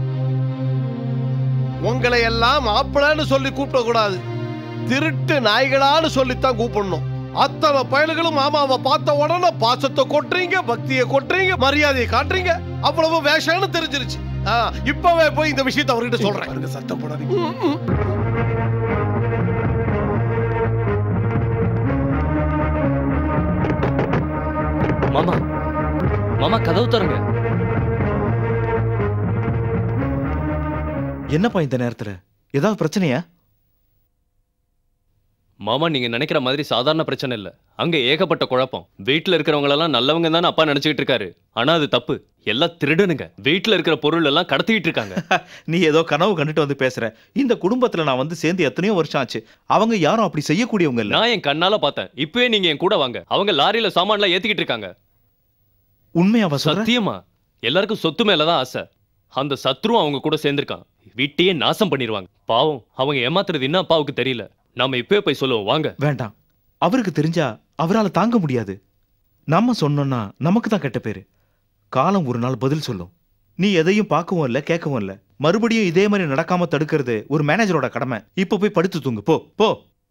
உங்களை எல்லாம் மாப்பிள்ளைன்னு சொல்லி கூப்பிட கூடாது திருட்டு நாய்களான்னு சொல்லித்தான் கூப்பிடணும் அத்தனை பயல்களும் மாமாவை பார்த்த உடனே பாசத்தை கொட்டுறீங்க பக்தியை கொட்டுறீங்க மரியாதையை காட்டுறீங்க அவ்வளவு வேஷம்னு தெரிஞ்சிருச்சு ஆ, இப்பவே போய் இந்த விஷயத்தை அவர்கிட்ட சொல்றேன் சத்தம் போடாதீங்க மாமா மாமா கதவு தரங்க என்னப்பா இந்த நேரத்துல ஏதாவது பிரச்சனையா மாமா நீங்க நினைக்கிற மாதிரி சாதாரண பிரச்சனை இல்ல அங்க ஏகப்பட்ட குழப்பம் வீட்ல இருக்கிறவங்க எல்லாம் நல்லவங்க தானே அப்பா நினைச்சுக்கிட்டு இருக்காரு ஆனா அது தப்பு எல்லாம் திருடனுங்க வீட்ல இருக்கிற பொருள் எல்லாம் கடத்திட்டு இருக்காங்க நீ ஏதோ கனவு கண்டுட்டு வந்து பேசுற இந்த குடும்பத்துல நான் வந்து சேர்ந்து எத்தனையோ வருஷம் ஆச்சு அவங்க யாரும் அப்படி செய்யக்கூடியவங்க இல்ல நான் என் கண்ணால பார்த்தேன் இப்பவே நீங்க என் கூட வாங்க அவங்க லாரியில சாமான்லாம் ஏத்திக்கிட்டு இருக்காங்க உண்மையாவா சொல்ற? சத்தியமா எல்லாருக்கும் சொத்து மேலதான் ஆசை அந்த சத்ருவும் அவங்க கூட சேர்ந்திருக்கான் வீட்டையே நாசம் பண்ணிடுவாங்க பாவம் அவங்க ஏமாத்துறது இன்னும் அப்பாவுக்கு தெரியல நாம இப்பவே போய் சொல்லுவோம் வாங்க வேண்டாம் அவருக்கு தெரிஞ்சா அவரால தாங்க முடியாது நம்ம சொன்னோம்னா நமக்கு தான் கெட்ட பேரு காலம் ஒரு நாள் பதில் சொல்லும் நீ எதையும் பார்க்கவும் இல்ல கேட்கவும் இல்ல மறுபடியும் இதே மாதிரி நடக்காம தடுக்கிறது ஒரு மேனேஜரோட கடமை இப்ப போய் படுத்து தூங்கு போ போ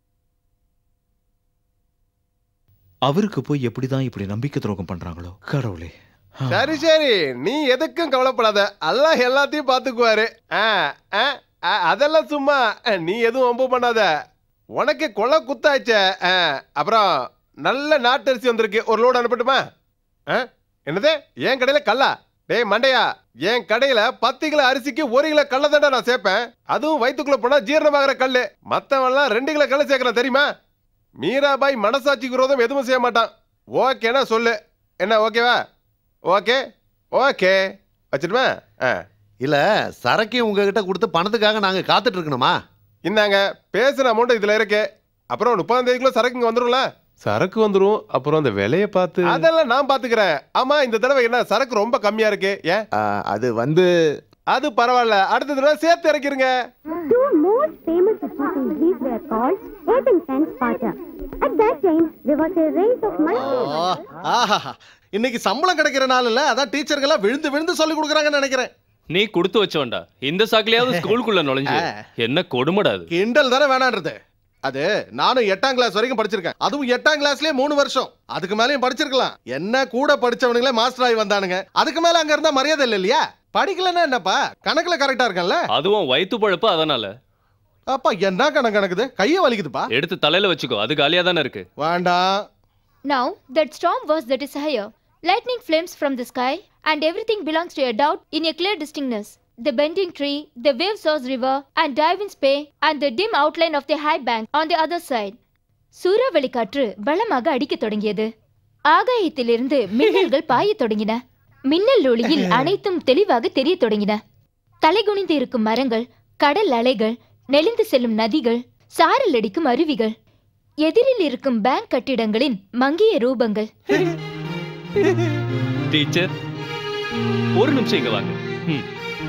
அவருக்கு போய் எப்படிதான் இப்படி நம்பிக்கை துரோகம் பண்றாங்களோ கடவுளே சரி சரி நீ எதுக்கும் கவலைப்படாத அல்லாஹ் எல்லாத்தையும் பாத்துக்குவாரு ஆ, ஆ, ஆ, அதெல்லாம் சும்மா அ, நீ எதுவும் வம்பு பண்ணாத உனக்கு கொலை குத்தாச்சே ஆ, அப்புறம் நல்ல நாட்டரிசி வந்திருக்கு ஒரு லோடு அனுப்பட்டுமா ஆ, என்னது என் கடையில கல்லா டேய் மண்டையா என் கடையில பத்து கிலோ அரிசிக்கு ஒரு கிலோ கல்ல தாண்டா நான் சேர்ப்பேன் அதுவும் வயித்துக்குள்ள போனா ஜீரணமாகிற கல்லு மத்தவன்லாம் ரெண்டு கிலோ கல்ல சேர்க்கறான் தெரியுமா மீராபாய் மனசாட்சிக்கு விரோதம் எதுவும் செய்ய மாட்டான் ஓகேனா சொல்லு என்ன ஓகேவா ஓகே ஓகே வச்சிருமா இல்ல சரக்கையும் உங்ககிட்ட கொடுத்து பணத்துக்காக நாங்க காத்துட்டு இருக்கணுமா இந்தாங்க பேசுற அமௌண்ட் இதுல இருக்கு அப்புறம் முப்பதாம் தேதிக்குள்ள சரக்கு இங்க வந்துரும்ல சரக்கு வந்துரும் அப்புறம் அந்த விலைய பார்த்து அதெல்லாம் நான் பாத்துக்கிறேன் ஆமா இந்த தடவை என்ன சரக்கு ரொம்ப கம்மியா இருக்கு ஏன் அது வந்து அது பரவாயில்ல அடுத்த தடவை சேர்த்து இறக்கிருங்க Two most famous cities in Greece were called Athens and Sparta. At that time, there was a race of multi ஆஹா இன்னைக்கு சம்பளம் கிடைக்கிற நாள் இல்ல அதான் டீச்சர்களா விழுந்து விழுந்து சொல்லி கொடுக்குறாங்கன்னு நினைக்கிறேன் நீ கொடுத்து வச்சோண்டா இந்த சாக்குலயாவது ஸ்கூலுக்குள்ள நுழைஞ்சு என்ன கொடுமடா அது கிண்டல் தானே வேணான்றது அது நானும் எட்டாம் கிளாஸ் வரைக்கும் படிச்சிருக்கேன் அதுவும் எட்டாம் கிளாஸ்லயே மூணு வருஷம் அதுக்கு மேலயும் படிச்சிருக்கலாம் என்ன கூட படிச்சவனுங்களே மாஸ்டர் ஆகி வந்தானுங்க அதுக்கு மேல அங்க இருந்தா மரியாதை இல்ல இல்லையா படிக்கலன்னா என்னப்பா கணக்குல கரெக்டா இருக்கேன்ல அதுவும் வயித்து பழப்பு அதனால அப்பா என்ன கணக்கு கணக்குது கைய வலிக்குதுப்பா எடுத்து தலையில வச்சுக்கோ அது காலியா தானே இருக்கு வேண்டாம் Now, that storm was that is higher. Lightning flames from the sky, and everything belongs to a doubt in a clear distinctness. The bending tree, the wave-source river, and diving spay, and the dim outline of the high bank on the other side. சூறாவளி காற்று பலமாக அடிக்கத் தொடங்கியது ஆகாயத்திலிருந்து மின்னல்கள் பாயத் தொடங்கின மின்னல் ஒளியில் அனைத்தும் தெளிவாக தெரியத் தொடங்கின தலைகுனிந்து இருக்கும் மரங்கள் கடல் அலைகள் நெளிந்து செல்லும் நதிகள் சாரல் அடிக்கும் அருவிகள் எதிரில் இருக்கும் பேங்க் கட்டிடங்களின் மங்கிய ரூபங்கள் டீச்சர் ஒரு நிமிஷம் இங்க வாங்க ம்.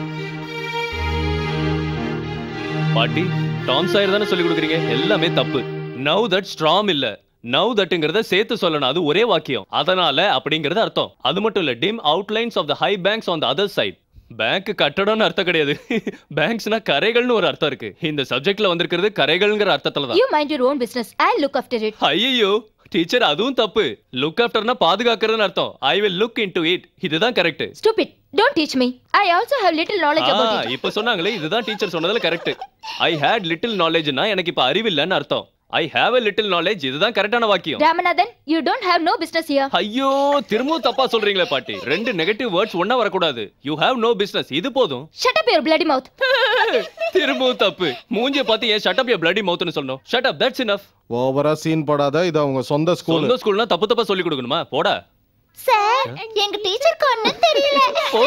பாட்டி டாம் சாயர் தானே சொல்லி கொடுக்குறீங்க எல்லாமே தப்பு நவ் தட் ஸ்ட்ராம் இல்ல நவ் தட்ங்கிறத சேர்த்து சொல்லணும் அது ஒரே வாக்கியம் அதனால அப்படிங்கறது அர்த்தம் அது மட்டும் இல்ல dim outlines of the high banks on the other side bank கட்டடம்னு அர்த்தம் கிடையாது பேங்க்ஸ்னா கரைகள்னு ஒரு அர்த்தம் இருக்கு இந்த சப்ஜெக்ட்ல வந்திருக்கிறது கரைகள்ங்கிற அர்த்தத்துல தான் you mind your own business I look after it ஐயோ டீச்சர் அதுவும் தப்பு லுக் ஆஃப்டர்னா பாதுகாக்கிறதுன்னு அர்த்தம் I will look into it இதுதான் correct stupid don't teach me I also have little knowledge about it இப்ப சொன்னாங்களே இதுதான் டீச்சர் சொன்னதுல கரெக்ட் ஐ ஹேட் லிட்டில் நாலேஜ்னா எனக்கு இப்ப அறிவில்லைன்னு அர்த்தம் I have a little knowledge இதுதான் கரெக்டான வாக்கியம் Ramanathan you don't have no business here ஐயோ திரும்பவும் தப்பா சொல்றீங்களே பாட்டி ரெண்டு நெகட்டிவ் வேர்ட்ஸ் ஒண்ணா வரக்கூடாது யூ ஹேவ் நோ பிசினஸ் இது போதும் shut up your bloody mouth திரும்பவும் தப்பு மூஞ்சிய பார்த்து ஏன் ஷட் அப் ய bloody மவுத்னு சொல்லணும் ஷட் அப் தட்ஸ் இனஃப் ஓவரா சீன் போடாத இது அவங்க சொந்த ஸ்கூல் சொந்த ஸ்கூல்னா தப்பு தப்பா சொல்லி கொடுக்கணுமா போடா சார் எங்க டீச்சருக்கு ஒண்ணும் தெரியல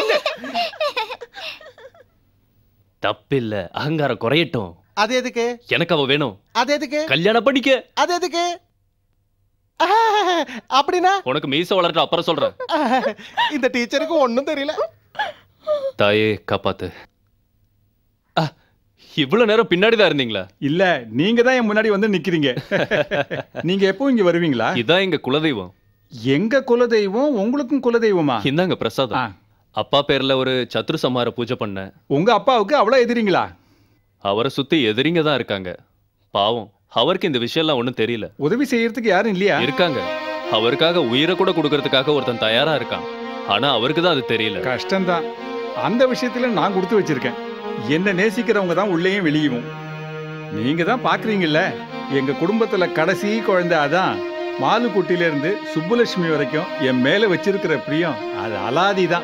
தப்பில்ல அகங்காரம் குறையட்டும் அது எதுக்கு எனக்கு அவ வேணும் அது எதுக்கு கல்யாணம் பண்ணிக்க அது எதுக்கு ஆஹ், அப்படின்னா உனக்கு மீச வளரட்டும் அப்புறம் சொல்றேன் ஆஹ், இந்த டீச்சருக்கு ஒண்ணும் தெரியல தாயே காப்பாத்து ஆ, இவ்வளவு நேரம் பின்னாடி தான் இருந்தீங்களா இல்ல நீங்க தான் என் முன்னாடி வந்து நிக்கிறீங்க நீங்க எப்போ இங்க வருவீங்களா இதான் எங்க குலதெய்வம் எங்க குலதெய்வம் உங்களுக்கும் குலதெய்வமா இந்தாங்க பிரசாதம் அப்பா பேர்ல ஒரு சத்ரு சம்ஹார பூஜை பண்ணேன் உங்க அப்பாவுக்கு அவ்வளவு எதிரிங்களா அவரை சுத்தி எதிரிங்க தான் இருக்காங்க பாவம் அவருக்கு இந்த விஷயம்லாம் ஒண்ணும் தெரியல உதவி செய்யறதுக்கு யாரும் இல்லையா இருக்காங்க அவருக்காக உயிரை கூட கொடுக்கறதுக்காக ஒருத்தன் தயாரா இருக்கான் ஆனா அவருக்கு தான் அது தெரியல கஷ்டம்தான் அந்த விஷயத்துல நான் கொடுத்து வச்சிருக்கேன் என்ன நேசிக்கிறவங்க தான் உள்ளேயும் வெளியும் நீங்க தான் பாக்குறீங்கல்ல எங்க குடும்பத்துல கடைசி குழந்தை அதான் மாலுக்குட்டில இருந்து சுப்புலட்சுமி வரைக்கும் என் மேல வச்சிருக்கிற பிரியம் அது அலாதி தான்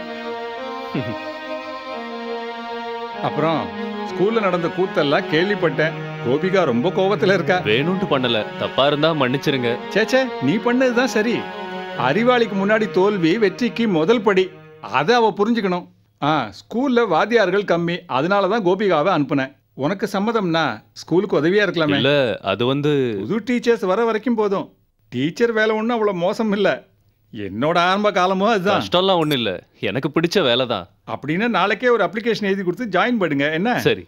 அப்புறம் ஸ்கூல்ல நடந்த கூத்தெல்லாம் கேள்விப்பட்டேன் கோபிகா ரொம்ப கோபத்துல இருக்கா வேணும்ட்டு பண்ணல தப்பா இருந்தா மன்னிச்சிருங்க சேச்சே நீ பண்ணதுதான் சரி அறிவாளிக்கு முன்னாடி தோல்வி வெற்றிக்கு முதல் படி அதை அவ புரிஞ்சுக்கணும் ஆ ஸ்கூல்ல வாத்தியார்கள் கம்மி அதனால தான் கோபிகாவை அனுப்புனேன் உனக்கு சம்மதம்னா ஸ்கூலுக்கு உதவியா இருக்கலாமே இல்ல அது வந்து புது டீச்சர்ஸ் வர வரைக்கும் போதும் டீச்சர் வேலை ஒன்றும் அவ்வளோ மோசம் இல்ல என்னோட ஆரம்ப காலமும் அதுதான் கஷ்டம்லாம் ஒண்ணும் இல்ல எனக்கு பிடிச்ச வேலை தான் அப்படின்னா நாளைக்கே ஒரு அப்ளிகேஷன் எழுதி கொடுத்து ஜாயின் பண்ணுங்க என்ன சரி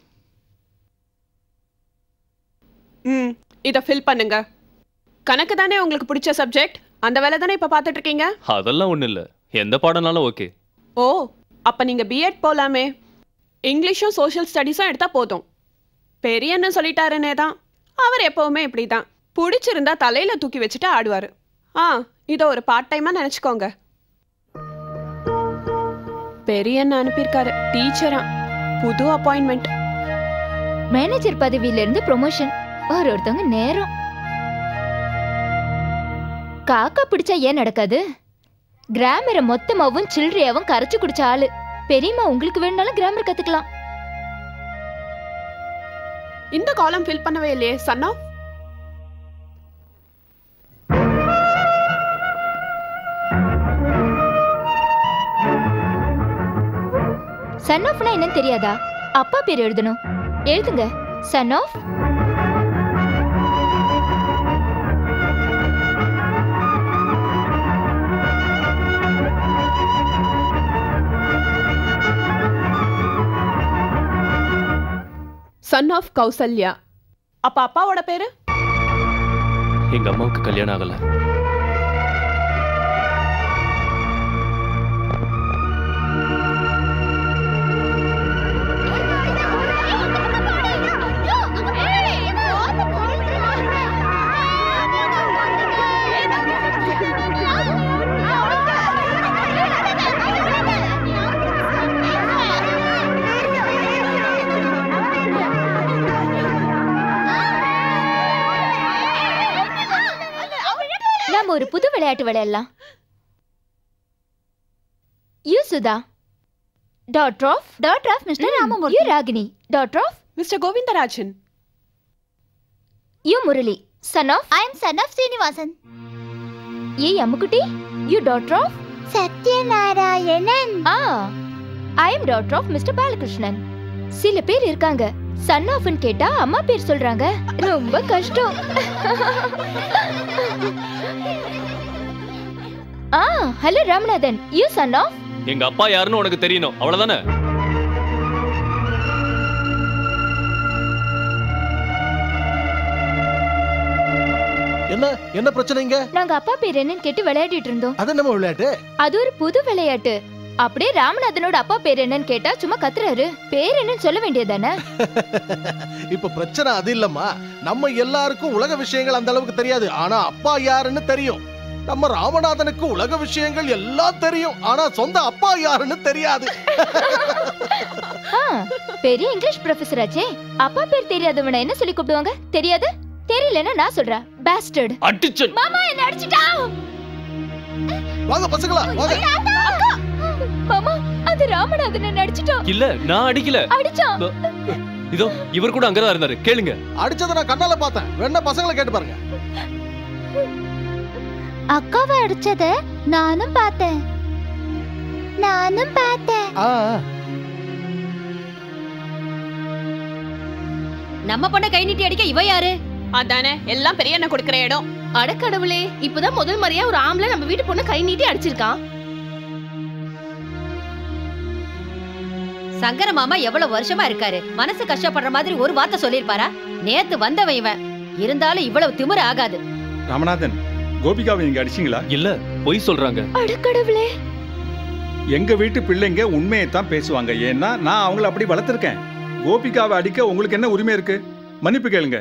ம் இதை ஃபில் பண்ணுங்க கணக்கு தானே உங்களுக்கு பிடிச்ச சப்ஜெக்ட் அந்த வேலை தானே இப்போ பார்த்துட்டு இருக்கீங்க அதெல்லாம் ஒண்ணும் இல்ல எந்த பாடம்னாலும் ஓகே ஓ அப்போ நீங்கள் பிஎட் போகலாமே இங்கிலீஷும் சோஷியல் ஸ்டடீஸும் எடுத்தால் போதும் பெரியன்னு சொல்லிட்டாருன்னே தான் அவர் எப்போவுமே இப்படி தான் பிடிச்சிருந்தா தலையில் தூக்கி வச்சுட்டு ஆடுவார் ஆ இதை ஒரு பார்ட் டைமாக நினச்சிக்கோங்க பெரியன்னு அனுப்பியிருக்காரு டீச்சரா புது அப்பாயின்மெண்ட் மேனேஜர் பதவியில இருந்து ப்ரொமோஷன் ஒரு ஒருத்தவங்க நேரம் காக்கா பிடிச்சா ஏன் நடக்காது கிராமரை மொத்தமாவும் சில்லறையாவும் கரைச்சு குடிச்ச ஆளு பெரியம்மா உங்களுக்கு வேணும்னாலும் கிராமர் கத்துக்கலாம் இந்த காலம் ஃபில் பண்ணவே இல்லையே சன்னா சன் ஆஃப்னா என்னன்னு தெரியாதா அப்பா பேர் எழுதணும் எழுதுங்க son of son of Kausalya அப்ப அப்பாவோட பேரு எங்க அம்மாவுக்கு கல்யாணம் ஆகல நாம ஒரு புது விளையாட்டு விளையாடலாம் you Sudha doctor of doctor of mister Ramamurthy you Ragini doctor of mister Govindarajan you Murali son of I am son of Srinivasan ஏ Ammukutty you doctor of Satyanarayanan ஆ I am doctor of mister Balakrishnan சில பேர் இருக்காங்க சன் ஆஃப்னு கேட்டா அம்மா பேர் சொல்றாங்க ரொம்ப கஷ்டம் ஆ ஹலோ ராமநாதன் யூ சன் ஆஃப் எங்க அப்பா யாருன்னு உனக்கு தெரியணும் அவ்வளவுதானே என்ன என்ன பிரச்சனைங்க நாங்க அப்பா பேர் என்னன்னு கேட்டு விளையாடிட்டு இருந்தோம் அது நம்ம விளையாட்டு அது ஒரு புது விளையாட்டு அப்படியே ராமநாதனோட அப்பா பேர் என்னன்னு கேட்டா சும்மா கத்துறாரு பேர் என்னன்னு சொல்ல வேண்டியதானே இப்ப பிரச்சனை அது இல்லம்மா நம்ம எல்லாருக்கும் உலக விஷயங்கள் அந்த அளவுக்கு தெரியாது ஆனா அப்பா யாருன்னு தெரியும் நம்ம ராமநாதனுக்கு உலக விஷயங்கள் எல்லாம் தெரியும் ஆனா சொந்த அப்பா யாருன்னு தெரியாது ஆ, பெரிய இங்கிலீஷ் ப்ரொஃபசர் ஆச்சே அப்பா பேர் தெரியாதவன என்ன சொல்லி கூப்பிடுவாங்க தெரியாது தெரியலன்னா நான் சொல்றேன் பாஸ்டர்ட் அடிச்சன் மாமா என்ன அடிச்சிட்டா வாங்க பசங்களா வாங்க அக்கா மாமா அது ராமநாதன் என்ன அடிச்சிட்டான் இல்ல நான் அடிக்கல அடிச்சான் இதோ இவர் கூட அங்கதான் இருந்தாரு கேளுங்க அடிச்சதை நான் கண்ணால பார்த்தேன் வேணா பசங்களை கேட்டு பாருங்க அக்காவை அடிச்சத நானும் பார்த்தேன் நானும் பார்த்தேன் நம்ம பொண்ணை கை நீட்டி அடிக்க இவ யாரு அதானே எல்லாம் பெரிய அண்ணன் கொடுக்கிற இடம் அடக்கடவுளே இப்பதான் முதல் முறையா ஒரு ஆம்பளை நம்ம வீட்டு பொண்ணு கை நீட்டி அடிச்சிருக்கான் சங்கர மாமா எவ்வளவு வருஷமா இருக்காரு மனசு கஷ்டப்படுற மாதிரி ஒரு வார்த்தை சொல்லிருப்பாரா நேத்து வந்தவன் இவன் இருந்தாலும் இவ்வளவு திமிரு ஆகாது ராமநாதன் கோபிகாவை நீங்க அடிச்சீங்களா இல்ல பொய் சொல்றாங்க அடக்கடவுளே எங்க வீட்டு பிள்ளைங்க உண்மையை தான் பேசுவாங்க ஏன்னா நான் அவங்கள அப்படி வளர்த்துருக்கேன் கோபிகாவை அடிக்க உங்களுக்கு என்ன உரிமை இருக்கு மன்னிப்பு கேளுங்க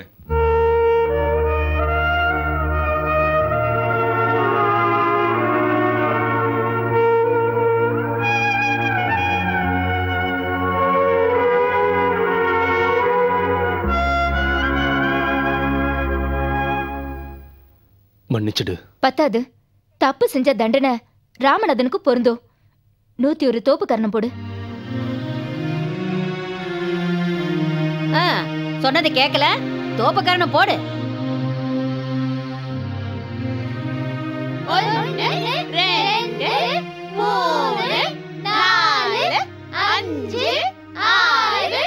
மன்னிச்சிடு பத்தாது தப்பு செஞ்ச தண்டனை ராமநாதனுக்கு பொருந்தும் நூத்தி ஒரு தோப்பு கரணம் போடு ஆ, சொன்னதை கேக்கல தோப்பக்காரனை போடு ஒன்று ரெண்டு மூணு நாலு அஞ்சு ஆறு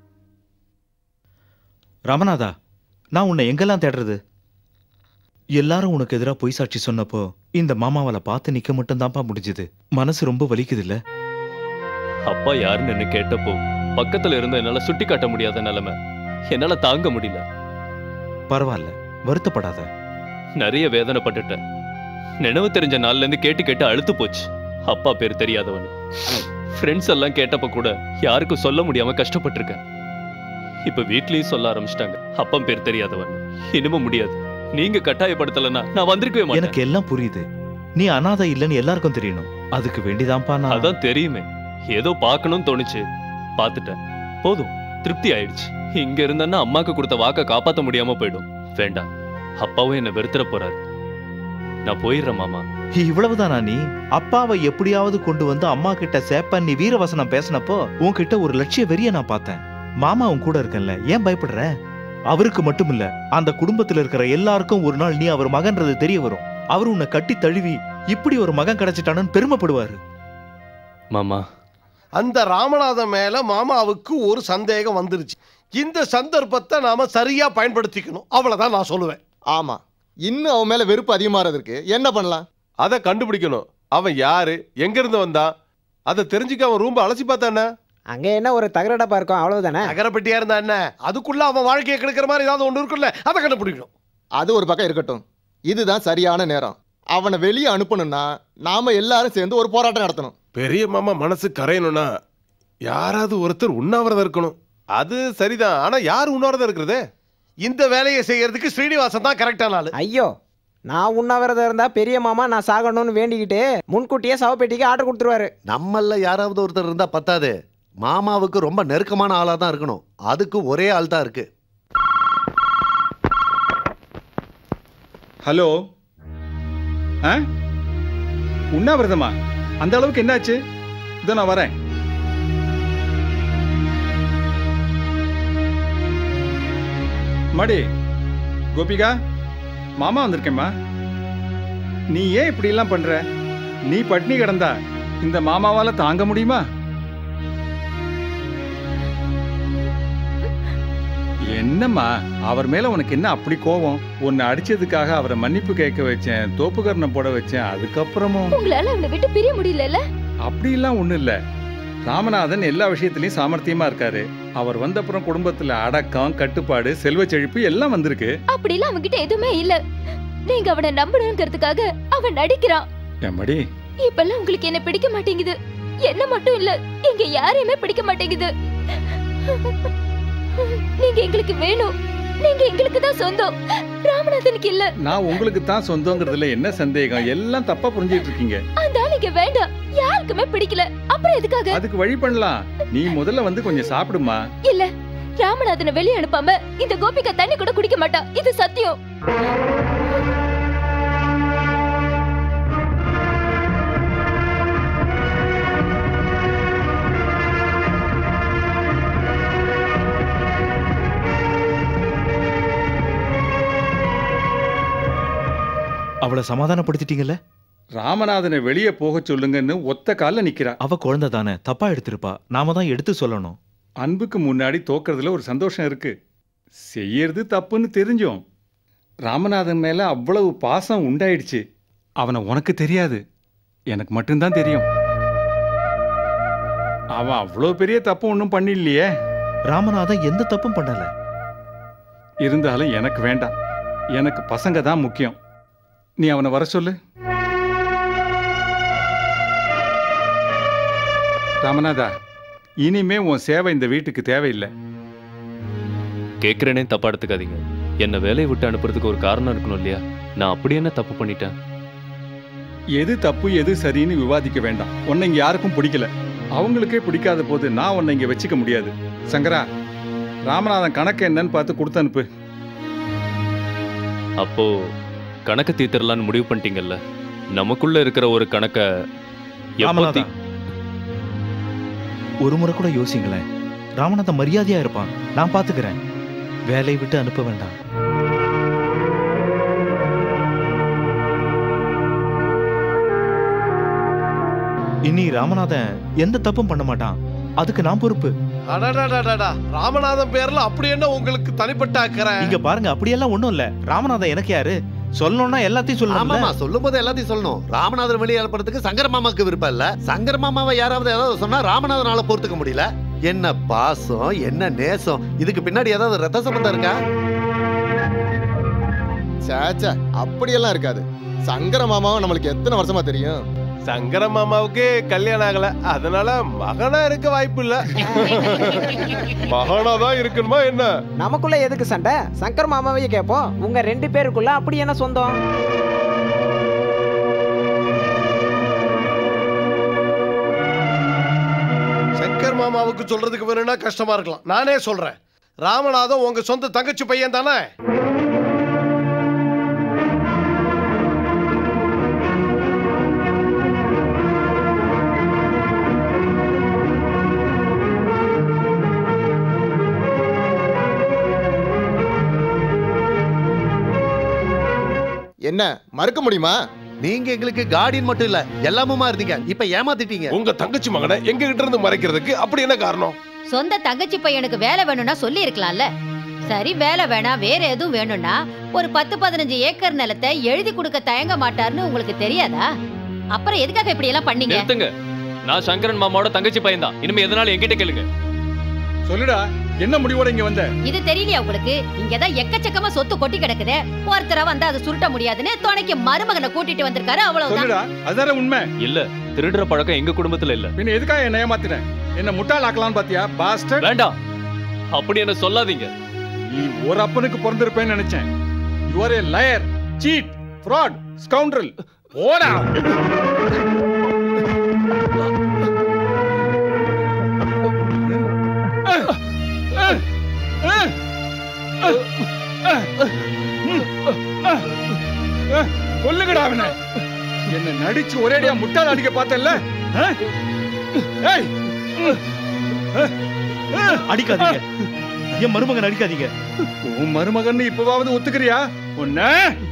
ராமநாதா நான் உன்னை எங்கெல்லாம் தேடுறது எல்லாரும் உனக்கு எதிராக பொய் சாட்சி சொன்னப்போ இந்த மாமாவால பார்த்து நிக்க மட்டும்தான்ப்பா முடிஞ்சது மனசு ரொம்ப வலிக்குது இல்ல அப்பா யாருன்னு என்ன கேட்டப்போ பக்கத்துல இருந்து என்னால சுட்டி காட்ட முடியாத நிலைமை என்னால தாங்க முடியல பரவாயில்ல வருத்தப்படாத நிறைய வேதனைப்பட்டுட்டேன் நினைவு தெரிஞ்ச நாள்ல இருந்து கேட்டு கேட்டு அழுத்து போச்சு அப்பா பேர் தெரியாதவன் ஃப்ரெண்ட்ஸ் எல்லாம் கேட்டப்ப கூட யாருக்கும் சொல்ல முடியாம கஷ்டப்பட்டிருக்கேன் இப்ப வீட்லயும் சொல்ல ஆரம்பிச்சிட்டாங்க அப்பன் பேர் தெரியாதவன் இனிமே முடியாது நீங்க கட்டாயப்படுத்தலன்னா நான் வந்திருக்கவே மாட்டேன் எனக்கு எல்லாம் புரியுது நீ அனாதை இல்லைன்னு எல்லாருக்கும் தெரியணும் அதுக்கு வேண்டிதான்ப்பா நான் அதான் தெரியுமே ஏதோ பார்க்கணும்னு தோணுச்சு பார்த்துட்டேன் போதும் திருப்தி ஆயிடுச்சு இங்க இருந்தேன்னா அம்மாக்கு கொடுத்த வாக்க காப்பாத்த முடியாம போயிடும் வேண்டாம் அப்பாவும் என்ன வெறுத்துற போறாரு நான் போயிடுறேன் மாமா இவ்வளவுதானா நீ அப்பாவை எப்படியாவது கொண்டு வந்து அம்மா கிட்ட சேப்ப நீ வீரவசனம் பேசினப்போ உன்கிட்ட ஒரு லட்சிய வெறிய நான் பார்த்தேன் மாமா உன் கூட இருக்கேன்ல ஏன் பயப்படுற அவருக்கு மட்டும் இல்ல அந்த குடும்பத்துல இருக்கிற எல்லாருக்கும் ஒரு நாள் நீ அவர் மகன்றது தெரிய வரும் அவர் உன்னை கட்டி தழுவி இப்படி ஒரு மகன் கிடைச்சிட்டானு பெருமைப்படுவாரு மாமா அந்த ராமநாதன் மேல மாமாவுக்கு ஒரு சந்தேகம் வந்துருச்சு இந்த சந்தர்ப்பத்தை நாம சரியா பயன்படுத்திக்கணும் அவ்வளவுதான் நான் சொல்லுவேன் ஆமா இன்னும் அவன் மேல வெறுப்பு அதிகமாறதுக்கு என்ன பண்ணலாம் அதை கண்டுபிடிக்கணும் அவன் யாரு எங்க இருந்து வந்தான் அதை தெரிஞ்சுக்க அவன் ரூம்ப அலசி பார்த்தானே அங்க என்ன ஒரு தகர டப்பா இருக்கும் அவ்வளவுதானே நகரப்பட்டியா இருந்தா என்ன அதுக்குள்ள அவன் வாழ்க்கையை கெடுக்கிற மாதிரி ஏதாவது ஒண்ணு இருக்குல்ல அதை கண்டுபிடிக்கணும் அது ஒரு பக்கம் இருக்கட்டும் இதுதான் சரியான நேரம் அவனை வெளியே அனுப்பணும்னா நாம எல்லாரும் சேர்ந்து ஒரு போராட்டம் நடத்தணும் பெரிய மாமா மனசு கரையணும்னா யாராவது ஒருத்தர் உண்ணாவிரதம் இருக்கணும் அது சரிதான் ஆனா யார் உண்ணாவிரதம் இருக்கிறது இந்த வேலையை செய்யறதுக்கு ஸ்ரீனிவாசன் தான் கரெக்டான ஆளு ஐயோ நான் உண்ணாவிரதம் இருந்தா பெரிய மாமா நான் சாகணும்னு வேண்டிக்கிட்டு முன்கூட்டியே சவப்பெட்டிக்கு ஆர்டர் கொடுத்துருவாரு நம்மள யாராவது ஒருத்தர் இருந்தா பத்தாது மாமாவுக்கு ரொம்ப நெருக்கமான ஆளா தான் இருக்கணும் அதுக்கு ஒரே ஆள் தான் இருக்கு ஹலோ ஆ உண்ணாவிரதமா அந்த அளவுக்கு என்னாச்சு இதோ நான் வரேன் மடி கோபிகா மாமா வந்திருக்கேம்மா நீ ஏன் இப்படி எல்லாம் பண்ற நீ பட்னி கிடந்தா இந்த மாமாவால தாங்க முடியுமா என்னம்மா அவர் மேல உனக்கு என்ன அப்படி கோவம் உன்னை அடிச்சதுக்காக அவரை மன்னிப்பு கேட்க வச்சேன் தோப்புக்கரணம் போட வச்சேன் அதுக்கப்புறமும் உங்களால அவனை விட்டு பிரிய முடியல அப்படிலாம் ஒண்ணும் இல்ல ராமநாதன் எல்லா விஷயத்திலயும் சாமர்த்தியமா இருக்காரு அவர் வந்தப்புறம் குடும்பத்துல அடக்கம் கட்டுப்பாடு செல்வ செழிப்பு எல்லாம் வந்திருக்கு அப்படிலாம் அவன்கிட்ட எதுவுமே இல்ல நீங்க அவனை நம்பணுங்கிறதுக்காக அவன் நடிக்கிறான் எம்மடி இப்பெல்லாம் உங்களுக்கு என்ன பிடிக்க மாட்டேங்குது என்ன மட்டும் இல்ல எங்க யாரையுமே பிடிக்க மாட்டேங்குது நீங்க எங்களுக்கு வேணும் நீங்க எங்களுக்கு தான் சொந்தம் ராமநாதனுக்கு இல்ல நான் உங்களுக்கு தான் சொந்தங்கிறதுல என்ன சந்தேகம் எல்லாம் தப்பா புரிஞ்சிட்டு இருக்கீங்க அந்த ஆள் இங்க வேண்டாம் யாருக்குமே பிடிக்கல அப்புறம் எதுக்காக அதுக்கு வழி பண்ணலாம் நீ முதல்ல வந்து கொஞ்சம் சாப்பிடுமா இல்ல ராமநாதனை வெளியே அனுப்பாம இந்த கோபிகா தண்ணி கூட குடிக்க மாட்டா இது சத்தியம் அவளை சமாதானப்படுத்திட்டீங்கல்ல ராமநாதனை வெளியே போக சொல்லுங்கன்னு ஒத்த கால்ல நிக்கிறா அவ குழந்தை தானே தப்பா எடுத்திருப்பா நாம தான் எடுத்து சொல்லணும் அன்புக்கு முன்னாடி தோக்கறதுல ஒரு சந்தோஷம் இருக்கு செய்யறது தப்புன்னு தெரிஞ்சோம் ராமநாதன் மேல அவ்வளவு பாசம் உண்டாயிடுச்சு அவனை உனக்கு தெரியாது எனக்கு மட்டும்தான் தெரியும் அவன் அவ்வளோ பெரிய தப்பு ஒன்றும் பண்ணிடலையே ராமநாதன் எந்த தப்பும் பண்ணல இருந்தாலும் எனக்கு வேண்டாம் எனக்கு பசங்க தான் முக்கியம் நீ அவனை வர சொல்லு ராமநாதா இனிமே உன் சேவை இந்த வீட்டுக்கு தேவையில்லை கேட்குறேனே தப்பா எடுத்துக்காதீங்க என்னை வேலையை விட்டு அனுப்புறதுக்கு ஒரு காரணம் இருக்கணும் இல்லையா நான் அப்படி என்ன தப்பு பண்ணிட்டேன் எது தப்பு எது சரின்னு விவாதிக்க வேண்டாம் உன்னை இங்க யாருக்கும் பிடிக்கல அவங்களுக்கே பிடிக்காத போது நான் உன்னை இங்க வச்சுக்க முடியாது சங்கரா ராமநாதன் கணக்கு என்னன்னு பார்த்து கொடுத்து அனுப்பு அப்போ கணக்கு தீர்த்திடலான்னு முடிவு பண்ணிட்டீங்கல்ல நமக்குள்ள இருக்கிற ஒரு கணக்கை எப்போ ராமநாதா தீ- ஒரு முறை கூட யோசிங்களேன் ராமநாதன் மரியாதையா இருப்பான் நான் பாத்துக்கிறேன் வேலையை விட்டு அனுப்ப வேண்டாம் இனி ராமநாதன் எந்த தப்பும் பண்ண மாட்டான் அதுக்கு நான் பொறுப்பு அடடடடடா ராமநாதன் பேர்ல அப்படி என்ன உங்களுக்கு தனிப்பட்ட அக்கறை இங்க பாருங்க அப்படியெல்லாம் ஒண்ணும் இல்ல ராமநாதன் எனக்கு யாரு சொல்லணும்னா எல்லாத்தையும் ஆமாமா சொல்லணும் சொல்லும் போது எல்லாத்தையும் சொல்லணும் ராமநாதன் வெளியே அனுப்புறதுக்கு சங்கர மாமாக்கு விருப்பம் இல்ல சங்கர மாமாவை யாராவது ஏதாவது சொன்னா ராமநாதனால பொறுத்துக்க முடியல என்ன பாசம் என்ன நேசம் இதுக்கு பின்னாடி ஏதாவது ரத்த சம்பந்தம் இருக்கா சேச்சா அப்படியெல்லாம் இருக்காது சங்கர மாமாவும் நம்மளுக்கு எத்தனை வருஷமா தெரியும் சங்கர மாமாவுக்கு கல்யாணம் ஆகல அதனால மகனா இருக்க வாய்ப்பு இல்ல மகனா தான் இருக்கணுமா என்ன நமக்குள்ள எதுக்கு சண்டை சங்கர் மாமாவையே கேட்போம் உங்க ரெண்டு பேருக்குள்ள அப்படி என்ன சொந்தம் சங்கர் மாமாவுக்கு சொல்றதுக்கு வேணும்னா கஷ்டமா இருக்கலாம் நானே சொல்றேன் ராமநாதன் உங்க சொந்த தங்கச்சி பையன் தானே என்ன மறுக்க முடியுமா நீங்க எங்களுக்கு கார்டியன் மட்டும் இல்ல எல்லாமுமா இருந்தீங்க இப்ப ஏமாத்திட்டீங்க உங்க தங்கச்சி மகனை எங்க கிட்ட இருந்து மறைக்கிறதுக்கு அப்படி என்ன காரணம் சொந்த தங்கச்சி பையனுக்கு வேலை வேணும்னா சொல்லி இருக்கலாம்ல சரி வேலை வேணாம் வேற எதுவும் வேணும்னா ஒரு பத்து பதினஞ்சு ஏக்கர் நிலத்தை எழுதி கொடுக்க தயங்க மாட்டாருன்னு உங்களுக்கு தெரியாதா அப்புறம் எதுக்காக இப்படி எல்லாம் பண்ணீங்க நிறுத்துங்க நான் சங்கரன் மாமாவோட தங்கச்சி பையன் தான் இனிமே எதனால என்கிட்ட கேளுங்க சொல்லுடா என்ன முடிவோட இங்க வந்த இது தெரியலையா உங்களுக்கு இங்கதான் எக்கச்சக்கமா சொத்து கொட்டி கிடக்குதே ஒருத்தர வந்து அதை சுருட்ட முடியாதுன்னு துணைக்கு மருமகனை கூட்டிட்டு வந்திருக்காரு சொல்லுடா அவ்வளவுதான் அதான உண்மை இல்ல திருடுற பழக்கம் எங்க குடும்பத்துல இல்ல பின்ன எதுக்காக என்ன ஏமாத்தின என்ன முட்டாள் ஆக்கலாம்னு பாத்தியா பாஸ்டர் வேண்டாம் அப்படி என்ன சொல்லாதீங்க நீ ஒரு அப்பனுக்கு பிறந்திருப்பேன்னு நினைச்சேன் you are a liar cheat fraud scoundrel ஓடா கொல்லுங்கடா அவனை என்ன நடிச்சு ஒரேடியா முட்டாள் அடிக்க பார்த்தல்ல ஆ? ஏய் அடிக்காதீங்க என் மருமகன் அடிக்காதீங்க உன் மருமகன் இப்பவாவது ஒத்துக்கிறியா உன்ன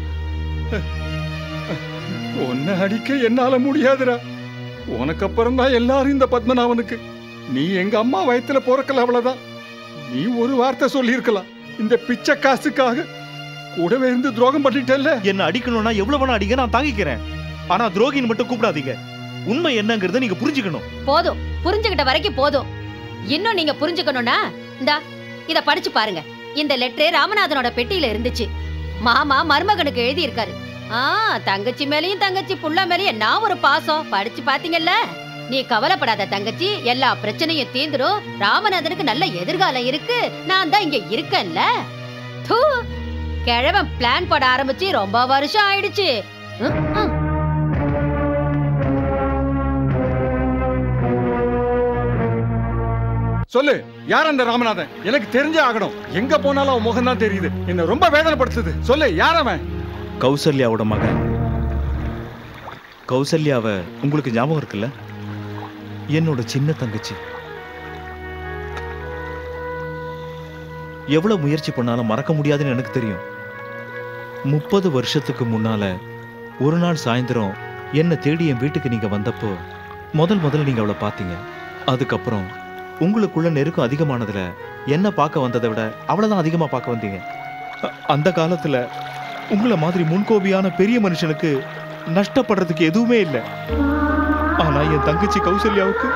உன்னை அடிக்க என்னால முடியாதுடா உனக்கு அப்புறம் தான் எல்லாரும் இந்த பத்மநாபனுக்கு நீ எங்க அம்மா வயத்துல பிறக்கல அவ்வளவுதான் நீ ஒரு வார்த்தை சொல்லியிருக்கலாம் இந்த பிச்சை காசுக்காக கூடவே இருந்து துரோகம் பண்ணிட்டல்ல என்ன அடிக்கணும்னா எவ்வளவு வேணா அடிங்க நான் தாங்கிக்கிறேன் ஆனா துரோகின்னு மட்டும் கூப்பிடாதீங்க உண்மை என்னங்கறத நீங்க புரிஞ்சுக்கணும் போதும் புரிஞ்சுகிட்ட வரைக்கும் போதும் இன்னும் நீங்க புரிஞ்சுக்கணும்னா இந்தா இத படிச்சு பாருங்க இந்த லெட்டரே ராமநாதனோட பெட்டியில இருந்துச்சு மாமா மருமகனுக்கு எழுதி இருக்காரு ஆ தங்கச்சி மேலயும் தங்கச்சி புள்ள மேலயும் நான் ஒரு பாசம் படிச்சு பாத்தீங்கல்ல நீ கவலைப்படாத தங்கச்சி எல்லா பிரச்சனையும் தீந்துரும் ராமநாதனுக்கு நல்ல எதிர்காலம் இருக்கு நான் தான் இங்க இருக்கேன்ல தூ கிழவன் பிளான் போட ஆரம்பிச்சு ரொம்ப வருஷம் ஆயிடுச்சு ம், ம். சொல்லு யார் அந்த ராமநாதன் எனக்கு தெரிஞ்சே ஆகணும் எங்க போனாலும் அவன் முகம் தான் தெரியுது என்ன ரொம்ப வேதனைப்படுத்துது சொல்லு யார் அவன் கௌசல்யாவோட மகன் கௌசல்யாவை உங்களுக்கு ஞாபகம் இருக்குல்ல என்னோட சின்ன தங்கச்சி எவ்வளவு முயற்சி பண்ணாலும் மறக்க முடியாதுன்னு எனக்கு தெரியும் முப்பது வருஷத்துக்கு முன்னால ஒரு நாள் சாயந்தரம் என்னை தேடி என் வீட்டுக்கு நீங்க வந்தப்போ முதல் முதல்ல நீங்க அவளை பார்த்தீங்க அதுக்கப்புறம் உங்களுக்குள்ள நெருக்கம் அதிகமானதுல என்ன பார்க்க வந்ததை விட அவளை தான் அதிகமா பார்க்க வந்தீங்க அ- அந்த காலத்துல உங்களை மாதிரி முன்கோபியான பெரிய மனுஷனுக்கு நஷ்டப்படுறதுக்கு எதுவுமே இல்லை ஆனா என் தங்கச்சி கௌசல்யாவுக்கு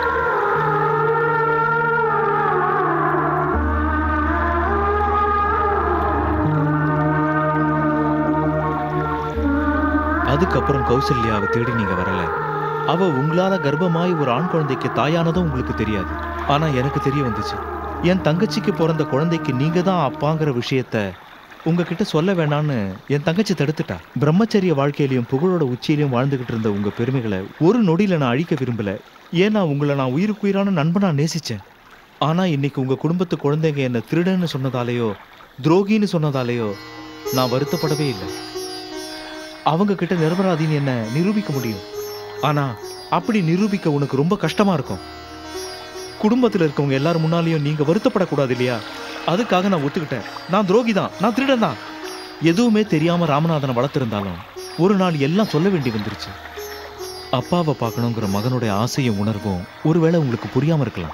அதுக்கப்புறம் கௌசல்யாவை தேடி நீங்க வரல அவ உங்களால கர்ப்பமாய் ஒரு ஆண் குழந்தைக்கு தாயானதும் உங்களுக்கு தெரியாது ஆனா எனக்கு தெரிய வந்துச்சு என் தங்கச்சிக்கு பிறந்த குழந்தைக்கு நீங்க தான் அப்பாங்கிற விஷயத்த உங்ககிட்ட சொல்ல வேணான்னு என் தங்கச்சி தடுத்துட்டா பிரம்மச்சரிய வாழ்க்கையிலையும் புகழோட உச்சியிலையும் வாழ்ந்துகிட்டு இருந்த உங்க பெருமைகளை ஒரு நொடியில நான் அழிக்க விரும்பல ஏன்னா உங்களை நான் உயிருக்குயிரான நண்பனா நேசிச்சேன் ஆனா இன்னைக்கு உங்க குடும்பத்து குழந்தைங்க என்ன திருடன்னு சொன்னதாலேயோ துரோகின்னு சொன்னதாலேயோ நான் வருத்தப்படவே இல்லை அவங்க கிட்ட நிரபராதின்னு என்ன நிரூபிக்க முடியும் ஆனா அப்படி நிரூபிக்க உனக்கு ரொம்ப கஷ்டமா இருக்கும் குடும்பத்துல இருக்கவங்க எல்லாரும் முன்னாலேயும் நீங்க வருத்தப்படக்கூடாது இல்லையா அதுக்காக நான் ஒத்துக்கிட்டேன் நான் துரோகி தான் நான் திருடன் தான் எதுவுமே தெரியாம ராமநாதனை வளர்த்திருந்தாலும் ஒரு நாள் எல்லாம் சொல்ல வேண்டி வந்துருச்சு அப்பாவை பார்க்கணுங்கிற மகனுடைய ஆசையும் உணர்வும் ஒருவேளை உங்களுக்கு புரியாம இருக்கலாம்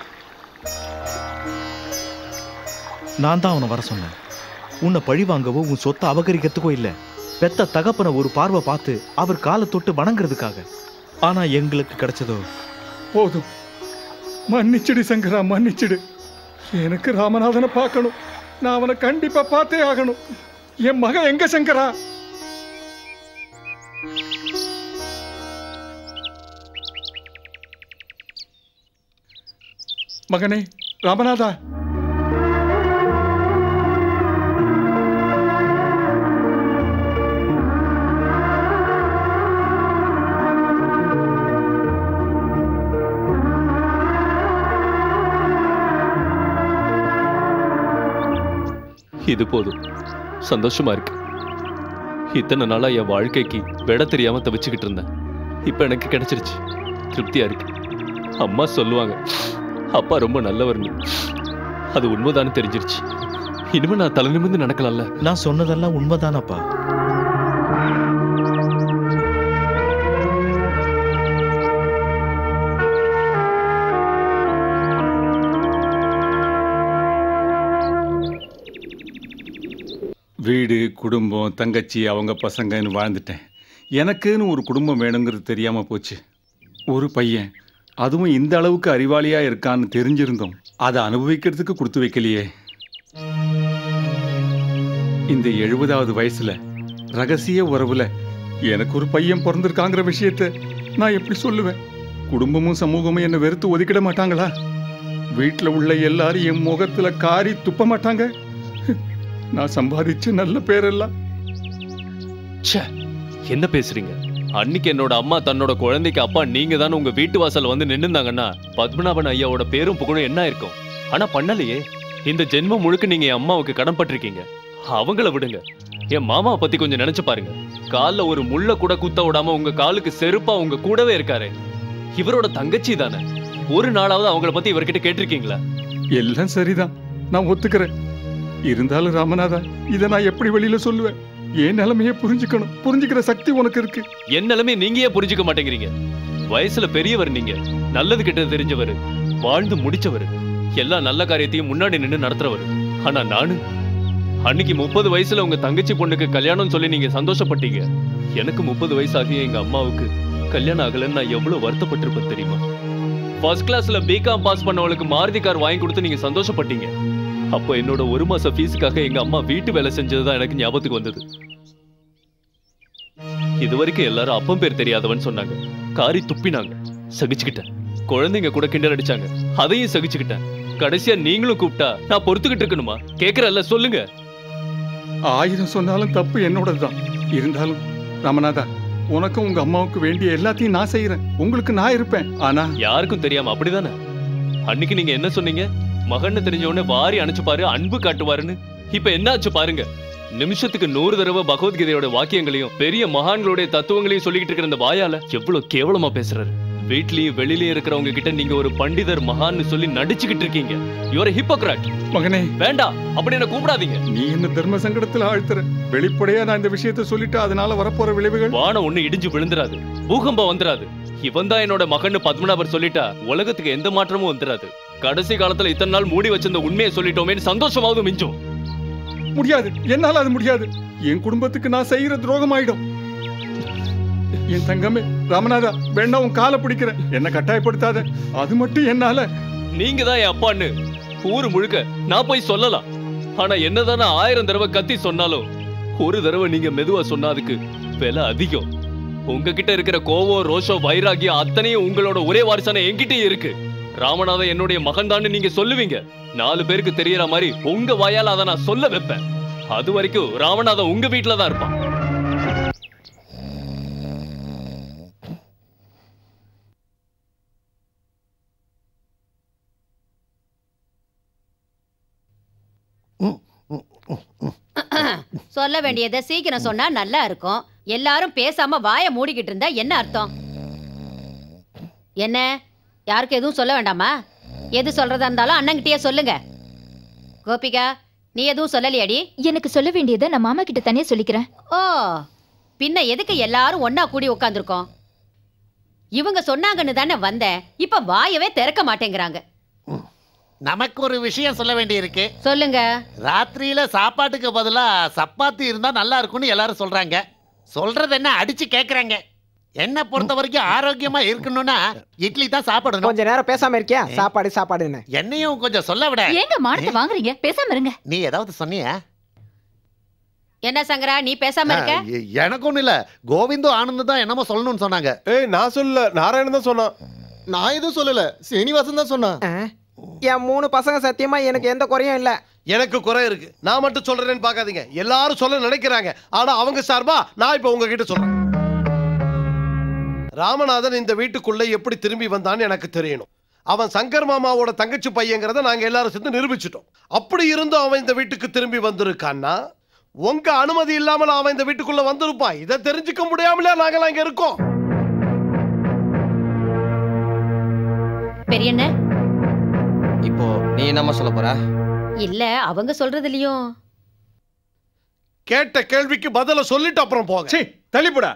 நான் தான் அவனை வர சொன்னேன் உன்னை பழி வாங்கவோ உன் சொத்தை அபகரிக்கிறதுக்கோ இல்லை பெத்த தகப்பனை ஒரு பார்வை பார்த்து அவர் காலை தொட்டு வணங்குறதுக்காக ஆனா எங்களுக்கு கிடைச்சதோ போதும் மன்னிச்சிடு சங்கரா மன்னிச்சிடு எனக்கு ராமநாதனை பார்க்கணும் நான் அவனை கண்டிப்பா பார்த்தே ஆகணும் என் மகன் எங்க சங்கரா மகனே ராமநாதா இது போதும் சந்தோஷமா இருக்கு இத்தனை நாளா என் வாழ்க்கைக்கு விட தெரியாம தவிச்சுக்கிட்டு இருந்தேன் இப்ப எனக்கு கிடைச்சிருச்சு திருப்தியா இருக்கு அம்மா சொல்லுவாங்க அப்பா ரொம்ப நல்லவர்னு அது உண்மைதான்னு தெரிஞ்சிருச்சு இனிமே நான் தலை நிமிர்ந்து நடக்கலாம்ல நான் சொன்னதெல்லாம் உண்மைதானப்பா வீடு குடும்பம் தங்கச்சி அவங்க பசங்கன்னு வாழ்ந்துட்டேன் எனக்குன்னு ஒரு குடும்பம் வேணுங்கிறது தெரியாமல் போச்சு ஒரு பையன் அதுவும் இந்த அளவுக்கு அறிவாளியா இருக்கான்னு தெரிஞ்சிருந்தோம் அதை அனுபவிக்கிறதுக்கு கொடுத்து வைக்கலையே இந்த எழுபதாவது வயசுல ரகசிய உறவுல எனக்கு ஒரு பையன் பிறந்திருக்காங்கிற விஷயத்த நான் எப்படி சொல்லுவேன் குடும்பமும் சமூகமும் என்னை வெறுத்து ஒதுக்கிட மாட்டாங்களா வீட்டில் உள்ள எல்லாரும் என் முகத்துல காரி துப்ப மாட்டாங்க நான் சம்பாதிச்ச நல்ல பேரெல்லாம் ச்சே என்ன பேசுறீங்க அன்னைக்கு என்னோட அம்மா தன்னோட குழந்தைக்கு அப்பா நீங்க தானே உங்க வீட்டு வாசல்ல வந்து நின்னுந்தாங்கன்னா பத்மநாபன் ஐயாவோட பேரும் புகழும் என்ன இருக்கும் ஆனா பண்ணலையே இந்த ஜென்மம் முழுக்க நீங்க என் அம்மாவுக்கு கடன் பட்டிருக்கீங்க அவங்கள விடுங்க என் மாமாவை பத்தி கொஞ்சம் நினைச்சு பாருங்க கால்ல ஒரு முள்ள கூட குத்த விடாம உங்க காலுக்கு செருப்பா உங்க கூடவே இருக்காரு இவரோட தங்கச்சி தானே ஒரு நாளாவது அவங்கள பத்தி இவர்கிட்ட கேட்டிருக்கீங்களா எல்லாம் சரிதான் நான் ஒத்துக்கிறேன் இருந்தாலும் ராமநாதா இதை நான் எப்படி வெளியில சொல்லுவேன் என் நிலைமையை புரிஞ்சுக்கணும் புரிஞ்சுக்கிற சக்தி உனக்கு இருக்கு என் நிலைமை நீங்க ஏன் புரிஞ்சுக்க மாட்டேங்கிறீங்க வயசுல பெரியவர் நீங்க நல்லது கெட்டது தெரிஞ்சவர் வாழ்ந்து முடிச்சவர் எல்லா நல்ல காரியத்தையும் முன்னாடி நின்னு நடத்துறவர் ஆனா நானு அன்னைக்கு முப்பது வயசுல உங்க தங்கச்சி பொண்ணுக்கு கல்யாணம் சொல்லி நீங்க சந்தோஷப்பட்டீங்க எனக்கு முப்பது வயசாகிய எங்க அம்மாவுக்கு கல்யாணம் ஆகலன்னு நான் எவ்வளவு வருத்தப்பட்டிருப்பேன் தெரியுமா ஃபர்ஸ்ட் கிளாஸ்ல பிகாம் பாஸ் பண்ணவளுக்கு மாருதி கார் வாங்கி கொடுத்து நீங்க சந்தோஷப்பட்டீங்க அப்போ என்னோட ஒரு மாச ஃபீஸுக்காக எங்க அம்மா வீட்டு வேலை செஞ்சதுதான் எனக்கு ஞாபகத்துக்கு வந்தது இது வரைக்கும் எல்லாரும் அப்பன் பேர் தெரியாதவன் சொன்னாங்க காரி துப்பினாங்க சகிச்சுக்கிட்டேன் குழந்தைங்க கூட கிண்டல் அடிச்சாங்க அதையும் சகிச்சுக்கிட்டேன் கடைசியா நீங்களும் கூப்பிட்டா நான் பொறுத்துக்கிட்டு இருக்கணுமா கேக்குறல்ல சொல்லுங்க ஆயிரம் சொன்னாலும் தப்பு என்னோடதுதான் இருந்தாலும் ராமநாதா உனக்கும் உங்க அம்மாவுக்கு வேண்டிய எல்லாத்தையும் நான் செய்யறேன் உங்களுக்கு நான் இருப்பேன் ஆனா யாருக்கும் தெரியாம அப்படிதானே அன்னைக்கு நீங்க என்ன சொன்னீங்க மகன்னு தெரிஞ்ச உடனே வாரி அணைச்சு பாரு அன்பு காட்டுவாருன்னு இப்ப என்னாச்சு பாருங்க நிமிஷத்துக்கு நூறு தடவை பகவத்கீதையோட வாக்கியங்களையும் பெரிய மகான்களுடைய தத்துவங்களையும் சொல்லிக்கிட்டு இருக்கிற இந்த வாயால எவ்வளவு கேவலமா பேசுறாரு வீட்லயும் வெளியிலயும் இருக்கிறவங்க கிட்ட நீங்க ஒரு பண்டிதர் மகான்னு சொல்லி நடிச்சுக்கிட்டு இருக்கீங்க யுவர் ஹிப்போக்ராட் மகனே வேண்டாம் அப்படி என்ன கூப்பிடாதீங்க நீ என்ன தர்ம சங்கடத்துல ஆழ்த்துற வெளிப்படையா நான் இந்த விஷயத்த சொல்லிட்டு அதனால வரப்போற விளைவுகள் வானம் ஒண்ணு இடிஞ்சு விழுந்துராது பூகம்பம் வந்துராது இவன் தான் என்னோட மகன்னு பத்மநாபர் சொல்லிட்டா உலகத்துக்கு எந்த மாற்றமும் வந்துராது கடைசி காலத்துல இத்தனை நாள் மூடி வச்சிருந்த உண்மையை சொல்லிட்டோமேன்னு சந்தோஷமாவது மிஞ்சும் முடியாது என்னால அது முடியாது என் குடும்பத்துக்கு நான் செய்யற துரோகம் ஆயிடும் என் தங்கமே ராமநாதா வேண்டாம் உன் காலை பிடிக்கிறேன் என்ன கட்டாயப்படுத்தாத அது மட்டும் என்னால நீங்க தான் என் அப்பான்னு ஊரு முழுக்க நான் போய் சொல்லலாம் ஆனா என்னதான் நான் ஆயிரம் தடவை கத்தி சொன்னாலும் ஒரு தடவை நீங்க மெதுவா சொன்னா அதுக்கு விலை அதிகம் உங்ககிட்ட இருக்கிற கோவம் ரோஷம் வைராகியம் அத்தனையும் உங்களோட ஒரே வாரிசான என்கிட்டயும் இருக்கு ராமநாதன் என்னுடைய மகன் நீங்க சொல்லுவீங்க நாலு பேருக்கு தெரியற மாதிரி உங்க வாயால அதை நான் சொல்ல வைப்பேன் அது வரைக்கும் ராமநாதன் உங்க வீட்டுல தான் இருப்பான் சொல்ல வேண்டியதை சீக்கிரம் சொன்னா நல்லா இருக்கும் எல்லாரும் பேசாம வாயை மூடிக்கிட்டு இருந்தா என்ன அர்த்தம் என்ன யாருக்கும் எதுவும் சொல்ல வேண்டாமா எது சொல்றதா இருந்தாலும் அண்ணங்கிட்டயே சொல்லுங்க கோபிகா நீ எதுவும் சொல்லலையாடி எனக்கு சொல்ல வேண்டியதை நான் மாமா கிட்ட தனியா சொல்லிக்கிறேன் ஓ பின்ன எதுக்கு எல்லாரும் ஒண்ணா கூடி உட்காந்துருக்கோம் இவங்க சொன்னாங்கன்னு தானே வந்தேன் இப்ப வாயவே திறக்க மாட்டேங்கிறாங்க நமக்கு ஒரு விஷயம் சொல்ல வேண்டியிருக்கு சொல்லுங்க ராத்திரியில சாப்பாட்டுக்கு பதிலா சப்பாத்தி இருந்தா நல்லா இருக்கும்னு எல்லாரும் சொல்றாங்க சொல்றது என்ன அடிச்சு கேக்குறாங்க என்ன பொறுத்த வரைக்கும் ஆரோக்கியமா இருக்கணும்னா இட்லி தான் சாப்பிடணும் கொஞ்ச நேரம் பேசாம இருக்கியா சாப்பாடு சாப்பாடுன்னு என்னையும் கொஞ்சம் சொல்ல விட ஏங்க மானத்தை வாங்குறீங்க பேசாம இருங்க நீ ஏதாவது சொன்னியா என்ன சங்கரா நீ பேசாம இருக்க எ- எனக்கு ஒண்ணும் இல்ல கோவிந்தும் ஆனந்தும் தான் என்னமோ சொல்லணும்னு சொன்னாங்க ஏய் நான் சொல்லல நாராயணன் தான் சொன்னான் நான் எதுவும் சொல்லல சீனிவாசன் தான் சொன்னான் என் மூணு பசங்க சத்தியமா எனக்கு எந்த குறையும் இல்ல எனக்கு குறை இருக்கு நான் மட்டும் சொல்றேன்னு பார்க்காதீங்க எல்லாரும் சொல்ல நினைக்கிறாங்க ஆனா அவங்க சார்பா நான் இப்ப உங்ககிட்ட சொல்றேன் ராமநாதன் இந்த வீட்டுக்குள்ள எப்படி திரும்பி வந்தான்னு எனக்கு தெரியணும் அவன் சங்கர் மாமாவோட தங்கச்சி பையங்கிறத நாங்க எல்லாரும் சேர்ந்து நிரூபிச்சிட்டோம் அப்படி இருந்தும் அவன் இந்த வீட்டுக்கு திரும்பி வந்திருக்கான்னா உங்க அனுமதி இல்லாமல் அவன் இந்த வீட்டுக்குள்ள வந்திருப்பான் இதை தெரிஞ்சுக்க முடியாமலே நாங்கெல்லாம் இங்க இருக்கோம் பெரியண்ண இப்போ நீ என்னம்மா சொல்ல போற இல்ல அவங்க சொல்றதுலயும் கேட்ட கேள்விக்கு பதில சொல்லிட்டு அப்புறம் போங்க தள்ளிப்படா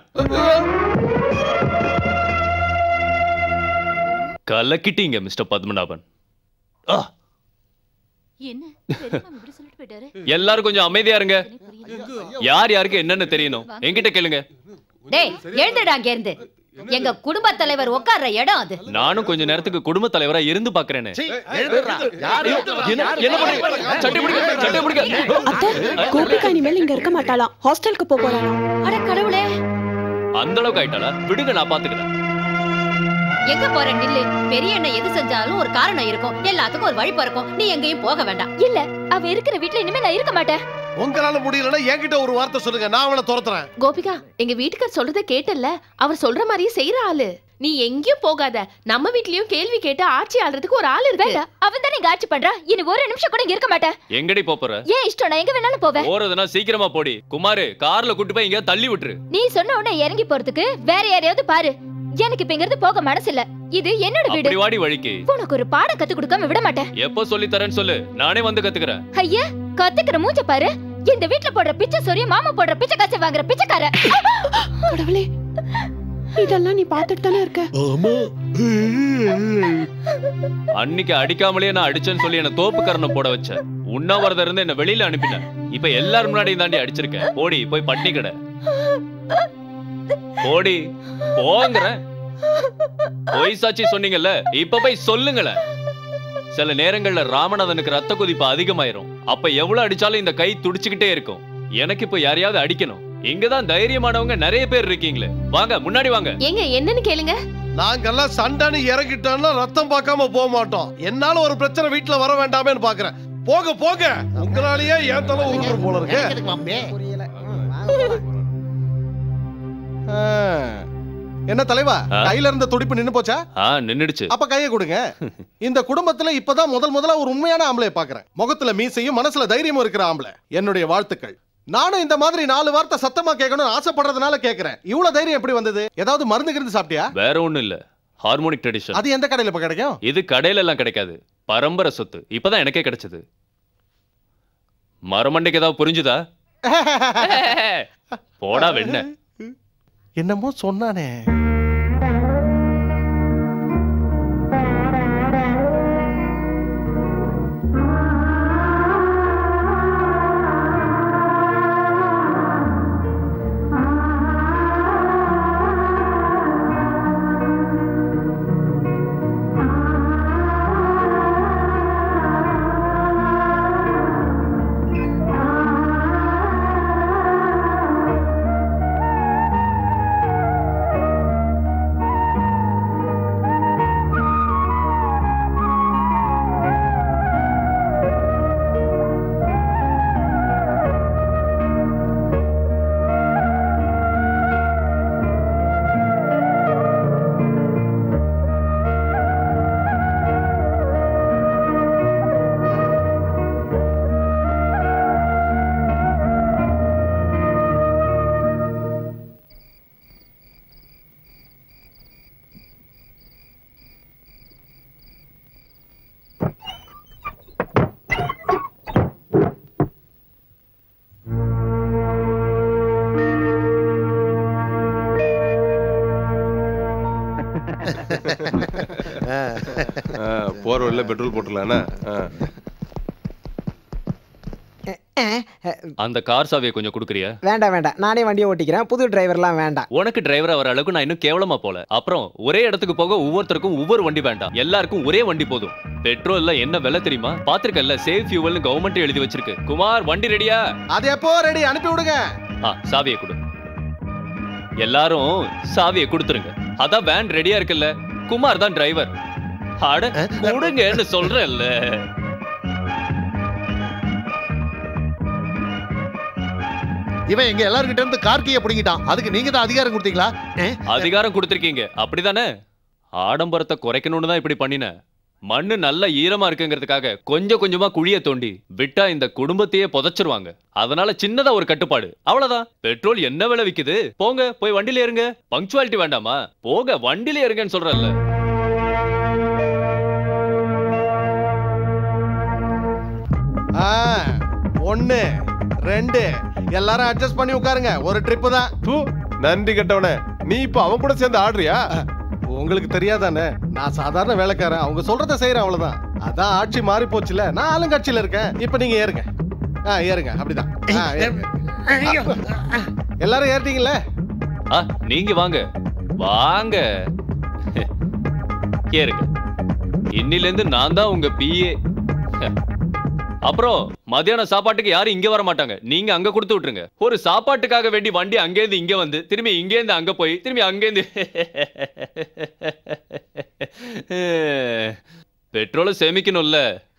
கலக்கிட்டீங்க மிஸ்டர் பத்மநாபன் ஆ, என்ன பெரியம்மா இப்படி சொல்லிட்டு போயிட்டாரு எல்லாரும் கொஞ்சம் அமைதியா இருங்க யார் யாருக்கு என்னன்னு தெரியணும் என்கிட்ட கேளுங்க டேய் எழுந்துடா அங்க இருந்து எங்க குடும்ப தலைவர் உட்கார்ற இடம் அது நானும் கொஞ்ச நேரத்துக்கு குடும்ப தலைவரா இருந்து பாக்குறேனே என்ன பண்றீங்க சட்டை பிடிக்க சட்டை பிடிக்க அத்தை கோபிகா இனிமேல் இங்க இருக்க மாட்டாளாம் ஹாஸ்டலுக்கு போக போறாளாம் அட கடவுளே அந்த அளவுக்கு ஆயிட்டாளா விடுங்க நான் பாத்துக்கிறேன் எங்க போற நில்லு பெரிய அண்ணன் எது செஞ்சாலும் ஒரு காரணம் இருக்கும் எல்லாத்துக்கும் ஒரு வழி பிறக்கும் நீ எங்கேயும் போக வேண்டாம் இல்ல அவ இருக்கிற வீட்ல இனிமே நான் இருக்க மாட்டேன் உங்களால முடியலன்னா என்கிட்ட ஒரு வார்த்தை சொல்லுங்க நான் அவனை துரத்துறேன் கோபிகா எங்க வீட்டுக்கார் சொல்றத கேட்டல்ல அவர் சொல்ற மாதிரியே செய்யற ஆளு நீ எங்கேயும் போகாத நம்ம வீட்லயும் கேள்வி கேட்டு ஆட்சி ஆள்றதுக்கு ஒரு ஆள் இருக்கு வேண்டாம் அவன் தானே இங்க ஆட்சி பண்றா இனி ஒரு நிமிஷம் கூட இங்க இருக்க மாட்டேன் எங்கடி போப் போற ஏன் இஷ்டம் நான் எங்க வேணாலும் போவேன் போறதுன்னா சீக்கிரமா போடி குமாரு கார்ல கூட்டு போய் இங்க தள்ளி விட்டுரு நீ சொன்ன உடனே இறங்கி போறதுக்கு வேற யாரையாவது பாரு எனக்கு இப்ப இங்கிருந்து போக மனசு இல்ல இது என்னோட வீடு அப்படி வாடி வழிக்கு உனக்கு ஒரு பாடம் கத்து கொடுக்காம விட மாட்டேன் எப்போ சொல்லி தரேன்னு சொல்லு நானே வந்து கத்துக்கிறேன் ஐயா கத்துக்கிற மூஞ்ச பாரு இந்த வீட்ல போடுற பிச்சை சொரிய மாமா போடுற பிச்சை காசை வாங்குற பிச்சைக்கார கடவுளே இதெல்லாம் நீ பாத்துட்டு தானே இருக்க அன்னைக்கு அடிக்காமலே நான் அடிச்சேன்னு சொல்லி என்ன தோப்பு கரணம் போட வச்ச உண்ணாவிரதம் இருந்து என்ன வெளியில அனுப்பின இப்ப எல்லாரும் முன்னாடி தாண்டி அடிச்சிருக்கேன் போடி போய் பட்டினி கடை போடி போங்கற பொய் சாட்சி சொன்னீங்கல்ல இப்ப போய் சொல்லுங்களேன் சில நேரங்கள்ல ராமநாதனுக்கு ரத்த கொதிப்பு அதிகமாயிரும் அப்ப எவ்வளவு அடிச்சாலும் இந்த கை துடிச்சுக்கிட்டே இருக்கும் எனக்கு இப்ப யாரையாவது அடிக்கணும் இங்கதான் தைரியமானவங்க நிறைய பேர் இருக்கீங்களே வாங்க முன்னாடி வாங்க ஏங்க என்னன்னு கேளுங்க நாங்கெல்லாம் சண்டைன்னு இறங்கிட்டோம்னா ரத்தம் பார்க்காம போக மாட்டோம் என்னால ஒரு பிரச்சனை வீட்டுல வர வேண்டாமேன்னு பாக்குறேன் போக போக உங்களாலேயே ஏன் தலை உருப்புற போல இருக்கு ஆ. என்ன தலைவா ஆ? கையில இருந்த துடிப்பு நின்னு போச்சா ஆ நின்னுடுச்சு அப்ப கையை கொடுங்க இந்த குடும்பத்துல இப்பதான் முதல் முதல்ல ஒரு உண்மையான ஆம்பளைய பாக்குறேன் முகத்துல மீசையும் மனசுல தைரியமும் இருக்கிற ஆம்பளை என்னுடைய வாழ்த்துக்கள் நானும் இந்த மாதிரி நாலு வார்த்தை சத்தமா கேட்கணும்னு ஆசைப்படுறதுனால கேக்குறேன் இவ்வளவு தைரியம் எப்படி வந்தது ஏதாவது மருந்து கிருந்து சாப்பிட்டியா வேற ஒண்ணும் இல்ல ஹார்மோனிக் ட்ரெடிஷன் அது எந்த கடையில இப்ப கிடைக்கும் இது கடையில எல்லாம் கிடைக்காது பரம்பரை சொத்து இப்பதான் எனக்கே கிடைச்சது மரமண்டைக்கு ஏதாவது புரிஞ்சுதா போடா வெண்ண என்னமோ சொன்னானே போற வழியில பெட்ரோல் போட்டுடலாண்ணா அந்த கார் சாவியை கொஞ்சம் கொடுக்குறியா வேண்டாம் வேண்டாம் நானே வண்டியை ஓட்டிக்கிறேன் புது டிரைவர்லாம் வேண்டாம் உனக்கு டிரைவரா வர அளவுக்கு நான் இன்னும் கேவலமா போல அப்புறம் ஒரே இடத்துக்கு போக ஒவ்வொருத்தருக்கும் ஒவ்வொரு வண்டி வேண்டாம் எல்லாருக்கும் ஒரே வண்டி போதும் பெட்ரோல்ல என்ன விலை தெரியுமா பாத்திருக்கல்ல சேவ் ஃபியூவல்னு கவர்மெண்ட் எழுதி வச்சிருக்கு குமார் வண்டி ரெடியா அது எப்போ ரெடி அனுப்பி விடுங்க ஆ சாவியை கொடு எல்லாரும் சாவியை கொடுத்துருங்க அதான் வேன் ரெடியா இருக்குல்ல குமார் தான் டிரைவர் அட கொடுங்கன்னு சொல்றேன்ல இவன் எங்க எல்லார்கிட்ட இருந்து கார் கீயை பிடிங்கிட்டான் அதுக்கு நீங்க தான் அதிகாரம் கொடுத்தீங்களா அதிகாரம் கொடுத்திருக்கீங்க அப்படிதானே ஆடம்பரத்தை குறைக்கணும்னு தான் இப்படி பண்ணினேன் மண்ணு நல்ல ஈரமா இருக்குங்கிறதுக்காக கொஞ்சம் கொஞ்சமா குழிய தோண்டி விட்டா இந்த குடும்பத்தையே புதைச்சிருவாங்க அதனால சின்னதா ஒரு கட்டுப்பாடு அவ்வளவுதான் பெட்ரோல் என்ன விலை விக்குது போங்க போய் வண்டியில ஏறுங்க பங்க்சுவாலிட்டி வேண்டாமா போங்க வண்டியில ஏறுங்கன்னு சொல்றேன்ல ஆ, ஒண்ணு ரெண்டு எல்லாரும் அட்ஜஸ்ட் பண்ணி உட்காருங்க ஒரு ட்ரிப்பு தான் நன்றி கெட்டவனே நீ இப்ப அவன் கூட சேர்ந்து ஆடுறியா உங்களுக்கு தெரியாதானே நான் சாதாரண வேலைக்காரன் அவங்க சொல்றத செய்யறேன் அவ்வளவுதான் அதான் ஆட்சி மாறி போச்சுல நான் ஆளுங்கட்சியில இருக்கேன் இப்ப நீங்க ஏறுங்க ஆ ஏறுங்க அப்படிதான் ஆ, ஏறுங்க. எல்லாரும் ஏறிட்டீங்கல்ல ஆ நீங்க வாங்க வாங்க கேருங்க இன்னில இருந்து நான் தான் உங்க பிஏ அப்புறம் மத்தியான சாப்பாட்டுக்கு யாரும் இங்க வர மாட்டாங்க நீங்க அங்க கொடுத்து விட்டுருங்க ஒரு சாப்பாட்டுக்காக வேண்டி வண்டி அங்கேருந்து இங்க வந்து திரும்பி இங்கேருந்து அங்க போய் திரும்பி அங்கேருந்து பெட்ரோலை சேமிக்கணும்ல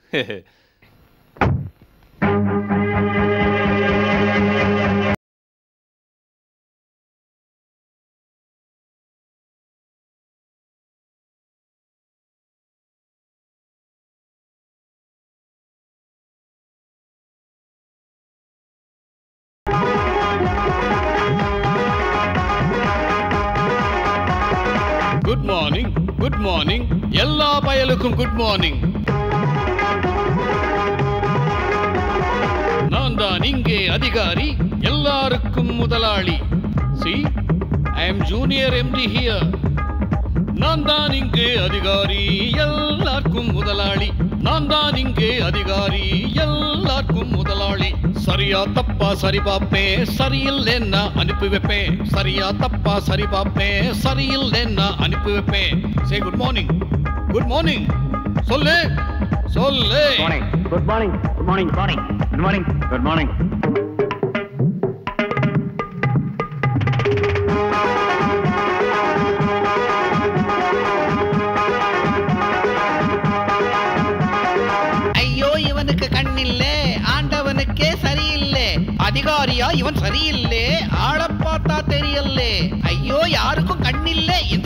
குட் மார்னிங் குட் மார்னிங் எல்லா பயலுக்கும் குட் மார்னிங் நான் தான் இங்கே அதிகாரி எல்லாருக்கும் முதலாளி C I M junior MD here நான் தான் இங்கே அதிகாரி எல்லாருக்கும் முதலாளி நான் தான் இங்கே அதிகாரி எல்லாருக்கும் முதலாளி சரியா தப்பா சரி பார்ப்பேன் சரியில்லைன்னா அனுப்பி வைப்பேன் சரியா தப்பா சரி பார்ப்பேன் சரியில்லைன்னா அனுப்பி வைப்பேன் say good morning good morning சொல்லு சொல்லு good morning good morning morning good morning good morning ஐயோ இவனுக்கு கண்ணில்லே ஆண்டவனுக்கே சரியில்லை அதிகாரியா இவன் சரியில்லை ஆள பார்த்தா தெரியல ஐயோ யாருக்கும் கண்ணில்லை இந்த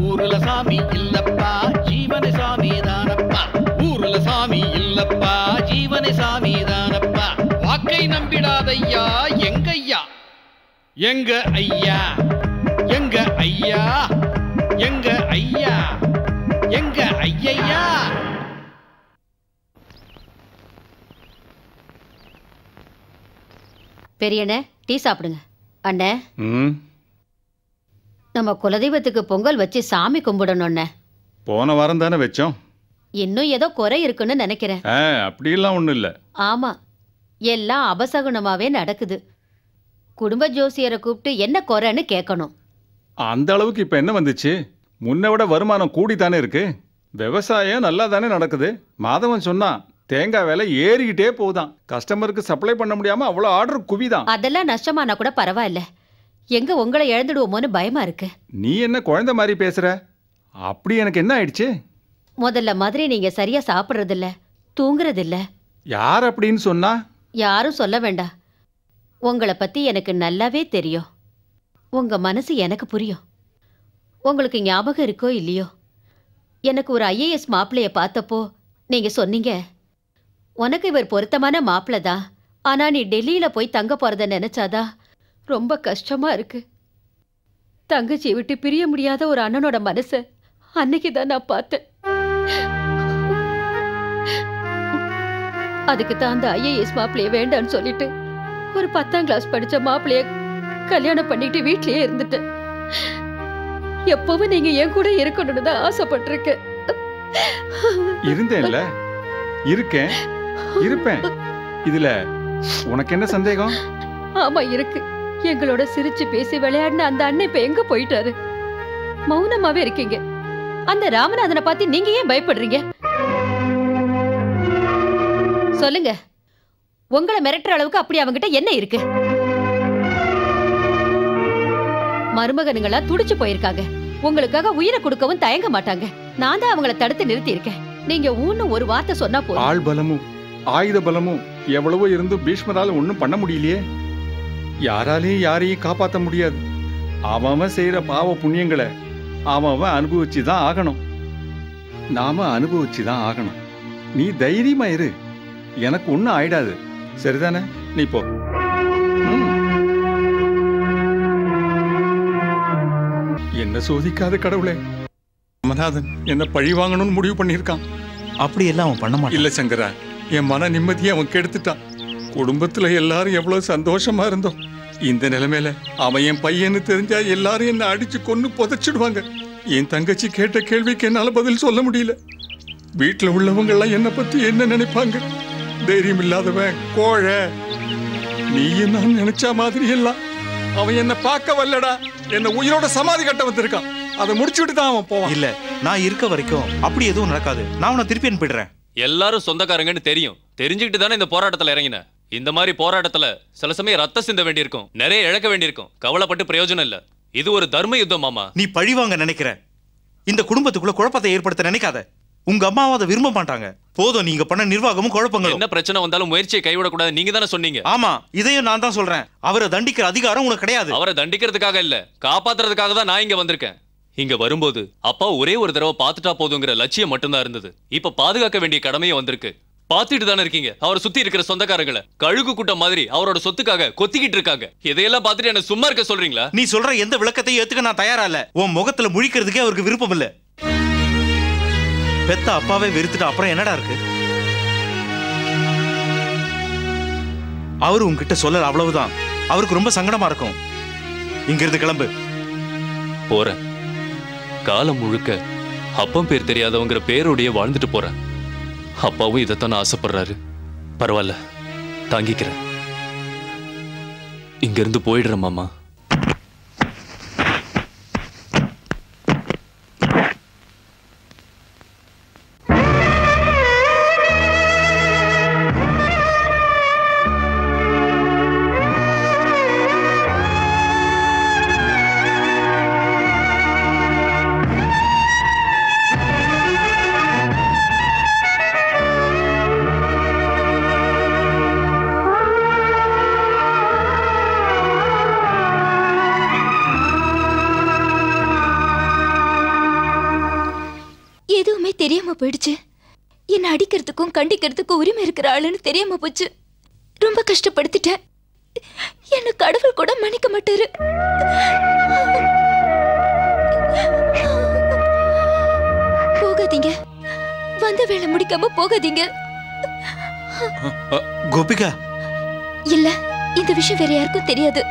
ஊருல சாமி இல்லப்பா ஜீவன சாமி தானப்பா ஊருல சாமி இல்லப்பா ஜீவன சாமி தானப்பா வாக்கை நம்பிடாதையா எங்கய்யா எங்க ஐயா எங்க ஐயா எங்க ஐயா எங்க ஐயையா பெரியண்ணே டீ சாப்பிடுங்க அண்ணே ம் நம்ம குலதெய்வத்துக்கு பொங்கல் வச்சு சாமி கும்பிடணும்ண்ணே போன வாரம் தானே வச்சோம் இன்னும் ஏதோ குறை இருக்குன்னு நினைக்கிறேன் ஆ அப்படியெல்லாம் ஒன்றும் இல்லை ஆமா எல்லாம் அபசகுனமாவே நடக்குது குடும்ப ஜோசியரை கூப்பிட்டு என்ன குறைன்னு கேட்கணும் அந்த அளவுக்கு இப்போ என்ன வந்துச்சு முன்னை விட வருமானம் கூடி தானே இருக்கு விவசாயம் நல்லா தானே நடக்குது மாதவன் சொன்னான் தேங்காய் விலை ஏறிக்கிட்டே போகுதாம் கஸ்டமருக்கு சப்ளை பண்ண முடியாம அவ்வளோ ஆர்டர் குவிதான் அதெல்லாம் நஷ்டமானா கூட பரவாயில்ல எங்க உங்களை இழந்துடுவோமோன்னு பயமா இருக்கு நீ என்ன குழந்தை மாதிரி பேசுற அப்படி எனக்கு என்ன ஆயிடுச்சு முதல்ல மாதிரி நீங்க சரியா சாப்பிடுறதில்ல தூங்குறதில்ல யார் அப்படின்னு சொன்னா யாரும் சொல்ல வேண்டாம் உங்களை பத்தி எனக்கு நல்லாவே தெரியும் உங்க மனசு எனக்கு புரியும் உங்களுக்கு ஞாபகம் இருக்கோ இல்லையோ எனக்கு ஒரு ஐஏஎஸ் மாப்பிளைய பார்த்தப்போ நீங்க சொன்னீங்க உனக்கு இவர் பொருத்தமான மாப்பிள்ளை தான் ஆனா நீ டெல்லியில போய் தங்க போறத நினைச்சாதா ரொம்ப கஷ்டமா இருக்கு தங்கச்சியை விட்டு பிரிய முடியாத ஒரு அண்ணனோட மனச அன்னைக்கு தான் நான் பார்த்தேன் அதுக்கு தான் அந்த ஐஏஎஸ் மாப்பிளைய வேண்டான்னு சொல்லிட்டு ஒரு பத்தாம் கிளாஸ் படிச்ச மாப்பிளைய கல்யாணம் பண்ணிட்டு வீட்லயே இருந்துட்டேன் எப்பவும் நீங்க என் கூட இருக்கணும்னு தான் ஆசைப்பட்டிருக்கேன் இருந்தேன்ல இருக்கேன் இருப்பேன் இதுல உனக்கு என்ன சந்தேகம் ஆமா இருக்கு எங்களோட சிரிச்சு பேசி விளையாடின அந்த அண்ணன் இப்ப எங்க போயிட்டாரு மௌனமாவே இருக்கீங்க அந்த ராமநாதனை பார்த்து நீங்க ஏன் பயப்படுறீங்க சொல்லுங்க உங்களை மிரட்டுற அளவுக்கு அப்படி அவங்கிட்ட என்ன இருக்கு மருமகனுங்களா துடிச்சு போயிருக்காங்க உங்களுக்காக உயிரை கொடுக்கவும் தயங்க மாட்டாங்க நான் தான் அவங்கள தடுத்து நிறுத்தி இருக்கேன் நீங்க ஊன்னு ஒரு வார்த்தை சொன்னா போதும் ஆள் பலமும் ஆயுத பலமும் எவ்வளவோ இருந்து பீஷ்மரால ஒன்றும் பண்ண முடியலையே யாராலையும் யாரையும் காப்பாற்ற முடியாது அவன் அவன் செய்யற பாவ புண்ணியங்களை அவன் அவன் அனுபவிச்சு தான் ஆகணும் நாம அனுபவிச்சு தான் ஆகணும் நீ தைரியமா இரு எனக்கு ஒன்றும் ஆயிடாது சரிதானே நீ போ ம். என்ன சோதிக்காத கடவுளே ராமநாதன் என்ன பழி வாங்கணும்னு முடிவு பண்ணியிருக்கான் அப்படி எல்லாம் அவன் பண்ண மாட்டான் இல்ல சங்கரா என் மன நிம்மதியை அவன் கெடுத்துட்டான் குடும்பத்துல எல்லாரும் எவ்வளவு சந்தோஷமா இருந்தோம் இந்த நிலைமையில அவன் என் பையன்னு தெரிஞ்சா எல்லாரும் என்ன அடிச்சு கொன்னு புதைச்சிடுவாங்க என் தங்கச்சி கேட்ட கேள்விக்கு என்னால பதில் சொல்ல முடியல வீட்டுல உள்ளவங்க எல்லாம் என்ன பத்தி என்ன நினைப்பாங்க தைரியம் இல்லாதவன் கோழை நீயும் நான் நினைச்ச மாதிரி எல்லாம் அவன் என்ன பார்க்க வரலடா என்ன உயிரோட சமாதி கட்ட வந்திருக்கான் அதை முடிச்சுட்டு தான் அவன் போவான் இல்ல நான் இருக்க வரைக்கும் அப்படி எதுவும் நடக்காது நான் உன்னை திருப்பி அனுப்பிடுறேன் எல்லாரும் சொந்தக்காரங்கன்னு தெரியும் தெரிஞ்சுக்கிட்டு தானே இந்த போராட்டத்துல இறங்கின இந்த மாதிரி போராட்டத்துல சில சமயம் ரத்த சிந்த வேண்டியிருக்கும் நிறைய இழக்க வேண்டியிருக்கும் கவலைப்பட்டு பிரயோஜனம் இல்ல இது ஒரு தர்ம யுத்தம் மாமா நீ பழி வாங்க நினைக்கிற இந்த குடும்பத்துக்குள்ள குழப்பத்தை ஏற்படுத்த நினைக்காத உங்க அம்மாவும் அதை விரும்ப மாட்டாங்க போதும் நீங்க பண்ண நிர்வாகமும் குழப்பங்களும் என்ன பிரச்சனை வந்தாலும் முயற்சியை கைவிடக்கூடாது நீங்க தானே சொன்னீங்க ஆமா இதையும் நான் தான் சொல்றேன் அவரை தண்டிக்கிற அதிகாரம் உனக்கு கிடையாது அவரை தண்டிக்கிறதுக்காக இல்ல காப்பாத்துறதுக்காக தான் நான் இங்க வந்திருக்கேன் இங்க வரும்போது அப்பா ஒரே ஒரு தடவை பார்த்துட்டா போதுங்கிற லட்சியம் மட்டும்தான் இருந்தது இப்ப பாதுகாக்க வேண்டிய கடமையும் வந்திருக்கு பாத்துட்டு தானே இருக்கீங்க அவரை சுத்தி இருக்கிற சொந்தக்காரங்களை கழுகு கூட்டம் மாதிரி அவரோட சொத்துக்காக கொத்திக்கிட்டு இருக்காங்க இதையெல்லாம் பார்த்துட்டு என்ன சும்மா இருக்க சொல்றீங்களா நீ சொல்ற எந்த விளக்கத்தையும் ஏத்துக்க நான் தயாரா இல்ல உன் முகத்துல முழிக்கிறதுக்கே அவருக்கு விருப்பம் இல்ல பெத்த அப்பாவே வெறுத்துட்டு அப்புறம் என்னடா இருக்கு அவரு உன்கிட்ட சொல்லல அவ்வளவுதான் அவருக்கு ரொம்ப சங்கடமா இருக்கும் இங்க இருந்து கிளம்பு போறேன் காலம் முழுக்க அப்பம் பேர் தெரியாதவங்கிற பேரோடைய வாழ்ந்துட்டு போறேன் அப்பாவும் இதைத்தான் ஆசைப்படுறாரு பரவாயில்ல தாங்கிக்கிறேன் இங்க இருந்து போயிடுறேன் மாமா ஆ தெரியாம போயிடுச்சு என்ன அடிக்கிறதுக்கும் கண்டிக்கிறதுக்கும் உரிமை இருக்கிற ஆளுன்னு தெரியாம போச்சு ரொம்ப கஷ்டப்படுத்திட்டேன் என்ன கடவுள் கூட மன்னிக்க மாட்டாரு போகாதீங்க வந்த வேலை முடிக்காம போகாதீங்க கோபிகா இல்ல இந்த விஷயம் வேற யாருக்கும் தெரியாது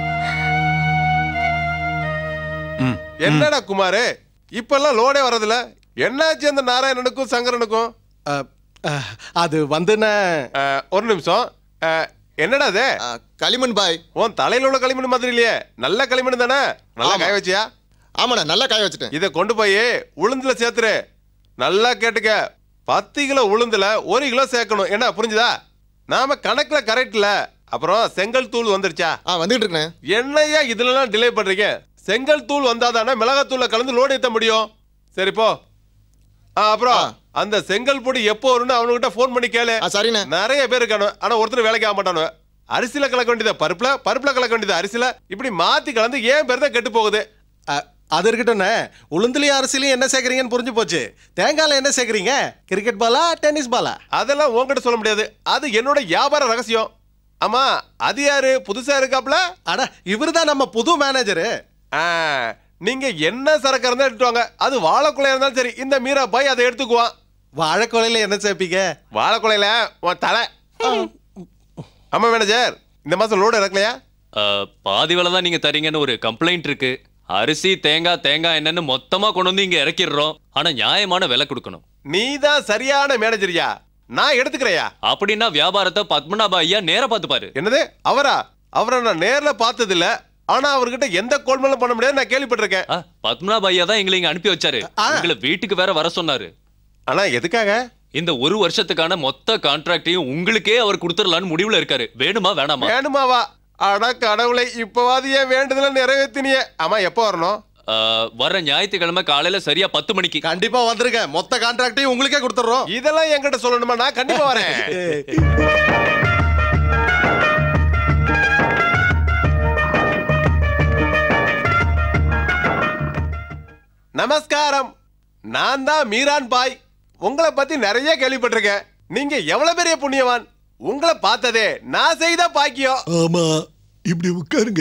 என்னடா குமாரு இப்பெல்லாம் லோடே வர்றதில்ல என்னாச்சு அந்த நாராயணனுக்கும் சங்கரனுக்கும் அது வந்துன ஒரு நிமிஷம் அஹ், என்னடா அது களிமண் பாய் உன் தலையில உள்ள களிமண் மாதிரி இல்லையே நல்ல களிமண் தானே நல்லா ஆமா. காய வச்சியா ஆமாண்ணா நல்லா காய வச்சுட்டேன் இதை கொண்டு போய் உளுந்துல சேர்த்துரு நல்லா கேட்டுக்க பத்து கிலோ உளுந்துல ஒரு கிலோ சேர்க்கணும் என்ன புரிஞ்சுதா நாம கணக்குல கரெக்ட்ல அப்புறம் செங்கல் தூள் வந்துருச்சா ஆ வந்துட்டு இருக்கேன் என்னையா இதுலலாம் டிலே பண்றீங்க செங்கல் தூள் வந்தாதானே மிளகாத்தூள்ல கலந்து லோடு ஏத்த முடியும் சரி போ ஆ, அப்புறம் அந்த செங்கல் பொடி எப்போ வரும்னு அவனுகிட்ட ஃபோன் பண்ணி கேளு சரிண்ணே நிறைய பேர் இருக்கானு ஆனா ஒருத்தர் வேலைக்கு ஆக மாட்டானு அரிசியில கலக்க வேண்டியது பருப்புல பருப்புல கலக்க வேண்டியது அரிசியில இப்படி மாத்தி கலந்து ஏன் பேர் தான் கெட்டு போகுது அது இருக்கட்டும்ண்ணே உளுந்துலையும் அரிசிலையும் என்ன சேர்க்குறீங்கன்னு புரிஞ்சு போச்சு தேங்காயில் என்ன சேர்க்குறீங்க கிரிக்கெட் பாலா டென்னிஸ் பாலா அதெல்லாம் உன்கிட்ட சொல்ல முடியாது அது என்னோட வியாபார ரகசியம் ஆமா அது யாரு புதுசா இருக்காப்ல அட இவர் தான் நம்ம புது மேனேஜரு நீங்க என்ன சரக்கு இருந்தா எடுத்துட்டு வாங்க அது வாழைக்குலையா இருந்தாலும் சரி இந்த மீரா பாய் அதை எடுத்துக்குவான் வாழைக்குலையில என்ன சேர்ப்பீங்க வாழைக்குலையில உன் தலை ஆமா மேனேஜர் இந்த மாசம் லோடு இறக்கலையா அஹ், பாதி வேலை தான் நீங்க தரீங்கன்னு ஒரு கம்ப்ளைண்ட் இருக்கு அரிசி தேங்காய் தேங்காய் என்னன்னு மொத்தமா கொண்டு வந்து இங்க இறக்கிடுறோம் ஆனா நியாயமான விலை கொடுக்கணும் நீ தான் சரியான மேனேஜரியா நான் எடுத்துக்கிறையா அப்படின்னா வியாபாரத்தை பத்மநாப ஐயா நேர பார்த்து பாரு என்னது அவரா அவரை நான் நேர்ல பார்த்தது இல்ல ஆனா அவர்கிட்ட எந்த கோல்மலும் பண்ண முடியாது நான் கேள்விப்பட்டிருக்கேன் பத்மநாப ஐயா தான் எங்களை இங்க அனுப்பி வச்சாரு உங்களை வீட்டுக்கு வேற வர சொன்னாரு ஆனா எதுக்காக இந்த ஒரு வருஷத்துக்கான மொத்த கான்ட்ராக்டையும் உங்களுக்கே அவர் கொடுத்துடலான்னு முடிவுல இருக்காரு வேணுமா வேணாமா வேணுமாவா அட கடவுளை இப்பவாது ஏன் வேண்டுதல நிறைவேத்தினியே ஆமா எப்போ வரணும் அஹ், வர்ற ஞாயிற்றுக்கிழமை காலையில சரியா பத்து மணிக்கு கண்டிப்பா வந்திருக்கேன் மொத்த கான்ட்ராக்டையும் உங்களுக்கே கொடுத்துறோம் இதெல்லாம் என்கிட்ட சொல்லணுமா நான் கண்டிப்பா வரேன் நமஸ்காரம் நான் தான் மீரான் பாய் உங்களை பத்தி நிறைய கேள்விப்பட்டிருக்கேன் நீங்க எவ்வளவு பெரிய புண்ணியவான் உங்களை பார்த்ததே நான் செய்த பாக்கியம் ஆமா இப்படி உட்காருங்க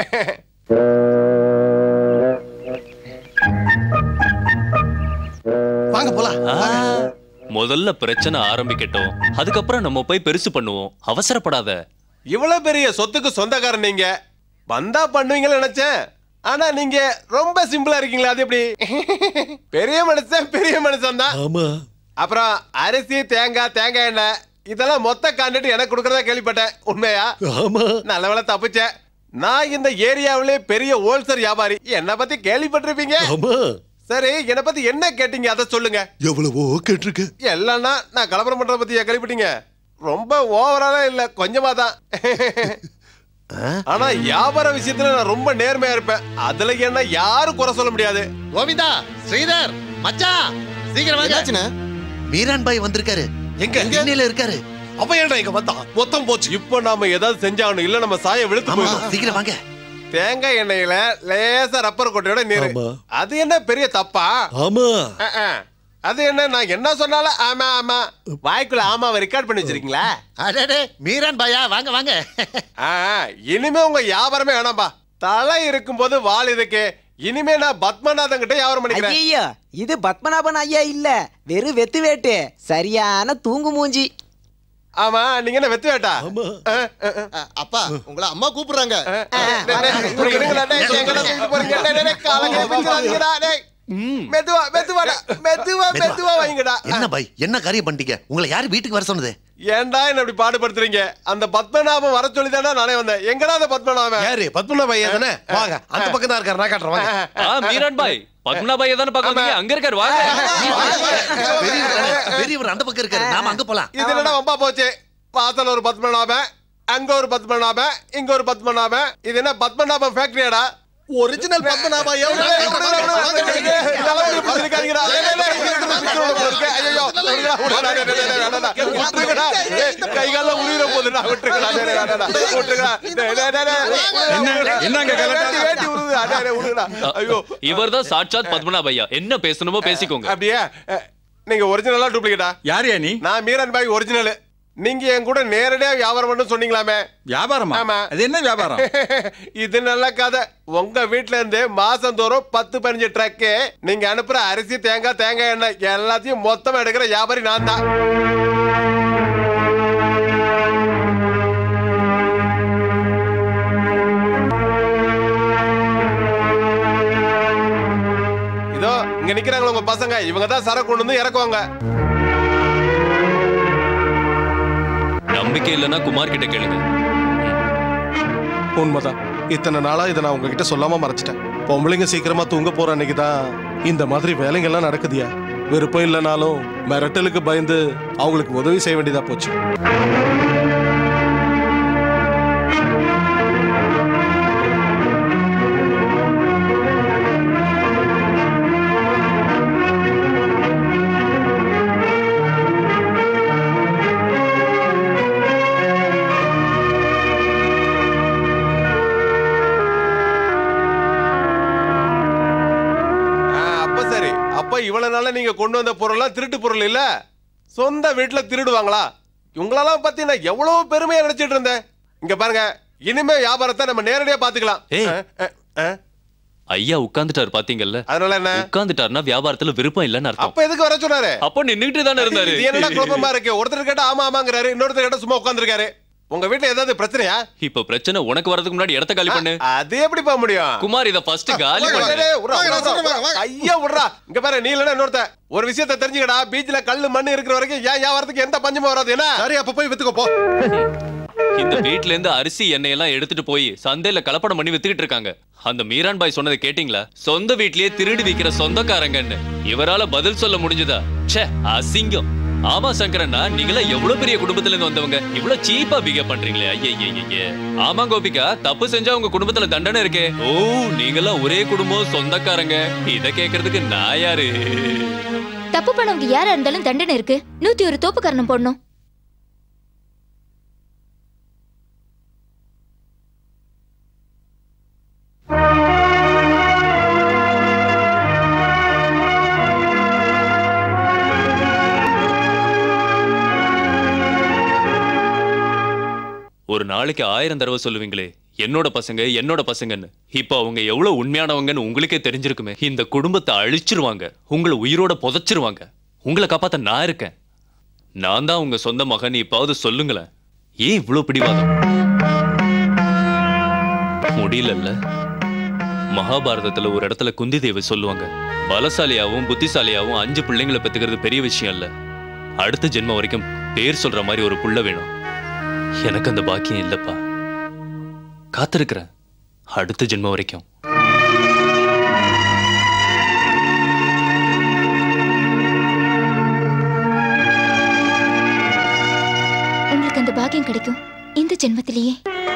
வாங்க போலாம் முதல்ல பிரச்சனை ஆரம்பிக்கட்டும் அதுக்கப்புறம் நம்ம போய் பெருசு பண்ணுவோம் அவசரப்படாத இவ்வளவு பெரிய சொத்துக்கு சொந்தக்காரன் நீங்க வந்தா பண்ணுவீங்கன்னு நினைச்சேன் ஆனா நீங்க ரொம்ப சிம்பிளா இருக்கீங்களா அது எப்படி பெரிய மனுஷன் பெரிய மனுஷன் தான் ஆமா அப்புறம் அரிசி தேங்காய் தேங்காய் எண்ணெய் இதெல்லாம் மொத்த கான்ட்ராக்ட் எனக்கு கொடுக்கறதா கேள்விப்பட்டேன் உண்மையா ஆமா நல்ல வேளை தப்பிச்சேன் நான் இந்த ஏரியாவிலே பெரிய ஹோல்சேல் வியாபாரி என்ன பத்தி கேள்விப்பட்டிருப்பீங்க ஆமா சரி என்ன பத்தி என்ன கேட்டீங்க அதை சொல்லுங்க எவ்வளவோ கேட்டிருக்க எல்லாம்னா நான் கலப்படம் பண்றத பத்தி கேள்விப்பட்டீங்க ரொம்ப ஓவராலா இல்ல கொஞ்சமா தான் ஆனா வியாபார விஷயத்துல நான் ரொம்ப நேர்மையா இருப்பேன் அதுல என்ன யாரும் குறை சொல்ல முடியாது கோவிந்தா ஸ்ரீதர் மச்சான் சீக்கிரம் வாங்க மீரான் பாய் வந்திருக்காரு எங்க எண்ணெயில இருக்காரு அவ ஏன்டா இங்க வந்தான் மொத்தம் போச்சு இப்போ நாம ஏதாவது செஞ்சாகணும் இல்ல நம்ம சாய வெளுத்து போயிடும் சீக்கிரம் வாங்க தேங்காய் எண்ணெயில லேசா ரப்பர் கொட்டையோட நீர் அது என்ன பெரிய தப்பா ஆமா அஹ், அஹ். அது என்ன நான் என்ன சொன்னாலும் ஆமா ஆமா வாய்க்குள்ள ஆமாவை ரெக்கார்ட் பண்ணி வச்சிருக்கீங்களா அடடே மீரான் பாயா வாங்க வாங்க ஆ, இனிமே உங்க வியாபாரமே வேணாம்பா தலை இருக்கும்போது வால் இதுக்கு இனிமே நான் பத்மநாதன் கிட்ட வியாபாரம் பண்ணிக்கிறேன் ஐயோ இது பத்மநாபன் ஐயா இல்ல வெறும் வெத்து வேட்டு சரியான தூங்கு மூஞ்சி ஆமா நீங்க என்ன வெத்து வேட்டா அப்பா உங்களை அம்மா கூப்பிடுறாங்க இப்படி இருங்களா, டேய், எங்கடா கூட்டிட்டு போறீங்க? டேய், டேய், டேய், காலை கீழே பிடிச்சிடாதீங்கடா, டேய். மெதுவா மெதுவாடா மெதுவா மெதுவா வைங்கடா என்ன பாய் என்ன காரியம் பண்ணிட்டீங்க உங்களை யாரு வீட்டுக்கு வர சொன்னது ஏன்டா என்ன இப்படி பாடுபடுத்துறீங்க அந்த பத்மநாபம் வர சொல்லி தானே நானே வந்தேன் எங்கடா அந்த பத்மநாபன் யாரு பத்மநாப ஐயா தானே வாங்க அந்த பக்கம் தான் இருக்காரு நான் காட்டுறேன் வாங்க ஆ, மீரான் பாய் பத்மநாப ஐயா தானே பார்க்க வந்தீங்க அங்க இருக்காரு வாங்க பெரியவர் அந்த பக்கம் இருக்காரு நாம அங்க போலாம் இது என்னடா வம்பா போச்சு வாசல் ஒரு பத்மநாபன் அங்க ஒரு பத்மநாபன் இங்க ஒரு பத்மநாபன் இது என்ன பத்மநாபன் ஃபேக்டரியாடா ஒரிஜினல் பத்மநாப ஐயா கைகால உயிர போதுடா விட்டுருக்கடா விட்டுருக்கடா என்னங்க கலட்டா? வேட்டி உருது அடே உருதுடா ஐயோ இவர்தான் சாட்சாத் பத்மநாப ஐயா என்ன பேசணுமோ பேசிக்கோங்க அப்படியே நீங்க ஒரிஜினலா டூப்ளிகேட்டா யாரையா நீ நான் மீரன் பாய் ஒரிஜினல் நீங்க என் கூட நேரடியா வியாபாரம் பண்ணு சொன்னீங்களாமே வியாபாரமா ஆமா அது என்ன வியாபாரம் இது நல்ல கதை உங்க வீட்ல இருந்து மாசம் தோறும் பத்து பதினஞ்சு ட்ரக்கு நீங்க அனுப்புற அரிசி தேங்காய் தேங்காய் எண்ணெய் எல்லாத்தையும் மொத்தமா எடுக்கிற வியாபாரி நான் தான் இதோ இங்க நிக்கிறாங்களா உங்க பசங்க இவங்க தான் சரக்கு கொண்டு வந்து இறக்குவாங்க நம்பிக்கை இல்லைன்னா குமார் கிட்ட கேளுங்க உண்மைதான் இத்தனை நாளா இதை நான் உங்ககிட்ட சொல்லாம மறைச்சிட்டேன் பொம்பளைங்க சீக்கிரமா தூங்க போற அன்னைக்கு தான் இந்த மாதிரி வேலைங்க எல்லாம் நடக்குதியா விருப்பம் இல்லைனாலும் மிரட்டலுக்கு பயந்து அவங்களுக்கு உதவி செய்ய வேண்டியதா போச்சு ஆ, அப்ப சரி அப்ப இவ்வளவு நாளா நீங்க கொண்டு வந்த பொருள்லாம் திருட்டு பொருள் இல்ல சொந்த வீட்டுல திருடுவாங்களா இவங்களெல்லாம் பத்தி நான் எவ்வளவு பெருமையா நினைச்சிட்டு இருந்தேன் இங்க பாருங்க இனிமே வியாபாரத்தை நம்ம நேரடியா பாத்துக்கலாம் ஏய். ஆ, ஆ, ஆ. ஐயா உட்கார்ந்துட்டாரு பாத்தீங்கல்ல அதனால என்ன உட்கார்ந்துட்டாருன்னா வியாபாரத்துல விருப்பம் இல்லைன்னு அர்த்தம் அப்ப எதுக்கு வர சொன்னாரு அப்போ நின்னுட்டு தானே இருந்தாரு இது என்னடா குழப்பமா இருக்கு ஒருத்தர் கேட்டா ஆமா ஆமாங்கிறாரு இன்னொருத்தர் கேட்டா சும்மா உட்கார்ந்திருக்காரு உங்க வீட்டுல ஏதாவது பிரச்சனையா இப்ப பிரச்சனை உனக்கு வரதுக்கு முன்னாடி இடத்த காலி பண்ணு அது எப்படி போக முடியும் குமார் இத ஃபர்ஸ்ட் காலி டேய், பண்ணு டேய், விட்றா, விட்றா, விட்றா. ஐயா விட்றா இங்க பாரு நீ இல்லனா இன்னொருத்த ஒரு விஷயத்தை தெரிஞ்சுக்கடா பீச்ல கல்லு மண்ணு இருக்கிற வரைக்கும் ஏன் வியாபாரத்துக்கு எந்த பஞ்சமும் வராது என்ன சரி அப்ப போய் வித்துக்கோ போ இந்த வீட்ல இருந்து அரிசி எண்ணெய் எல்லாம் எடுத்துட்டு போய் சந்தையில கலப்படம் பண்ணி வித்துக்கிட்டு இருக்காங்க அந்த மீரான் பாய் சொன்னதை கேட்டீங்களா சொந்த வீட்லயே திருடி விக்கிற சொந்தக்காரங்கன்னு இவரால பதில் சொல்ல முடிஞ்சதா ச்சே அசிங்கம் ஆமா சங்கரண்ணா நீங்களா எவ்வளவு பெரிய குடும்பத்துல இருந்து வந்தவங்க இவ்வளவு சீப்பா பிஹேவ் பண்றீங்களே ஐயே ஆமா கோபிகா தப்பு செஞ்சா உங்க குடும்பத்துல தண்டனை இருக்கே ஓ நீங்களா ஒரே குடும்பம் சொந்தக்காரங்க இத கேக்குறதுக்கு நான் யாரு தப்பு பண்ணவங்க யாரா இருந்தாலும் தண்டனை இருக்கு நூத்தி ஒரு தோப்பு காரணம் போடணும் ஒரு நாளைக்கு ஆயிரம் தடவை சொல்லுவீங்களே என்னோட பசங்க என்னோட பசங்கன்னு இப்போ அவங்க எவ்வளவு உண்மையானவங்கன்னு உங்களுக்கே தெரிஞ்சிருக்குமே இந்த குடும்பத்தை அழிச்சிருவாங்க உங்களை உயிரோட புதைச்சிருவாங்க உங்களை காப்பாத்த நான் இருக்கேன் நான் தான் உங்க சொந்த மகன் இப்பாவது சொல்லுங்களேன் ஏன் இவ்வளவு பிடிவாதம் முடியலல்ல மகாபாரதத்துல ஒரு இடத்துல குந்தி தேவி சொல்லுவாங்க பலசாலியாவும் புத்திசாலியாவும் அஞ்சு பிள்ளைங்களை பெத்துக்கிறது பெரிய விஷயம் இல்ல அடுத்த ஜென்மம் வரைக்கும் பேர் சொல்ற மாதிரி ஒரு புள்ள வேணும் எனக்கு அந்த பாக்கியம் இல்லப்பா காத்திருக்கிறேன் அடுத்த ஜென்மம் வரைக்கும் உங்களுக்கு அந்த பாக்கியம் கிடைக்கும் இந்த ஜென்மத்திலேயே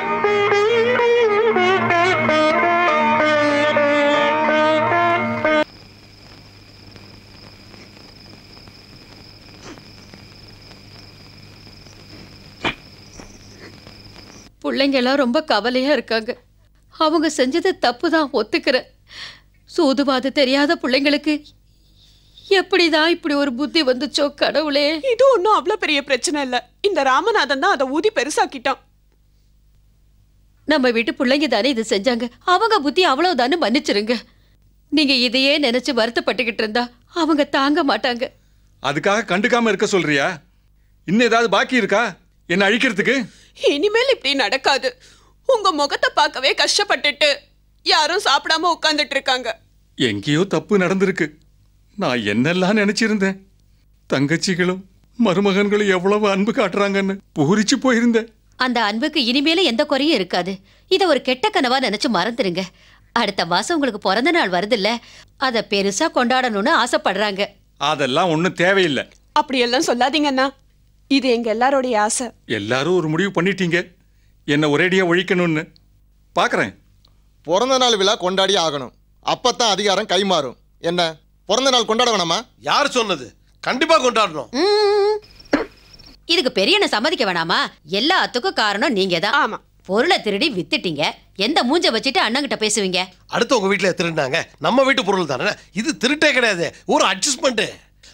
பிள்ளைங்க எல்லாம் ரொம்ப கவலையா இருக்காங்க அவங்க செஞ்சது தப்பு தான் ஒத்துக்கிறேன் சூதுவாது தெரியாத பிள்ளைங்களுக்கு எப்படிதான் இப்படி ஒரு புத்தி வந்துச்சோ கடவுளே இது ஒன்றும் அவ்வளோ பெரிய பிரச்சனை இல்ல இந்த ராமநாதன் தான் அதை ஊதி பெருசாக்கிட்டான் நம்ம வீட்டு பிள்ளைங்க தானே இது செஞ்சாங்க அவங்க புத்தி அவ்வளவுதானே மன்னிச்சிருங்க நீங்க இதையே நினைச்சு வருத்தப்பட்டுக்கிட்டு இருந்தா அவங்க தாங்க மாட்டாங்க அதுக்காக கண்டுக்காம இருக்க சொல்றியா இன்னும் ஏதாவது பாக்கி இருக்கா என்ன அழிக்கிறதுக்கு இனிமேல் இப்படி நடக்காது உங்க முகத்தை பார்க்கவே கஷ்டப்பட்டுட்டு யாரும் சாப்பிடாம உட்கார்ந்துட்டு இருக்காங்க எங்கேயோ தப்பு நடந்திருக்கு நான் என்னெல்லாம் நினைச்சிருந்தேன் தங்கச்சிகளும் மருமகன்களும் எவ்வளவு அன்பு காட்டுறாங்கன்னு பூரிச்சு போயிருந்தேன் அந்த அன்புக்கு இனிமேலும் எந்த குறையும் இருக்காது இத ஒரு கெட்ட கனவா நினைச்சு மறந்துருங்க அடுத்த மாசம் உங்களுக்கு பிறந்த நாள் வருதுல்ல அத பெருசா கொண்டாடணும்னு ஆசைப்படுறாங்க அதெல்லாம் ஒன்றும் தேவையில்லை அப்படியெல்லாம் சொல்லாதீங்கண்ணா இது எங்க எல்லாரோடைய ஆசை எல்லாரும் ஒரு முடிவு பண்ணிட்டீங்க என்ன ஒரேடியா ஒழிக்கணும்னு பார்க்கறேன் பிறந்த நாள் விழா கொண்டாடி ஆகணும் அப்பதான் அதிகாரம் கைமாறும் என்ன பிறந்த நாள் கொண்டாட வேணாமா யார் சொன்னது கண்டிப்பா கொண்டாடணும் இதுக்கு பெரியனை சம்மதிக்க வேணாமா எல்லாத்துக்கும் காரணம் நீங்க தான் ஆமா பொருளை திருடி வித்துட்டீங்க எந்த மூஞ்ச வச்சுட்டு அண்ணங்கிட்ட பேசுவீங்க அடுத்து உங்க வீட்டுல திருடினாங்க நம்ம வீட்டு பொருள் தானே இது திருட்டே கிடையாது ஒரு அட்ஜஸ்ட்மெண்ட்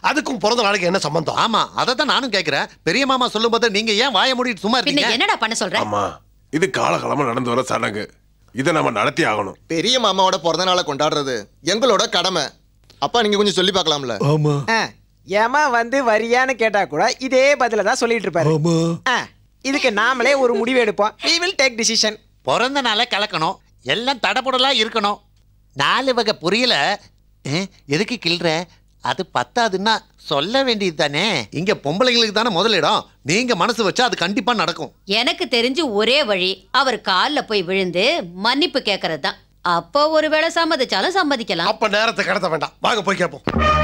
அதுக்கும் பிறந்த நாளைக்கு என்ன சம்பந்தம் ஆமா அதை தான் நானும் கேக்குறேன் பெரிய மாமா சொல்லும் போது நீங்க ஏன் வாய மூடிட்டு சும்மா பின்ன இருக்கீங்க என்னடா பண்ண சொல்ற ஆமா இது காலகாலமா நடந்து வர சடங்கு இதை நம்ம நடத்தி ஆகணும் பெரிய மாமாவோட பிறந்த நாளை கொண்டாடுறது எங்களோட கடமை அப்பா நீங்க கொஞ்சம் சொல்லி பார்க்கலாம்ல ஆமா ஆ, ஏமா வந்து வரியான்னு கேட்டா கூட இதே பதில தான் சொல்லிட்டு இருப்பாரு ஆமா ஆ, இதுக்கு நாமளே ஒரு முடிவு எடுப்போம் we will டேக் டிசிஷன் பிறந்த நாளை கலக்கணும் எல்லாம் தடபுடலா இருக்கணும் நாலு வகை புரியல அஹ், எதுக்கு கிள்ற அது பத்தாதுன்னா சொல்ல வேண்டியது தானே இங்க பொம்பளைங்களுக்கு தானே முதலிடம் நீங்க மனசு வச்சா அது கண்டிப்பா நடக்கும் எனக்கு தெரிஞ்சு ஒரே வழி அவர் கால்ல போய் விழுந்து மன்னிப்பு கேட்கறது தான் அப்போ ஒருவேளை சம்மதிச்சாலும் சம்மதிக்கலாம் அப்ப நேரத்தை கடத்த வேண்டாம் வாங்க போய் கேட்போம்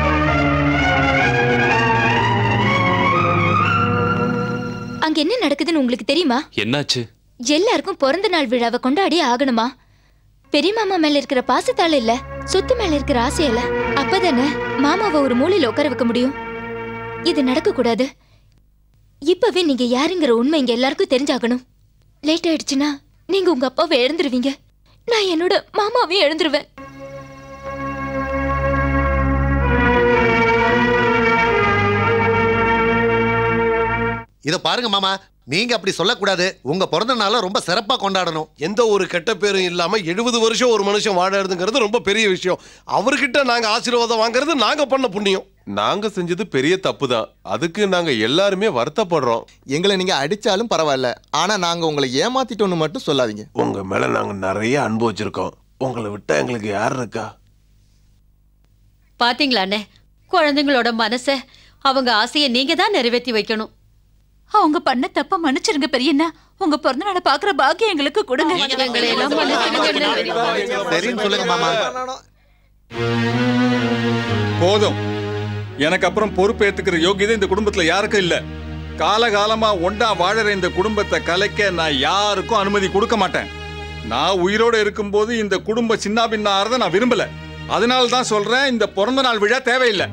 அங்க என்ன நடக்குதுன்னு உங்களுக்கு தெரியுமா என்னாச்சு எல்லாருக்கும் பிறந்த நாள் விழாவை கொண்டாடி ஆகணுமா பெரிய மாமா மேல இருக்கிற பாசத்தால இல்ல சொத்து மேல இருக்கிற ஆசையால அப்பதானே மாமாவை ஒரு மூலையில உட்கார வைக்க முடியும் இது நடக்க கூடாது இப்பவே நீங்க யாருங்கிற உண்மை இங்க எல்லாருக்கும் தெரிஞ்சாகணும் லேட் ஆயிடுச்சுன்னா நீங்க உங்க அப்பாவை இழந்துருவீங்க நான் என்னோட மாமாவையும் இழந்துருவேன் இத பாருங்க மாமா நீங்க அப்படி சொல்லக்கூடாது உங்க பிறந்த நாளை ரொம்ப சிறப்பா கொண்டாடணும் எந்த ஒரு கெட்ட பேரும் இல்லாம எழுபது வருஷம் ஒரு மனுஷன் வாழறதுங்கிறது ரொம்ப பெரிய விஷயம் அவர்கிட்ட நாங்க ஆசீர்வாதம் வாங்குறது நாங்க பண்ண புண்ணியம் நாங்க செஞ்சது பெரிய தப்பு தான் அதுக்கு நாங்க எல்லாருமே வருத்தப்படுறோம் எங்களை நீங்க அடிச்சாலும் பரவாயில்ல ஆனா நாங்க உங்களை ஏமாத்திட்டோம்னு மட்டும் சொல்லாதீங்க உங்க மேல நாங்க நிறைய அன்பு வச்சிருக்கோம் உங்களை விட்டா எங்களுக்கு யார் இருக்கா பாத்தீங்களா அண்ணே குழந்தைங்களோட மனச அவங்க ஆசையை நீங்க தான் நிறைவேற்றி வைக்கணும் அவங்க பண்ண தப்ப மன்னிச்சிருங்க பெரியண்ணா உங்க பிறந்த நாளை பாக்குற பாக்கியம் எங்களுக்கு கொடுங்க எங்களை எல்லாம் மன்னிச்சிடுங்க சரின்னு சொல்லுங்க மாமா போதும் எனக்கு அப்புறம் பொறுப்பேத்துக்கிற யோகியதை இந்த குடும்பத்துல யாருக்கும் இல்ல காலகாலமா ஒண்டா வாழற இந்த குடும்பத்தை கலைக்க நான் யாருக்கும் அனுமதி கொடுக்க மாட்டேன் நான் உயிரோட இருக்கும்போது இந்த குடும்ப சின்ன பின்ன ஆறத நான் விரும்பல அதனால தான் சொல்றேன் இந்த பிறந்த நாள் விழா தேவையில்லை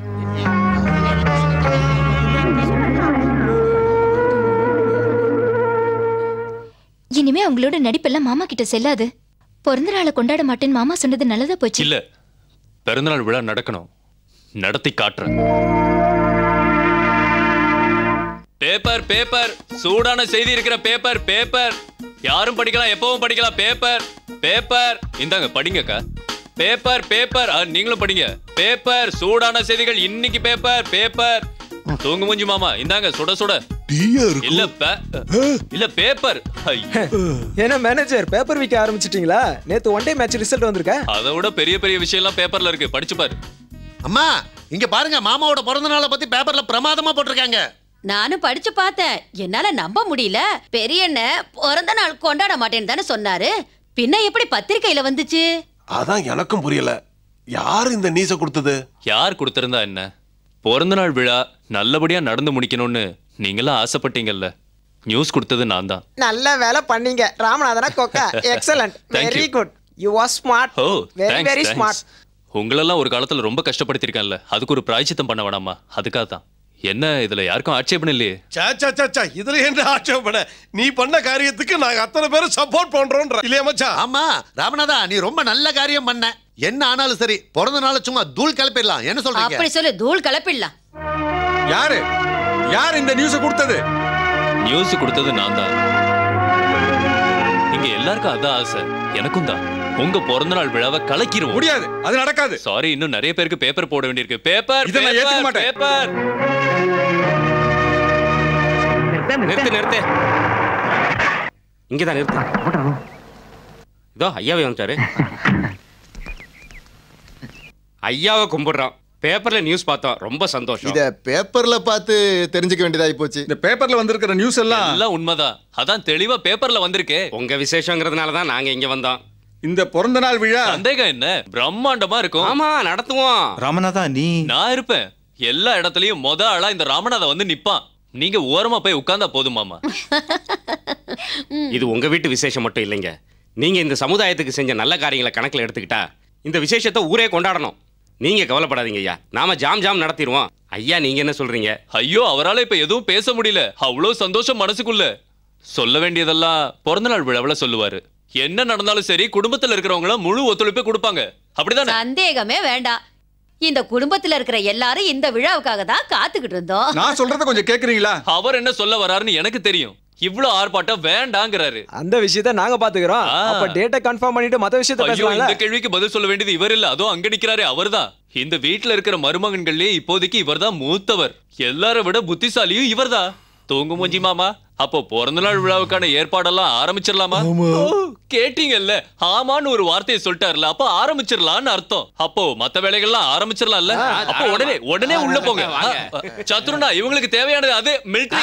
இனிமே அவங்களோட நடிப்பெல்லாம் மாமா கிட்ட செல்லாது பிறந்த நாளை கொண்டாட மாட்டேன்னு மாமா சொன்னது நல்லதா போச்சு இல்ல பிறந்தநாள் விழா நடக்கணும் நடத்தி காட்டுறேன் பேப்பர் பேப்பர் சூடான செய்தி இருக்கிற பேப்பர் பேப்பர் யாரும் படிக்கலாம் எப்பவும் படிக்கலாம் பேப்பர் பேப்பர் இந்தாங்க படிங்கக்கா பேப்பர் பேப்பர் ஆ, நீங்களும் படிங்க பேப்பர் சூடான செய்திகள் இன்னைக்கு பேப்பர் பேப்பர் தூங்கு மூஞ்சி மாமா இந்தாங்க சுட சுட இல்ல பே- இல்ல பேப்பர் ஐயோ. என்ன மேனேஜர் பேப்பர் விற்க ஆரம்பிச்சிட்டீங்களா நேத்து ஒன் டே மேட்ச் ரிசல்ட் வந்திருக்கா அதை விட பெரிய பெரிய விஷயம் எல்லாம் பேப்பர்ல இருக்கு படிச்சு பாரு அம்மா இங்க பாருங்க மாமாவோட பிறந்த நாளை பத்தி பேப்பர்ல பிரமாதமா போட்டிருக்காங்க நானும் படிச்சு பார்த்தேன் என்னால நம்ப முடியல பெரியண்ண பிறந்த நாள் கொண்டாட மாட்டேன்னு தானே சொன்னாரு பின்ன எப்படி பத்திரிக்கையில வந்துச்சு அதான் எனக்கும் புரியல யார் இந்த நீச கொடுத்தது யார் கொடுத்திருந்தா என்ன பிறந்த நாள் விழா நல்லபடியா நடந்து முடிக்கணும்னு நீங்களாம் ஆசைப்பட்டீங்கல்ல நியூஸ் கொடுத்தது நான் தான் நல்ல வேலை பண்ணீங்க ராமநாதனா கொக்கா excellent Thank you. Very good you was smart oh very thanks very thanks smart உங்களெல்லாம் ஒரு காலத்துல ரொம்ப கஷ்டப்படுத்திருக்கேன்ல அதுக்கு ஒரு பிராய்ச்சித்தம் பண்ண வேணாமா அதுக்காக தான் என்ன இதுல யாருக்கும் ஆட்சேபம் இல்லையே சே, சே, சே, சே, இதுல என்ன ஆட்சேபப்பட நீ பண்ண காரியத்துக்கு நாங்க அத்தனை பேரும் சப்போர்ட் பண்றோம்ன்ற இல்லையா மச்சான் ஆமா ராமநாதா நீ ரொம்ப நல்ல காரியம் பண்ண என்ன ஆனாலும் சரி பிறந்த நாளை சும்மா தூள் கிளப்பிடலாம் என்ன சொல்றீங்க அப்படி சொல்லு தூள் கலப்பிடலாம் யாரு யார் இந்த நியூஸ கொடுத்தது நியூஸ் கொடுத்தது நான் தான் இங்க எல்லாருக்கும் அதான் ஆசை எனக்கும் தான் உங்க பிறந்த நாள் விழாவை கலக்கிடுவோம் முடியாது அது நடக்காது சாரி இன்னும் நிறைய பேருக்கு பேப்பர் போட வேண்டியிருக்கு பேப்பர் இதை நான் ஏத்துக்க மாட்டேன். பேப்பர் நிறுத்து நிறுத்து இங்கதான் நிறுத்து இதோ ஐயாவே வந்துட்டாரு ஐயாவை கும்பிடுறோம் பேப்பர்ல நியூஸ் பார்த்தோம் ரொம்ப சந்தோஷம் இத பேப்பர்ல பார்த்து தெரிஞ்சுக்க வேண்டியதாகி போச்சு இந்த பேப்பர்ல வந்திருக்கிற நியூஸ் எல்லாம் எல்லாம் உண்மைதான் அதான் தெளிவா பேப்பர்ல வந்திருக்கே உங்க விசேஷங்கிறதுனால தான் நாங்க இங்க வந்தோம் இந்த பிறந்த நாள் விழா சந்தேகம் என்ன பிரம்மாண்டமா இருக்கும் ஆமா நடத்துவோம் ராமநாதா நீ நான் இருப்பேன் எல்லா இடத்துலயும் மொத ஆளா இந்த ராமநாதன் வந்து நிப்பான் நீங்க ஓரமா போய் உட்கார்ந்தா போதும் மாமா இது உங்க வீட்டு விசேஷம் மட்டும் இல்லைங்க நீங்க இந்த சமுதாயத்துக்கு செஞ்ச நல்ல காரியங்களை கணக்குல எடுத்துக்கிட்டா இந்த விசேஷத்தை ஊரே கொண்டாடணும் நீங்க கவலைப்படாதீங்க ஐயா நாம ஜாம் ஜாம் நடத்திடுவோம் ஐயா நீங்க என்ன சொல்றீங்க ஐயோ அவரால இப்ப எதுவும் பேச முடியல அவ்வளவு சந்தோஷம் மனசுக்குள்ள சொல்ல வேண்டியதெல்லாம் பிறந்த நாள் விழாவுல சொல்லுவாரு என்ன நடந்தாலும் சரி குடும்பத்துல இருக்கிறவங்க முழு ஒத்துழைப்பு கொடுப்பாங்க அப்படிதானே சந்தேகமே வேண்டாம் இந்த குடும்பத்துல இருக்கிற எல்லாரும் இந்த விழாவுக்காக தான் காத்துக்கிட்டு இருந்தோம் நான் சொல்றத கொஞ்சம் கேக்குறீங்களா அவர் என்ன சொல்ல வராருன்னு எனக்கு தெரியும் இவ்ளோ ஆர்ப்பாட்டம் வேண்டாங்கிறாரு அந்த விஷயத்த நாங்க பாத்துக்கிறோம் அப்ப டேட்டை கன்ஃபார்ம் பண்ணிட்டு மத்த விஷயத்த ஐயோ பேசலாம்ல இந்த கேள்விக்கு பதில் சொல்ல வேண்டியது இவர் இல்ல அதோ அங்க நிக்கிறாரே அவர்தான் இந்த வீட்ல இருக்கிற மருமகன்கள்லயே இப்போதைக்கு இவர்தான் மூத்தவர் எல்லாரை விட புத்திசாலியும் இவர்தான் தூங்கு மூஞ்சி மாமா அப்போ பிறந்த நாள் விழாவுக்கான ஏற்பாடெல்லாம் ஆரம்பிச்சிடலாமா ஓ, கேட்டீங்கல்ல ஆமான்னு ஒரு வார்த்தையை சொல்லிட்டாருல அப்ப ஆரம்பிச்சிடலாம்னு அர்த்தம் அப்போ மத்த வேலைகள்லாம் ஆரம்பிச்சிடலாம்ல அப்போ உடனே உடனே உள்ள போங்க ஆ, சத்ருனா இவங்களுக்கு தேவையானது அது மிலிட்டரி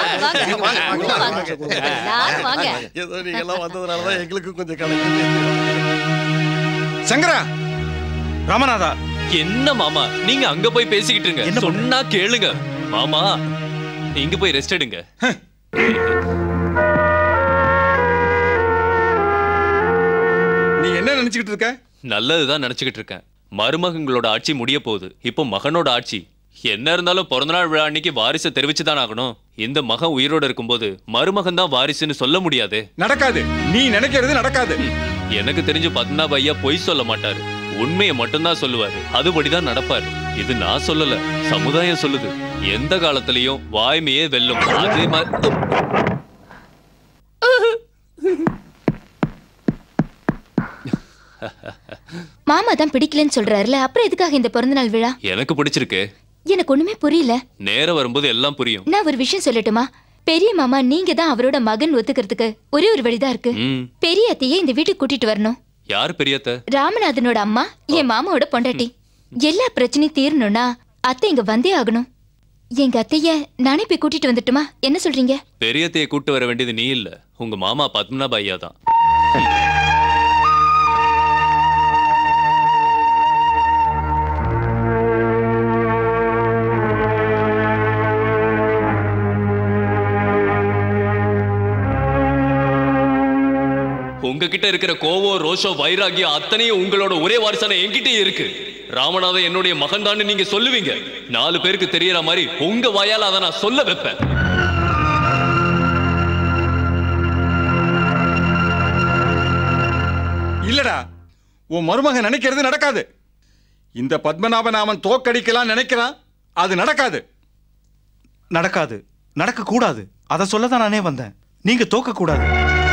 வாங்க ஏதோ நீங்க எல்லாம் வந்ததுனாலதான் எங்களுக்கு கொஞ்சம் கணக்கு சங்கரா ராமநாதா என்ன மாமா நீங்க அங்க போய் பேசிக்கிட்டு இருங்க சொன்னா கேளுங்க மாமா இங்க போய் ரெஸ்ட் எடுங்க நீ என்ன நினைச்சுக்கிட்டு இருக்க நல்லதுதான் நினைச்சுக்கிட்டு இருக்கேன் மருமகங்களோட ஆட்சி முடிய போகுது இப்போ மகனோட ஆட்சி என்ன இருந்தாலும் பிறந்தநாள் விழா அன்னைக்கு வாரிசை தெரிவிச்சுதான் ஆகணும் இந்த மகன் உயிரோட இருக்கும்போது மருமகன் தான் வாரிசுன்னு சொல்ல முடியாது நடக்காது நீ நினைக்கிறது நடக்காது எனக்கு தெரிஞ்சு பத்மநாப ஐயா பொய் சொல்ல மாட்டாரு உண்மையை மட்டும்தான் சொல்லுவாரு அதுபடிதான் நடப்பாரு இது நான் சொல்லல சமுதாயம் சொல்லுது எந்த காலத்திலயும் வாய்மையே வெல்லும் அதே மாதிரி மாமா தான் பிடிக்கலன்னு சொல்றாருல அப்புறம் எதுக்காக இந்த பிறந்தநாள் விழா எனக்கு பிடிச்சிருக்கு எனக்கு ஒண்ணுமே புரியல நேரம் வரும்போது எல்லாம் புரியும் நான் ஒரு விஷயம் சொல்லட்டுமா பெரிய மாமா நீங்க தான் அவரோட மகன் ஒத்துக்கிறதுக்கு ஒரே ஒரு வழிதான் இருக்கு ம் பெரிய அத்தையை இந்த வீட்டுக்கு கூட்டிட்டு வரணும் யார் பெரியத்த ராமநாதனோட அம்மா என் மாமாவோட பொண்டாட்டி எல்லா பிரச்சனையும் தீரணும்னா அத்தை இங்க வந்தே ஆகணும் எங்க அத்தைய நானே போய் கூட்டிட்டு வந்துட்டுமா என்ன சொல்றீங்க பெரியத்தையை கூட்டு வர வேண்டியது நீ இல்ல உங்க மாமா பத்மநாப ஐயா தான் உங்ககிட்ட இருக்கிற கோவம் ரோஷம் வைராகியம் அத்தனையும் உங்களோட ஒரே வாரிசான என்கிட்டயே இருக்கு ராமநாதன் என்னுடைய மகன் நீங்க சொல்லுவீங்க நாலு பேருக்கு தெரியற மாதிரி உங்க வாயால அதை நான் சொல்ல வைப்பேன் இல்லடா உன் மருமகன் நினைக்கிறது நடக்காது இந்த பத்மநாபன் அவன் தோக்கடிக்கலாம் நினைக்கிறான் அது நடக்காது நடக்காது நடக்க கூடாது அதை சொல்ல தான் நானே வந்தேன் நீங்க தோக்க கூடாது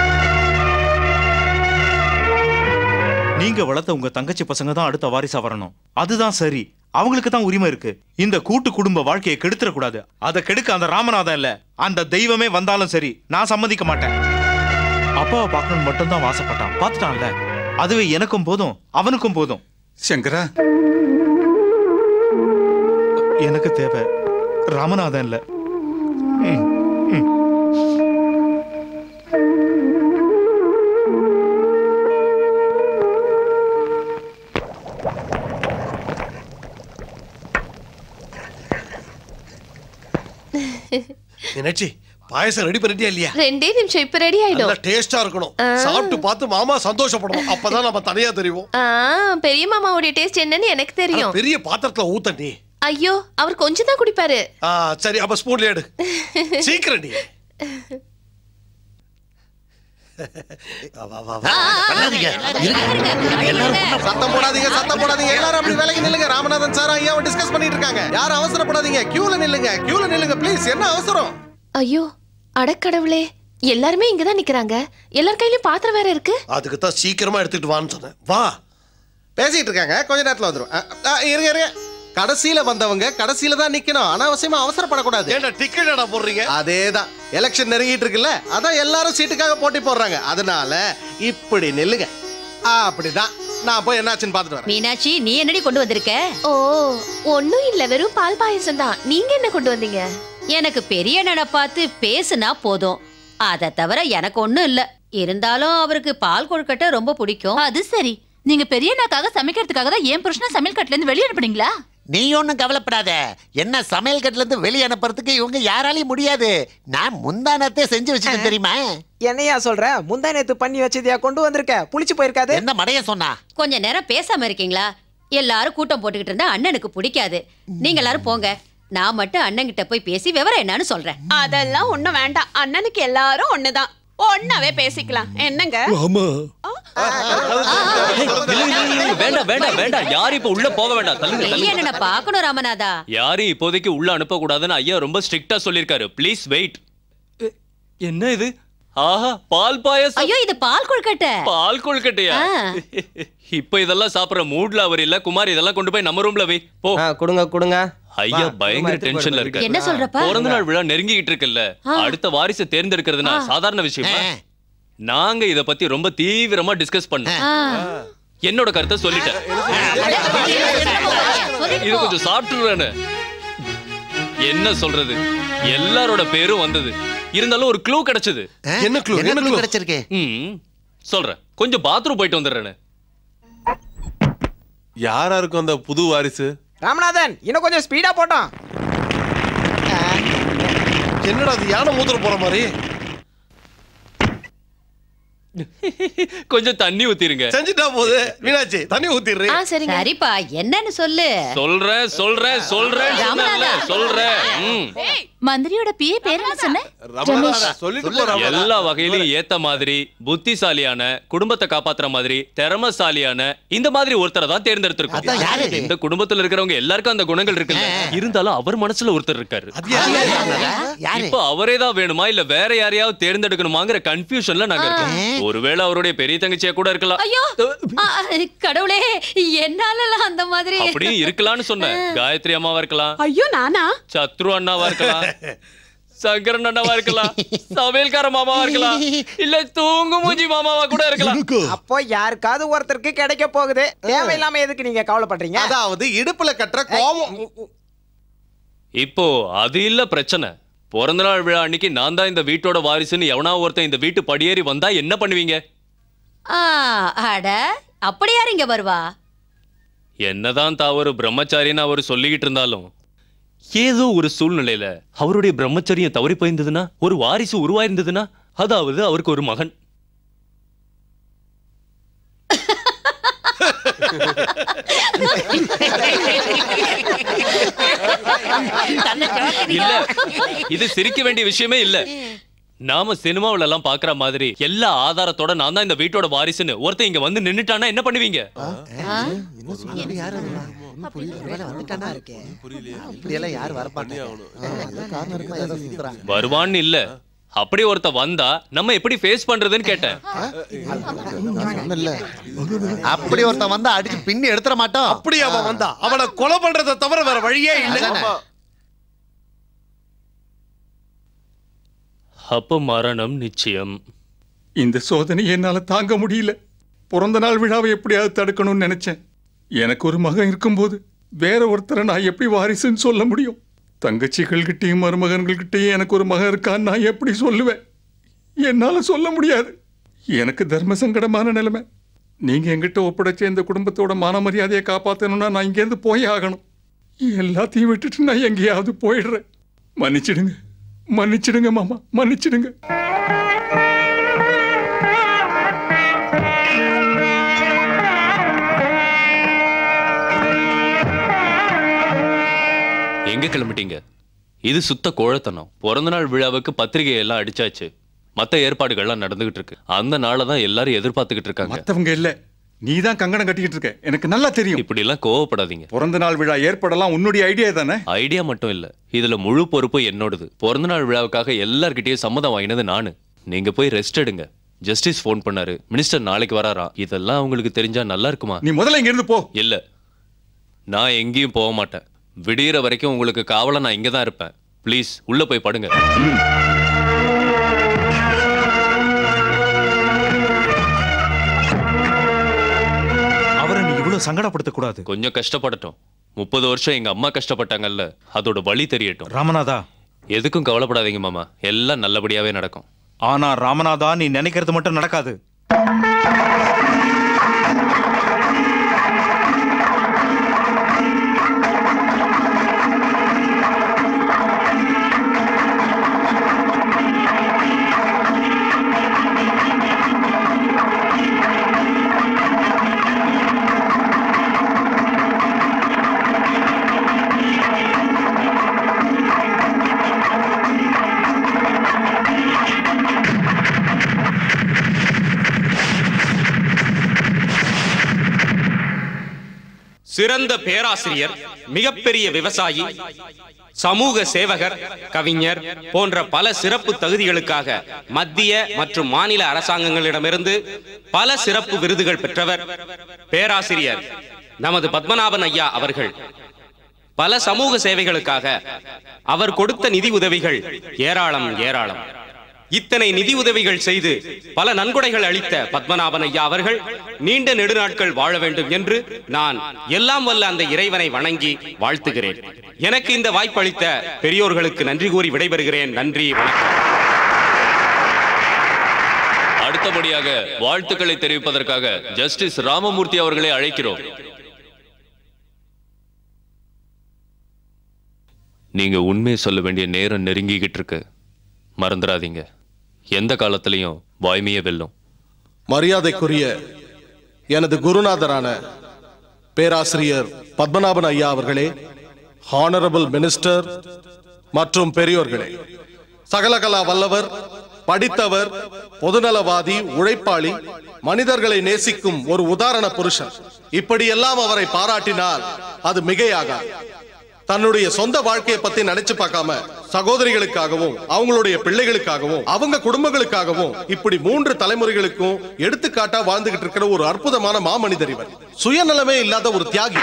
நீங்க வளர்த்த உங்க தங்கச்சி பசங்க தான் அடுத்த வாரிசா வரணும் அதுதான் சரி அவங்களுக்கு தான் உரிமை இருக்கு இந்த கூட்டு குடும்ப வாழ்க்கையை கெடுத்துற கூடாது அதை கெடுக்க அந்த ராமநாதன் இல்ல அந்த தெய்வமே வந்தாலும் சரி நான் சம்மதிக்க மாட்டேன் அப்பாவை பார்க்கணும் மட்டும்தான் வாசப்பட்டான் பார்த்துட்டான்ல அதுவே எனக்கும் போதும் அவனுக்கும் போதும் சங்கரா எனக்கு தேவை ராமநாதன் இல்ல ம், ம். மீனாட்சி பாயசம் ரெடி பண்ணிட்டியா இல்லையா ரெண்டே நிமிஷம் இப்ப ரெடி ஆயிடும் நல்லா டேஸ்டா இருக்கணும் சாப்பிட்டு பார்த்து மாமா சந்தோஷப்படணும் அப்பதான் நம்ம தனியா தெரியும் ஆ பெரிய மாமாவுடைய டேஸ்ட் என்னன்னு எனக்கு தெரியும் பெரிய பாத்திரத்துல ஊத்த நீ ஐயோ அவர் கொஞ்சம் தான் குடிப்பாரு ஆ, சரி அப்ப ஸ்பூன்ல எடு சீக்கிரம் நீ வா, வா, வா. சத்தம் போடாதீங்க சத்தம் போடாதீங்க எல்லாரும் அப்படி விலகி நில்லுங்க ராமநாதன் சார் ஐயாவும் டிஸ்கஸ் பண்ணிட்டு இருக்காங்க யாரும் அவசரப்படாதீங்க கியூல நில்லுங்க கியூல நில்லுங்க ப்ளீஸ் என்ன அவசரம் ஐயோ அடக்கடவுளே எல்லாருமே இங்கதான் நிக்கிறாங்க எல்லார் கையிலயும் பாத்திரம் வேற இருக்கு அதுக்கு தான் சீக்கிரமா எடுத்துட்டு வான்னு சொன்னேன் வா பேசிட்டு இருக்காங்க கொஞ்ச நேரத்துல வந்துரும் அ, அ, இருங்க இருங்க கடைசியில வந்தவங்க கடைசியில தான் நிக்கணும் அனாவசியமா அவசரப்படக்கூடாது ஏன்டா டிக்கெட் போடுறீங்க அதேதான் எலெக்ஷன் நெருங்கிட்டு இருக்குல்ல அதான் எல்லாரும் சீட்டுக்காக போட்டி போடுறாங்க அதனால இப்படி நில்லுங்க ஆ, அப்படிதான் நான் போய் என்னாச்சுன்னு பார்த்துட்டு வரேன் மீனாட்சி நீ என்னடி கொண்டு வந்திருக்க ஓ ஒண்ணும் இல்ல வெறும் பால் பாயசம் தான் நீங்க என்ன கொண்டு வந்தீங்க எனக்கு பெரிய நட பார்த்து பேசுனா போதும் அதை தவிர எனக்கு ஒண்ணும் இல்ல இருந்தாலும் அவருக்கு பால் கொழுக்கட்டை ரொம்ப பிடிக்கும் அது சரி நீங்க பெரியண்ணாக்காக சமைக்கிறதுக்காக தான் என் புருஷனை சமையல் கட்டுல இருந்து வெளியே அனுப்புனீங்களா நீ ஒன்றும் கவலைப்படாத என்ன சமையல் கட்டுல இருந்து வெளியே அனுப்புறதுக்கு இவங்க யாராலையும் முடியாது நான் முந்தானத்தே செஞ்சு வச்சுட்டேன் தெரியுமா என்னையா சொல்ற முந்தா நேத்து பண்ணி வச்சதையா கொண்டு வந்திருக்க புளிச்சு போயிருக்காது என்ன மடைய சொன்னா கொஞ்ச நேரம் பேசாம இருக்கீங்களா எல்லாரும் கூட்டம் போட்டுக்கிட்டு இருந்தா அண்ணனுக்கு பிடிக்காது நீங்க எல்லாரும் போங்க நான் மட்டும் அண்ணன் கிட்ட போய் பேசி விவரம் என்னன்னு சொல்றேன் அதெல்லாம் ஒண்ணும் வேண்டாம் அண்ணனுக்கு எல்லாரும் ஒண்ணுதான் ஒன்னாவே பேசிக்கலாம் என்னங்க ஆமா வேண்டாம் வேண்டாம் வேண்டாம் யாரும் இப்ப உள்ள போக வேண்டாம் தள்ளுங்க வெளியே தள்ளுங்க என்ன பார்க்கணும் ராமநாதா யாரையும் இப்போதைக்கு உள்ள அனுப்ப கூடாதுன்னு ஐயா ரொம்ப ஸ்ட்ரிக்ட்டா சொல்லிருக்காரு ப்ளீஸ் வெயிட் என்ன இது ஆஹா பால் பாயசம் ஐயோ இது பால் கொழுக்கட்டை பால் கொழுக்கட்டையா இப்ப இதெல்லாம் சாப்பிடுற மூட்ல அவர் இல்ல குமார் இதெல்லாம் கொண்டு போய் நம்ம ரூம்ல வை போ கொடுங்க கொடுங்க ஐயா வா, பயங்கர எடுத்துட்டு டென்ஷன்ல போய் இருக்காரு என்ன சொல்றப்பா? பிறந்த நாள் விழா நெருங்கிட்டு இருக்குல்ல ஆ. அடுத்த வாரிசை தேர்ந்தெடுக்கிறதுனா ஆ. சாதாரண விஷயமா நாங்க இத பத்தி ரொம்ப தீவிரமா டிஸ்கஸ் பண்ணோம் ஆ. என்னோட கருத்தை சொல்லிட்டேன் இது கொஞ்சம் சாப்பிட்டுறேன்னு என்ன சொல்றது எல்லாரோட பேரும் வந்தது இருந்தாலும் ஒரு க்ளூ கிடைச்சது என்ன clue? என்ன clue கிடைச்சிருக்கு ம் சொல்றேன் கொஞ்சம் பாத்ரூம் போயிட்டு வந்துடுறேன்னு யாரா இருக்கும் அந்த புது வாரிசு ராமநாதன் இன்னும் கொஞ்சம் ஸ்பீடா போட்டோம் என்னடா அது யானை மூத்திர போற மாதிரி கொஞ்சம் தண்ணி ஊத்திருங்க செஞ்சுட்டா போகுது மீனாட்சி தண்ணி ஊத்திடுறேன் சரிப்பா என்னன்னு சொல்லு சொல்றேன் சொல்றேன் சொல்றேன் சொன்னேன்ல, ராமநாதா. சொல்றேன் ம். மந்திரியோட பிஏ பேர் என்ன சொன்ன எல்லா வகையிலும் ஏத்த மாதிரி புத்திசாலியான குடும்பத்தை காப்பாத்துற மாதிரி திறமசாலியான இந்த மாதிரி ஒருத்தரை தான் அதான் யாரு தேர்ந்தெடுத்திருக்கோம் இது? இந்த குடும்பத்துல இருக்கிறவங்க எல்லாருக்கும் அந்த குணங்கள் இருக்குல்ல இருந்தாலும் அவர் மனசுல ஒருத்தர் இருக்காரு யாரு? இப்ப அவரே தான் வேணுமா இல்ல வேற யாரையாவது தேர்ந்தெடுக்கணுமாங்கிற கன்ஃபியூஷன்ல நாங்க இருக்கோம் ஒருவேளை அவருடைய பெரிய தங்கச்சியா கூட இருக்கலாம் ஐயோ ஆ, கடவுளே என்னாலலாம் அந்த மாதிரி அப்படியும் இருக்கலாம்னு சொன்னேன் காயத்ரி அம்மாவா இருக்கலாம் ஐயோ நானா சத்ரு அண்ணாவா இருக்கலாம் சங்கரன் அண்ணாவா இருக்கலாம் சமையல்கார மாமாவா இருக்கலாம் இல்ல தூங்கு மூஞ்சி மாமாவா கூட இருக்கலாம் அப்போ யாருக்காவது ஒருத்தருக்கு கிடைக்க போகுது தேவையில்லாம எதுக்கு நீங்க கவலைப்படுறீங்க அதாவது இடுப்புல கட்டுற கோவம் இப்போ அது இல்ல பிரச்சனை பிறந்த நாள் விழா அன்னைக்கு நான் தான் இந்த வீட்டோட வாரிசுன்னு எவனா ஒருத்தன் இந்த வீட்டு படியேறி வந்தா என்ன பண்ணுவீங்க ஆ, அட அப்படி யார் இங்க வருவா என்னதான் தவறு பிரம்மச்சாரின்னு அவர் சொல்லிக்கிட்டு இருந்தாலும் ஏதோ ஒரு சூழ்நிலையில அவருடைய பிரம்மச்சரியம் தவறி போயிருந்ததுன்னா ஒரு வாரிசு உருவாயிருந்ததுன்னா அதாவது அவருக்கு ஒரு மகன் இல்ல இது சிரிக்க வேண்டிய விஷயமே இல்ல நாம சினிமாவுல எல்லாம் பாக்குற மாதிரி எல்லா ஆதாரத்தோட நான் தான் இந்த வீட்டோட வாரிசுன்னு ஒருத்தன் இங்க வந்து நின்னுட்டானா என்ன பண்ணுவீங்க இப்படியெல்லாம் யாரும் வரப்பாட்டாங்க காரணம் இருக்குமா ஏதோ சுத்துறாங்க வருவான்னு இல்ல அப்படி ஒருத்த வந்தா நம்ம எப்படி ஃபேஸ் பண்றதுன்னு கேட்டேன் சொன்னேன்ல. அப்படி ஒருத்தன் வந்தா அடிச்சு பின்னி எடுத்துற மாட்டோம் அப்படி அவன் வந்தா அவனை கொலை பண்றதை தவிர வேற வழியே இல்ல அப்ப மரணம் நிச்சயம் இந்த சோதனை என்னால தாங்க முடியல பிறந்த நாள் விழாவை எப்படியாவது தடுக்கணும்னு நினைச்சேன் எனக்கு ஒரு மகன் இருக்கும்போது வேற ஒருத்தரை நான் எப்படி வாரிசுன்னு சொல்ல முடியும் தங்கச்சிகள்கிட்டயும் மருமகன்கள்கிட்டயும் எனக்கு ஒரு மகன் இருக்கான்னு நான் எப்படி சொல்லுவேன் என்னால சொல்ல முடியாது எனக்கு தர்ம சங்கடமான நிலைமை நீங்க எங்கிட்ட ஒப்படைச்ச இந்த குடும்பத்தோட மான மரியாதையை காப்பாத்தணும்னா நான் இங்கேருந்து போய் ஆகணும் எல்லாத்தையும் விட்டுட்டு நான் எங்கேயாவது போயிடுறேன் மன்னிச்சிடுங்க மன்னிச்சிடுங்க மாமா மன்னிச்சிடுங்க எங்க கிளம்பிட்டீங்க இது சுத்த கோழத்தனம் பிறந்த நாள் விழாவுக்கு பத்திரிகை எல்லாம் அடிச்சாச்சு மத்த ஏற்பாடுகள்லாம் நடந்துகிட்டு இருக்கு அந்த நாளை தான் எல்லாரும் எதிர்பார்த்துக்கிட்டு இருக்காங்க மத்தவங்க இல்ல நீ தான் கங்கணம் கட்டிக்கிட்டு இருக்க எனக்கு நல்லா தெரியும் இப்படி எல்லாம் கோவப்படாதீங்க பிறந்த நாள் விழா ஏற்படலாம் உன்னுடைய ஐடியா தானே ஐடியா மட்டும் இல்ல இதுல முழு பொறுப்பு என்னோடது பிறந்த நாள் விழாவுக்காக எல்லார்கிட்டயும் சம்மதம் வாங்கினது நானு நீங்க போய் ரெஸ்ட் எடுங்க ஜஸ்டிஸ் ஃபோன் பண்ணாரு மினிஸ்டர் நாளைக்கு வராராம் இதெல்லாம் உங்களுக்கு தெரிஞ்சா நல்லா இருக்குமா நீ முதல்ல இங்க இருந்து போ இல்ல நான் எங்கேயும் போக மாட்டேன் விடியற வரைக்கும் உங்களுக்கு காவல நான் இங்க தான் இருப்பேன் ப்ளீஸ் உள்ள போய் படுங்க அவரை நீ இவ்வளவு சங்கடப்படுத்த கூடாது கொஞ்சம் கஷ்டப்படட்டும் முப்பது வருஷம் எங்க அம்மா கஷ்டப்பட்டாங்கல்ல அதோட வழி தெரியட்டும் ராமநாதா எதுக்கும் கவலைப்படாதீங்க மாமா எல்லாம் நல்லபடியாவே நடக்கும் ஆனா ராமநாதா நீ நினைக்கிறது மட்டும் நடக்காது சிறந்த பேராசிரியர் மிகப்பெரிய விவசாயி சமூக சேவகர் கவிஞர் போன்ற பல சிறப்பு தகுதிகளுக்காக மத்திய மற்றும் மாநில அரசாங்கங்களிடமிருந்து பல சிறப்பு விருதுகள் பெற்றவர் பேராசிரியர் நமது பத்மநாபன் ஐயா அவர்கள் பல சமூக சேவைகளுக்காக அவர் கொடுத்த நிதி உதவிகள் ஏராளம் ஏராளம் இத்தனை நிதி உதவிகள் செய்து பல நன்கொடைகள் அளித்த பத்மநாபன் ஐயா அவர்கள் நீண்ட நெடுநாட்கள் வாழ வேண்டும் என்று நான் எல்லாம் வல்ல அந்த இறைவனை வணங்கி வாழ்த்துகிறேன் எனக்கு இந்த வாய்ப்பளித்த பெரியோர்களுக்கு நன்றி கூறி விடைபெறுகிறேன் நன்றி வணக்கம் அடுத்தபடியாக வாழ்த்துக்களை தெரிவிப்பதற்காக ஜஸ்டிஸ் ராமமூர்த்தி அவர்களை அழைக்கிறோம் நீங்க உண்மையை சொல்ல வேண்டிய நேரம் நெருங்கிக்கிட்டு இருக்கு மறந்துடாதீங்க எந்த காலத்திலையும் வாய்மையே வெல்லும் மரியாதைக்குரிய எனது குருநாதரான பேராசிரியர் பத்மநாபன் ஐயா அவர்களே ஹானரபிள் மினிஸ்டர் மற்றும் பெரியோர்களே சகலகலா வல்லவர் படித்தவர் பொதுநலவாதி உழைப்பாளி மனிதர்களை நேசிக்கும் ஒரு உதாரண புருஷன் இப்படியெல்லாம் அவரை பாராட்டினால் அது மிகையாகாது தன்னுடைய சொந்த வாழ்க்கையை பத்தி நினைச்சு பார்க்காம சகோதரிகளுக்காகவும் அவங்களுடைய பிள்ளைகளுக்காகவும் அவங்க குடும்பங்களுக்காகவும் இப்படி மூன்று தலைமுறைகளுக்கும் எடுத்துக்காட்டா வாழ்ந்துகிட்டு இருக்கிற ஒரு அற்புதமான மாமனிதர் இவர் சுயநலமே இல்லாத ஒரு தியாகி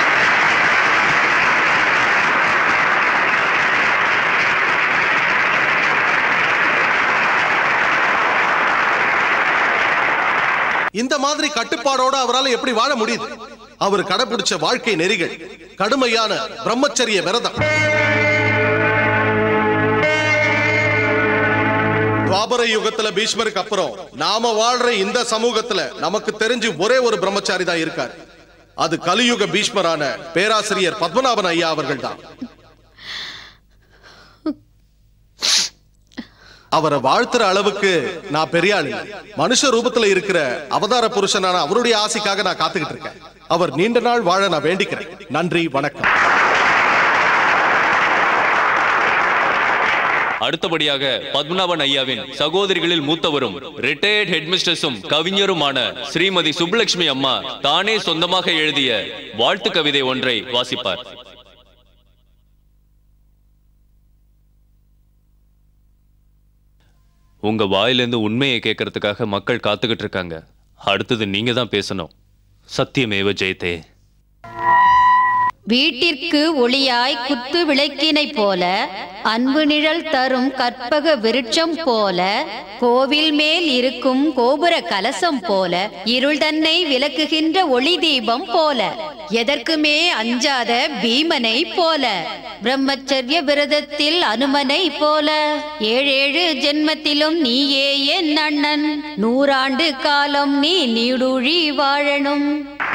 இந்த மாதிரி கட்டுப்பாடோட அவரால் எப்படி வாழ முடியுது அவர் கடைபிடிச்ச வாழ்க்கை நெறிகள் கடுமையான பிரம்மச்சரிய விரதம் துவாபர யுகத்துல பீஷ்மருக்கு அப்புறம் நாம வாழ்ற இந்த சமூகத்துல நமக்கு தெரிஞ்சு ஒரே ஒரு பிரம்மச்சாரி தான் இருக்காரு அது கலியுக பீஷ்மரான பேராசிரியர் பத்மநாபன் ஐயா அவர்கள் தான் அவரை வாழ்த்துற அளவுக்கு நான் பெரிய ஆள் இல்ல மனுஷ ரூபத்துல இருக்கிற அவதார புருஷனான அவருடைய ஆசைக்காக நான் காத்துக்கிட்டு இருக்கேன் அவர் நீண்ட நாள் வாழ நான் வேண்டிக்கிறேன் நன்றி வணக்கம் அடுத்தபடியாக பத்மநாபன் ஐயாவின் சகோதரிகளில் மூத்தவரும் ரிட்டையர்ட் ஹெட்மிஸ்டர்ஸும் கவிஞருமான ஸ்ரீமதி சுப்புலட்சுமி அம்மா தானே சொந்தமாக எழுதிய வாழ்த்து கவிதை ஒன்றை வாசிப்பார் உங்க வாயிலிருந்து உண்மையை கேட்கறதுக்காக மக்கள் காத்துக்கிட்டு இருக்காங்க அடுத்தது நீங்க தான் பேசணும் சத்தியமேவ ஜெயத்தே வீட்டிற்கு ஒளியாய் குத்து விளக்கினை போல அன்பு நிழல் தரும் கற்பக விருட்சம் போல கோவில் மேல் இருக்கும் கோபுர கலசம் போல இருள் தன்னை விளக்குகின்ற ஒளி தீபம் போல எதற்குமே அஞ்சாத பீமனை போல பிரம்மச்சரிய விரதத்தில் அனுமனை போல ஏழேழு ஜென்மத்திலும் நீயே என் அண்ணன் நூறாண்டு காலம் நீ நீடுழி வாழணும்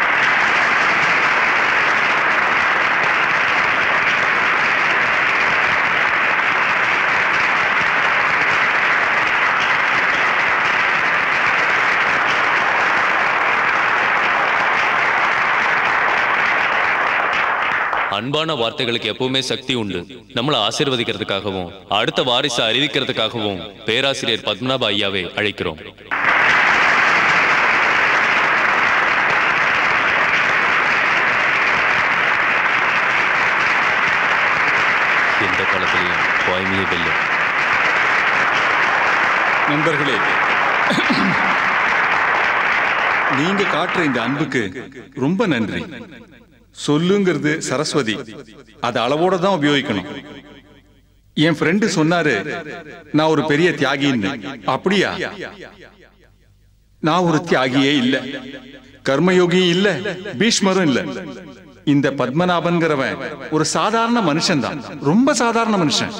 அன்பான வார்த்தைகளுக்கு எப்பவுமே சக்தி உண்டு நம்மளை ஆசீர்வதிக்கிறதுக்காகவும் அடுத்த வாரிசை அறிவிக்கிறதுக்காகவும் பேராசிரியர் பத்மநாப ஐயாவை அழைக்கிறோம் எந்த காலத்திலையும் வாய்மையே வெல்லும் நண்பர்களே நீங்க காட்டுற இந்த அன்புக்கு ரொம்ப நன்றி சொல்லுங்கிறது சரஸ்வதி அது அளவோட தான் உபயோகிக்கணும் என் ஃப்ரெண்டு சொன்னாரு நான் ஒரு பெரிய தியாகின்னு அப்படியா நான் ஒரு தியாகியே இல்ல கர்மயோகி இல்ல பீஷ்மரும் இல்ல இந்த பத்மநாபன்கிறவன் ஒரு சாதாரண மனுஷன் தான் ரொம்ப சாதாரண மனுஷன்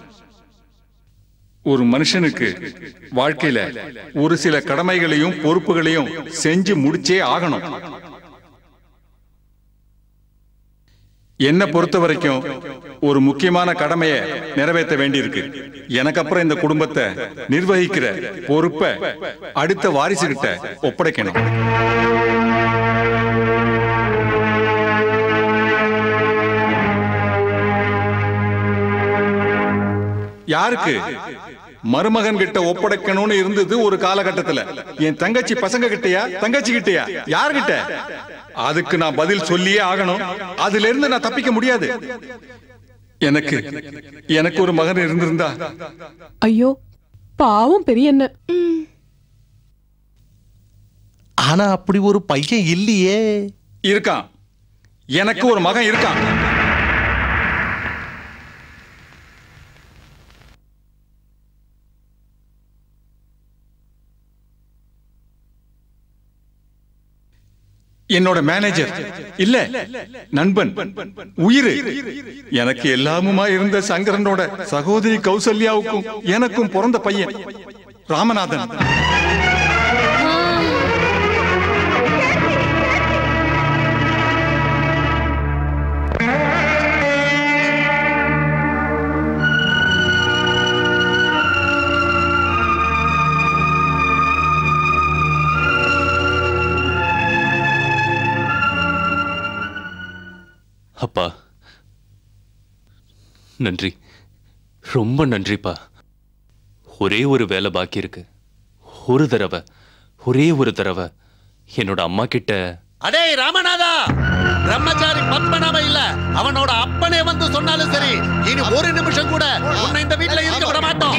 ஒரு மனுஷனுக்கு வாழ்க்கையில ஒரு சில கடமைகளையும் பொறுப்புகளையும் செஞ்சு முடிச்சே ஆகணும் என்ன பொறுத்த வரைக்கும் ஒரு முக்கியமான கடமையை நிறைவேற்ற வேண்டியிருக்கு எனக்கு அப்புறம் இந்த குடும்பத்தை நிர்வகிக்கிற பொறுப்பை அடுத்த வாரிசுகிட்ட ஒப்படைக்கணும் யாருக்கு மருமகன் கிட்ட ஒப்படைக்கணும்னு இருந்தது ஒரு காலகட்டத்துல என் தங்கச்சி பசங்க கிட்டயா தங்கச்சி கிட்டயா யார்கிட்ட மருமகன் கிட்ட ஒப்படைக்கணும்னு இருந்தது ஒரு காலகட்டத்துல யாருக்கிட்ட மருமகன் கிட்ட ஒப்படைக்கணும்னு இருந்தது ஒரு காலகட்டத்துல என் தங்கச்சி பசங்க கிட்டயா தங்கச்சி கிட்டயா யார்கிட்ட அதுக்கு நான் பதில் சொல்லியே ஆகணும் அதுல இருந்து நான் தப்பிக்க முடியாது எனக்கு எனக்கு ஒரு மகன் இருந்திருந்தா ஐயோ பாவம் பெரிய என்ன ஆனா அப்படி ஒரு பையன் இல்லையே இருக்கான் எனக்கு ஒரு மகன் இருக்கான் என்னோட மேனேஜர் இல்ல நண்பன் உயிர் எனக்கு எல்லாமுமா இருந்த சங்கரனோட சகோதரி கௌசல்யாவுக்கும் எனக்கும் பிறந்த பையன் ராமநாதன் அப்பா நன்றி ரொம்ப நன்றிப்பா ஒரே ஒரு வேலை பாக்கி இருக்கு ஒரு தடவை ஒரே ஒரு தடவை என்னோட அம்மா கிட்ட அடே ராமநாதா பிரம்மச்சாரி பத்மநாப இல்ல அவனோட அப்பனே வந்து சொன்னாலும் சரி இனி ஒரு நிமிஷம் கூட உன்னை இந்த வீட்டுல இருக்க விட மாட்டோம்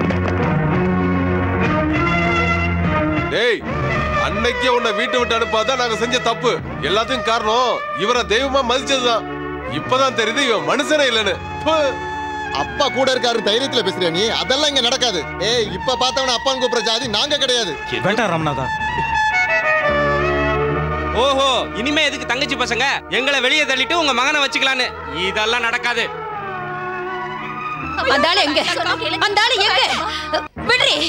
டேய் அன்னைக்கே உன்னை வீட்டை விட்டு அனுப்பாதான் நாங்க செஞ்ச தப்பு எல்லாத்துக்கும் காரணம் இவரை தெய்வமா மதிச்சதுதான் இப்பதான் தெரியுது இவன் மனுஷனே இல்லைன்னு ப்பு. அப்பா கூட இருக்காரு தைரியத்துல பேசுறியா நீ அதெல்லாம் இங்க நடக்காது ஏய் இப்ப பார்த்தவன அப்பான்னு கூப்பிடுற ஜாதி நாங்க கிடையாது வேண்டாம் ராமநாதா ஓஹோ இனிமே எதுக்கு தங்கச்சி பசங்க எங்களை வெளியே தள்ளிட்டு உங்க மகனை வச்சுக்கலான்னு இதெல்லாம் நடக்காது அந்த ஆளு எங்க அந்த ஆளு எங்க விடுறி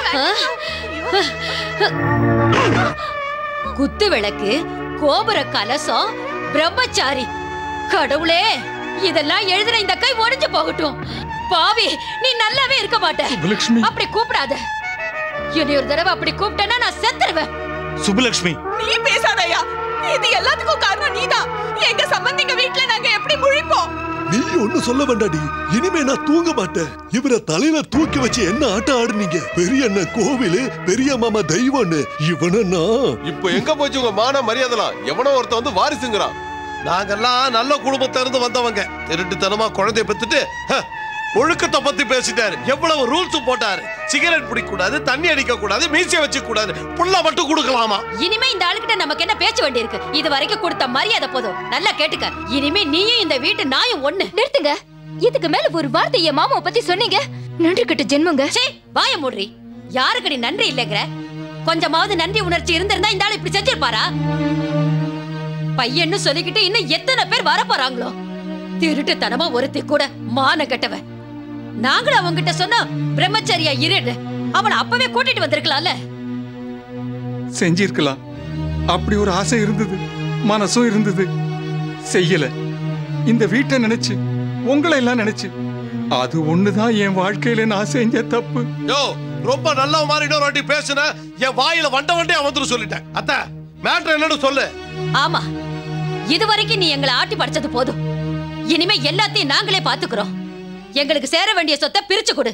குத்து விளக்கு கோபுர கலசம் பிரம்மச்சாரி கடவுளே இதெல்லாம் எழுதுன இந்த கை ஒடிஞ்சு போகட்டும் பாவி நீ நல்லாவே இருக்க மாட்ட சுப்புலட்சுமி. அப்படி கூப்பிடாத இனி ஒரு தடவை அப்படி கூப்பிட்டேன்னா நான் செத்துருவேன் சுப்புலட்சுமி நீ பேசாதயா இது எல்லாத்துக்கும் காரணம் நீதான் எங்க சம்பந்திங்க வீட்ல நாங்க எப்படி முழிப்போம் நீ ஒண்ணு சொல்ல வேண்டாடி இனிமே நான் தூங்க மாட்டேன் இவரை தலையில தூக்கி வச்சு என்ன ஆட்டம் ஆடுனீங்க பெரிய அண்ணன் கோவிலு பெரிய மாமா தெய்வம்னு இவன நான் இப்ப எங்க போச்சு உங்க மான மரியாதைலாம் எவனோ ஒருத்தன் வந்து வாரிசுங்கிறான் நாங்கெல்லாம் நல்ல குடும்பத்துல இருந்து வந்தவங்க திருட்டுத்தனமா குழந்தைய பெத்துட்டு ஹ, ஒழுக்கத்தை பத்தி பேசிட்டாரு எவ்வளவு ரூல்ஸ் போட்டாரு சிகரெட் பிடிக்க கூடாது தண்ணி அடிக்க கூடாது மீசிய வச்சுக்க கூடாது புள்ள மட்டும் கொடுக்கலாமா இனிமே இந்த ஆளுகிட்ட நமக்கு என்ன பேச்சு வேண்டி இருக்கு இது வரைக்கும் கொடுத்த மரியாதை போதும் நல்லா கேட்டுக்க இனிமே நீயும் இந்த வீட்டு நாயும் ஒண்ணு நிறுத்துங்க இதுக்கு மேல ஒரு வார்த்தை என் மாமாவை பத்தி சொன்னீங்க நன்றி கட்ட ஜென்மங்க சே வாய மூடுறி யாருக்கு நீ நன்றி இல்லைங்கிற கொஞ்சமாவது நன்றி உணர்ச்சி இருந்திருந்தா இந்த ஆளு இப்படி செஞ்சிருப்பாரா பையன்னு சொல்லிக்கிட்டு இன்னும் எத்தனை பேர் வர போறாங்களோ திருட்டுத்தனமா ஒருத்தி கூட மான கட்டவ நாங்களும் அவங்கிட்ட சொன்னோம் பிரம்மச்சரியா இரு அவளை அப்பவே கூட்டிட்டு வந்திருக்கலாம்ல செஞ்சிருக்கலாம் அப்படி ஒரு ஆசை இருந்தது மனசும் இருந்தது செய்யல இந்த வீட்டை நினைச்சு உங்களை எல்லாம் நினைச்சு அது ஒண்ணுதான் என் வாழ்க்கையில நான் செஞ்ச தப்பு யோ ரொம்ப நல்ல மாதிரி இன்னொரு வாட்டி பேசுன என் வாயில வண்ட வண்டே வந்துட்டு சொல்லிட்டேன் அத்த மேட்ரு என்னன்னு சொல்லு ஆமா இதுவரைக்கும் நீ எங்களை ஆட்டி படிச்சது போதும் இனிமே எல்லாத்தையும் நாங்களே பாத்துக்கிறோம் எங்களுக்கு சேர வேண்டிய சொத்தை பிரிச்சு கொடு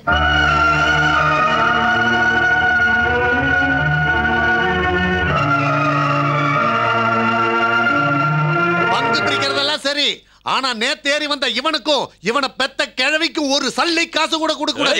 பங்கு பிரிக்கிறதெல்லாம் சரி ஆனா நேத்தேறி வந்த இவனுக்கும் இவனை பெத்த கிழவிக்கும் ஒரு சல்லி காசு கூட கொடுக்க கூடாது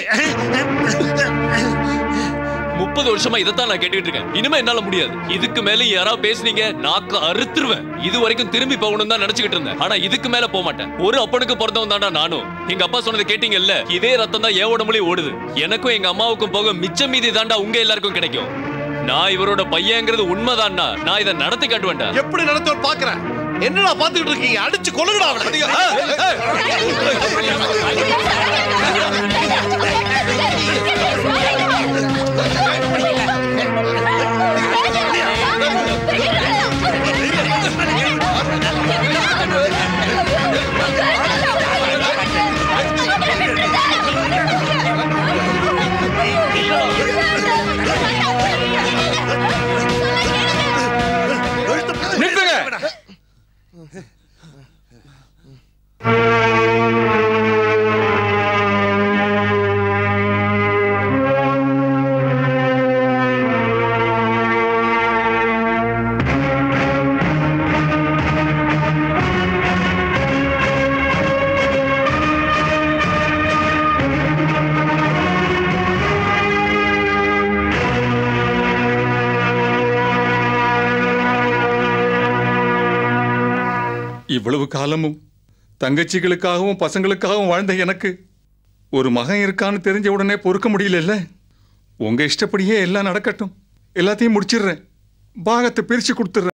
முப்பது வருஷமா இதைத்தான் நான் கேட்டுட்டு இருக்கேன் இனிமே என்னால முடியாது இதுக்கு மேல யாராவது பேசுனீங்க நாக்கு அறுத்துருவேன் இது வரைக்கும் திரும்பி போகணும் தான் நினைச்சுக்கிட்டு இருந்தேன் ஆனா இதுக்கு மேல போக மாட்டேன் ஒரு அப்பனுக்கு பிறந்தவன் தான்டா நானும் எங்க அப்பா சொன்னதை கேட்டீங்கல்ல இதே ரத்தம் தான் ஏன் உடம்புலயும் ஓடுது எனக்கும் எங்க அம்மாவுக்கும் போக மிச்சம் மீதி தாண்டா உங்க எல்லாருக்கும் கிடைக்கும் நான் இவரோட பையங்கிறது உண்மைதான்டா நான் இதை நடத்தி காட்டுவேன்டா எப்படி நடத்துவோம் பாக்குறேன் என்னடா பாத்துக்கிட்டு இருக்கீங்க அடிச்சு கொல்லுங்கடா அவனை ஆ, ஆ. நிறுத்துங்க இவ்வளவு காலமும் தங்கச்சிகளுக்காகவும் பசங்களுக்காகவும் வாழ்ந்த எனக்கு ஒரு மகன் இருக்கான்னு தெரிஞ்ச உடனே பொறுக்க முடியலல்ல உங்க இஷ்டப்படியே எல்லாம் நடக்கட்டும் எல்லாத்தையும் முடிச்சிடுறேன் பாகத்தை பிரிச்சு கொடுத்துட்றேன்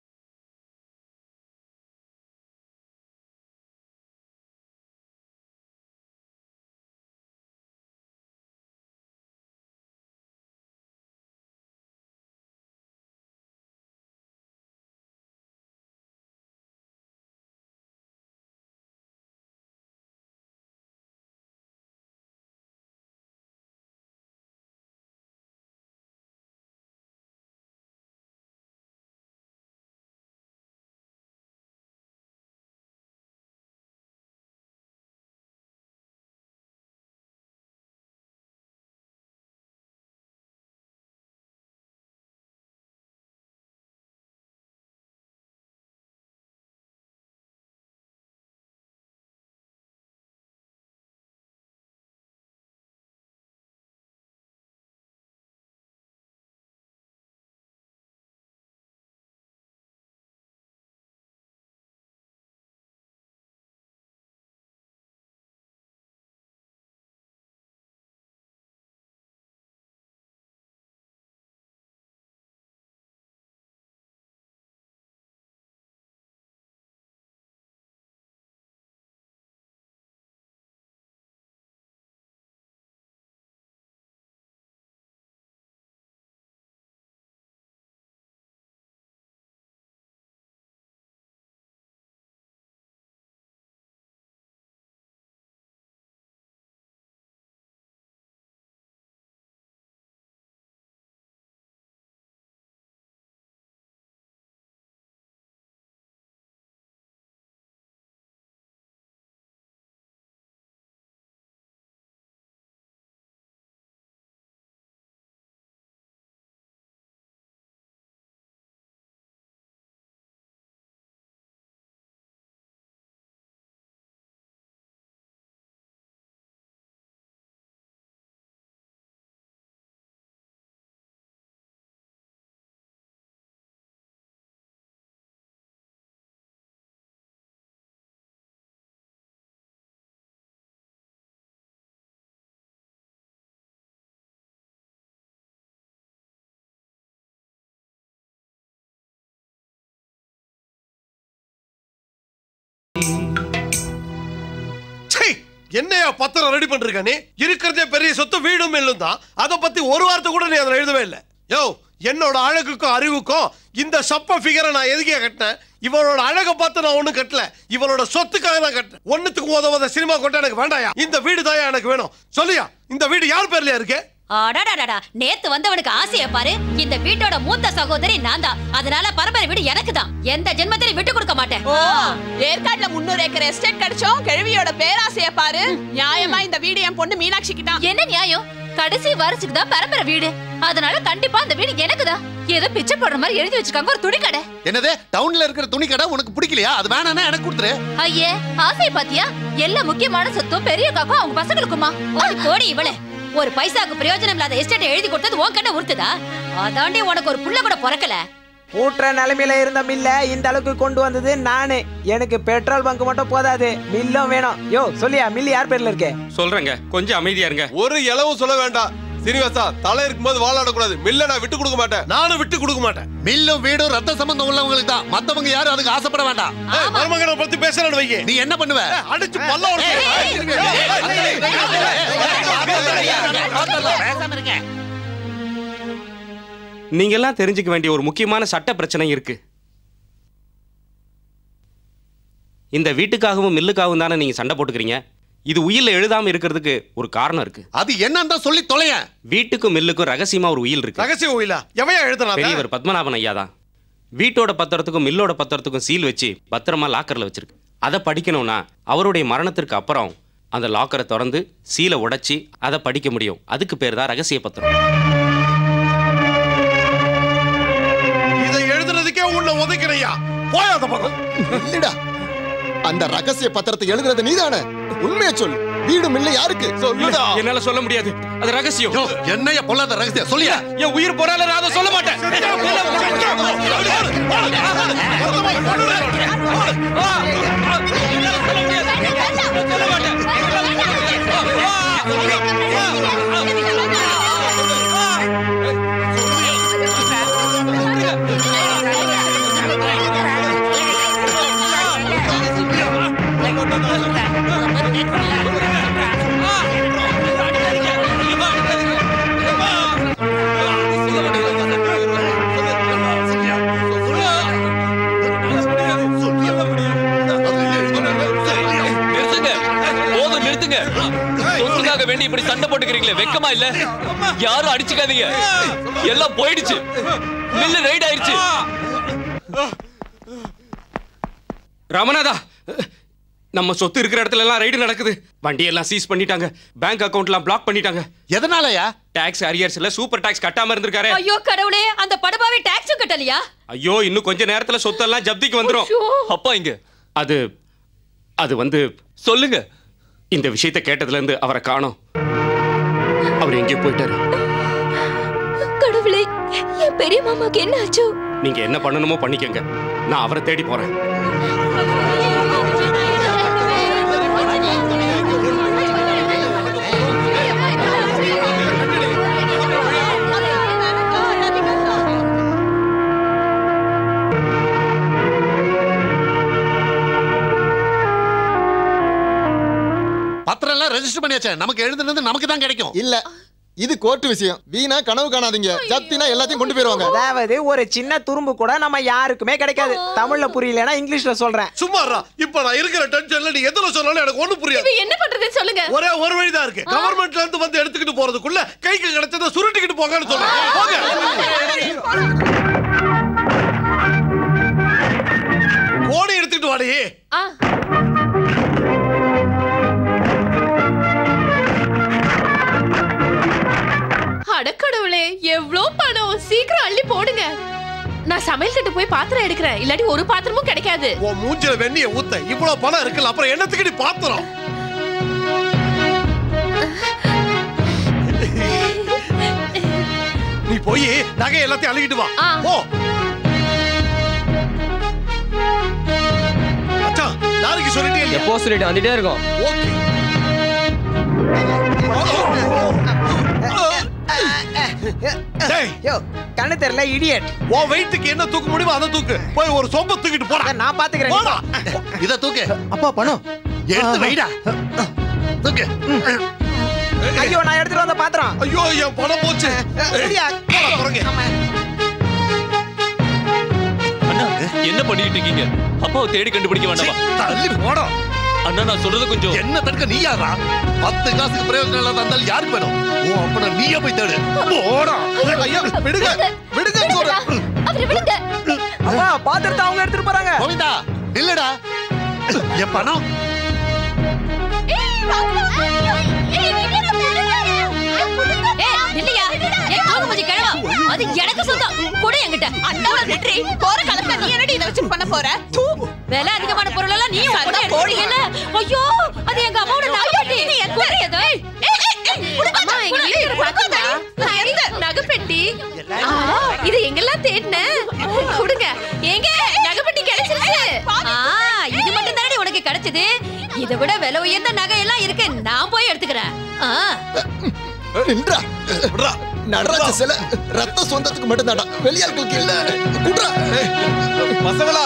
ச்சை! என்னையா பத்திரம் ரெடி பண்றிருக்க நீ இருக்கிறதே பெரிய சொத்து வீடும் இல்லும் தான் அதை பத்தி ஒரு வார்த்தை கூட நீ அதில் எழுதவே இல்லை யோ என்னோட அழகுக்கும் அறிவுக்கும் இந்த சப்ப ஃபிகரை நான் எதுக்கே கட்டினேன் இவளோட அழகை பார்த்து நான் ஒண்ணும் கட்டல இவளோட சொத்துக்காக தான் கட்டினேன் ஒண்ணுத்துக்கு உதவாத சினிமா கொட்ட எனக்கு வேண்டாயா இந்த வீடு தாயா எனக்கு வேணும் சொல்லியா இந்த வீடு யார் பேர்லயா இருக்கு அடடடடா நேத்து வந்தவனுக்கு ஆசைய பாரு இந்த வீட்டோட மூத்த சகோதரி நான் தான் அதனால பரம்பரை வீடு எனக்கு தான் எந்த ஜென்மத்திலையும் விட்டு கொடுக்க மாட்டேன் ஓ ஏற்காட்டுல முன்னூறு ஏக்கர் எஸ்டேட் கிடைச்சோம் கிழவியோட பேராசைய பாரு நியாயமா இந்த வீடு என் பொண்ணு மீனாட்சிக்கு தான் என்ன நியாயம் கடைசி வாரிசுக்கு தான் பரம்பரை வீடு அதனால கண்டிப்பா அந்த வீடு எனக்கு தான் ஏதோ பிச்சை போடுற மாதிரி எழுதி வச்சிருக்காங்க ஒரு துணி கடை என்னது டவுன்ல இருக்கிற துணி கடை உனக்கு பிடிக்கலையா அது வேணாம்னா எனக்கு கொடுத்துரு ஐயே ஆசைய பாத்தியா எல்லா முக்கியமான சொத்தும் பெரிய காக்கும் அவங்க பசங்களுக்குமா ஒரு கோடி இவளே ஒரு பைசாக்கு பிரயோஜனம் இல்லாத எஸ்டேட்டை எழுதி கொடுத்தது உன் கண்ணை உறுத்துதா அதாண்டி உனக்கு ஒரு புள்ள கூட பிறக்கல பூட்டுற நிலைமையில இருந்த மில்ல இந்த அளவுக்கு கொண்டு வந்தது நானு எனக்கு பெட்ரோல் பங்க் மட்டும் போதாது மில்லும் வேணும் யோ சொல்லியா மில்லு யார் பேர்ல இருக்கு சொல்றேங்க கொஞ்சம் அமைதியா இருங்க ஒரு இளவும் சொல்ல வேண்டாம் சீனிவாசா தலை இருக்கும்போது வாழாடக்கூடாது மில்ல நான் விட்டு கொடுக்க மாட்டேன் நானும் விட்டு கொடுக்க மாட்டேன் மில்லும் வீடும் ரத்த சம்பந்தம் உள்ளவங்களுக்கு தான் மத்தவங்க யாரும் அதுக்கு ஆசைப்பட வேண்டாம் மருமகனை பத்தி பேசுறேன்னு வைங்க நீ என்ன பண்ணுவ அடிச்சு பல்ல நீங்க எல்லாம் தெரிஞ்சுக்க வேண்டிய ஒரு முக்கியமான சட்ட பிரச்சனை இருக்கு இந்த வீட்டுக்காகவும் மில்லுக்காகவும் தானே நீங்க சண்டை போட்டுக்கிறீங்க இது உயில்ல எழுதாம இருக்கிறதுக்கு ஒரு காரணம் இருக்கு அது என்னன்னு தான் சொல்லி தொலைய வீட்டுக்கும் மில்லுக்கும் ரகசியமா ஒரு உயில் இருக்கு ரகசிய உயிலா எவையா எழுதுனா பெரியவர் பத்மநாபன் ஐயா தான் வீட்டோட பத்திரத்துக்கும் மில்லோட பத்திரத்துக்கும் சீல் வச்சு பத்திரமா லாக்கர்ல வச்சிருக்கு அதை படிக்கணும்னா அவருடைய மரணத்திற்கு அப்புறம் அந்த லாக்கரை திறந்து சீலை உடைச்சி அதை படிக்க முடியும் அதுக்கு பேர் தான் ரகசிய பத்திரம் இதை எழுதுறதுக்கே உன்னை உதைக்கிறையா போயாத பக்கம் இல்லடா அந்த ரகசிய பத்திரத்தை எழுதுறது நீதானே உண்மையை சொல் வீடு மில்ல யாருக்கு சொல்லுடா என்னால சொல்ல முடியாது அது ரகசியம் என்னைய பொல்லாத ரகசியம் சொல்லியா என் உயிர் போறால நான் அதை சொல்ல மாட்டேன் நிறுத்துங்க போதும் நிறுத்துங்க சொத்துக்காக வேண்டி இப்படி சண்டை போட்டுக்கிறீங்களே வெக்கமா இல்ல யாரும் அடிச்சுக்காதீங்க எல்லாம் போயிடுச்சு மில்லு ரைட் ஆயிருச்சு ராமநாதா நம்ம சொத்து இருக்கிற இடத்துல எல்லாம் ரைடு நடக்குது வண்டி எல்லாம் சீஸ் பண்ணிட்டாங்க பேங்க் அக்கவுண்ட்லாம் பிளாக் பண்ணிட்டாங்க எதனாலயா டாக்ஸ் அரியர்ஸ்ல சூப்பர் டாக்ஸ் கட்டாம இருந்திருக்காரு ஐயோ கடவுளே அந்த படபாவே டாக்ஸும் கட்டலையா ஐயோ இன்னும் கொஞ்ச நேரத்துல சொத்தெல்லாம் ஜப்திக்கு வந்துரும் அப்பா இங்க அது அது வந்து சொல்லுங்க இந்த விஷயத்தை கேட்டதுல இருந்து அவரை காணோம் அவர் எங்கேயோ போயிட்டாரு கடவுளே என் பெரிய மாமாக்கு என்ன ஆச்சோ நீங்க என்ன பண்ணணுமோ பண்ணிக்கங்க நான் அவரை தேடி போறேன் பத்திரம் எல்லாம் ரெஜிஸ்டர் பண்ணியாச்சே நமக்கு எழுதுனது நமக்கு தான் கிடைக்கும் இல்ல இது கோர்ட் விஷயம் வீணா கனவு காணாதீங்க ஜப்தினா எல்லாத்தையும் கொண்டு போயிருவாங்க அதாவது ஒரு சின்ன துரும்பு கூட நம்ம யாருக்குமே கிடைக்காது தமிழ்ல புரியலனா இங்கிலீஷ்ல சொல்றேன் சும்மாறா இப்ப நான் இருக்கிற டென்ஷன்ல நீ எதுல சொன்னாலும் எனக்கு ஒண்ணு புரியாது என்ன பண்றதுன்னு சொல்லுங்க ஒரே ஒரு வழிதான் இருக்கு கவர்மெண்ட்ல இருந்து வந்து எடுத்துக்கிட்டு போறதுக்குள்ள கைக்கு கிடைச்சதை சுருட்டிக்கிட்டு போங்கன்னு சொல்றேன் போங்க கோணி எடுத்துக்கிட்டு வாடி அடக்கடவுளே எவ்ளோ பணம் சீக்கிரம் அள்ளி போடுங்க நான் சமையல் கட்டு போய் பாத்திரம் எடுக்கிறேன் இல்லாட்டி ஒரு பாத்திரமும் கிடைக்காது உன் மூஞ்சில வெண்ணிய ஊத்த இவ்வளவு பணம் இருக்குல்ல அப்புறம் என்னத்துக்கு நீ பாத்துறோம் நீ போய் நகை எல்லாத்தையும் அழுகிட்டு வா போ மச்சான் நாளைக்கு சொல்லிட்டே இல்லையா எப்போ சொல்லிட்டு வந்துட்டே இருக்கோம் ஓகே டேய் யோ கண்ணு தெரியல இடியட் உன் வெயிட்டுக்கு என்ன தூக்க முடியுமோ அதை தூக்கு போய் ஒரு சொம்ப தூக்கிட்டு போடா நான் பாத்துக்கிறேன் போடா இத தூக்கு அப்பா பணம் எடுத்து வைடா தூக்கு ஐயோ நான் எடுத்துட்டு வந்த பாத்திரம் ஐயோ என் பணம் போச்சு சரியா? போடா, குரங்கு. அண்ணா என்ன பண்ணிட்டு இருக்கீங்க அப்பாவை தேடி கண்டுபிடிக்க வேண்டாமா தள்ளி போடா அண்ணா நான் சொல்றது கொஞ்சம் என்ன தடுக்க நீ யாரா பத்து காசுக்கு பிரயோஜனம் இல்லாத இருந்தாலும் யாருக்கு வேணும் ஓ அப்பனா நீயே போய் தேடு போடா ஐயா விடுங்க விடுங்க சொல்றேன் அவரை விடுங்க அப்பா பாத்திரத்தை அவங்க எடுத்துட்டு போறாங்க கோவிந்தா இல்லடா என் பணம் ஏய், நில்லையா? ஏய், தூக்கு மூஞ்சி கிழவா. அது எனக்கு சொந்தம் கொடு என்கிட்ட அண்டாவை விட்ரி போற காலத்துல நீ என்னடி இதை வச்சு பண்ண போற தூ விலை அதிகமான பொருள் எல்லாம் நீ சண்டை போடுங்கல்ல ஐயோ அது எங்க அம்மாவோட நகைப்பட்டி நீ எந்த- கொடு அதை. அம்மா எங்க வீட்டுக்கு பாத்தீங்களா நான் எந்த நகைப்பெட்டி ஆ, இது எங்கெல்லாம் தேடினேன் கொடுங்க எங்க நகைப்பெட்டி கிடைச்சிருச்சு ஆ, இது மட்டும் தானே உனக்கு கிடைச்சது இதை விட விலை உயர்ந்த நகை எல்லாம் இருக்கு நான் போய் எடுத்துக்கிறேன் ஆ. நின்றா நடராஜ சில ரத்த சொந்தத்துக்கு மட்டும் தாடா வெளியாட்களுக்கு இல்ல குட்ரா பசங்களா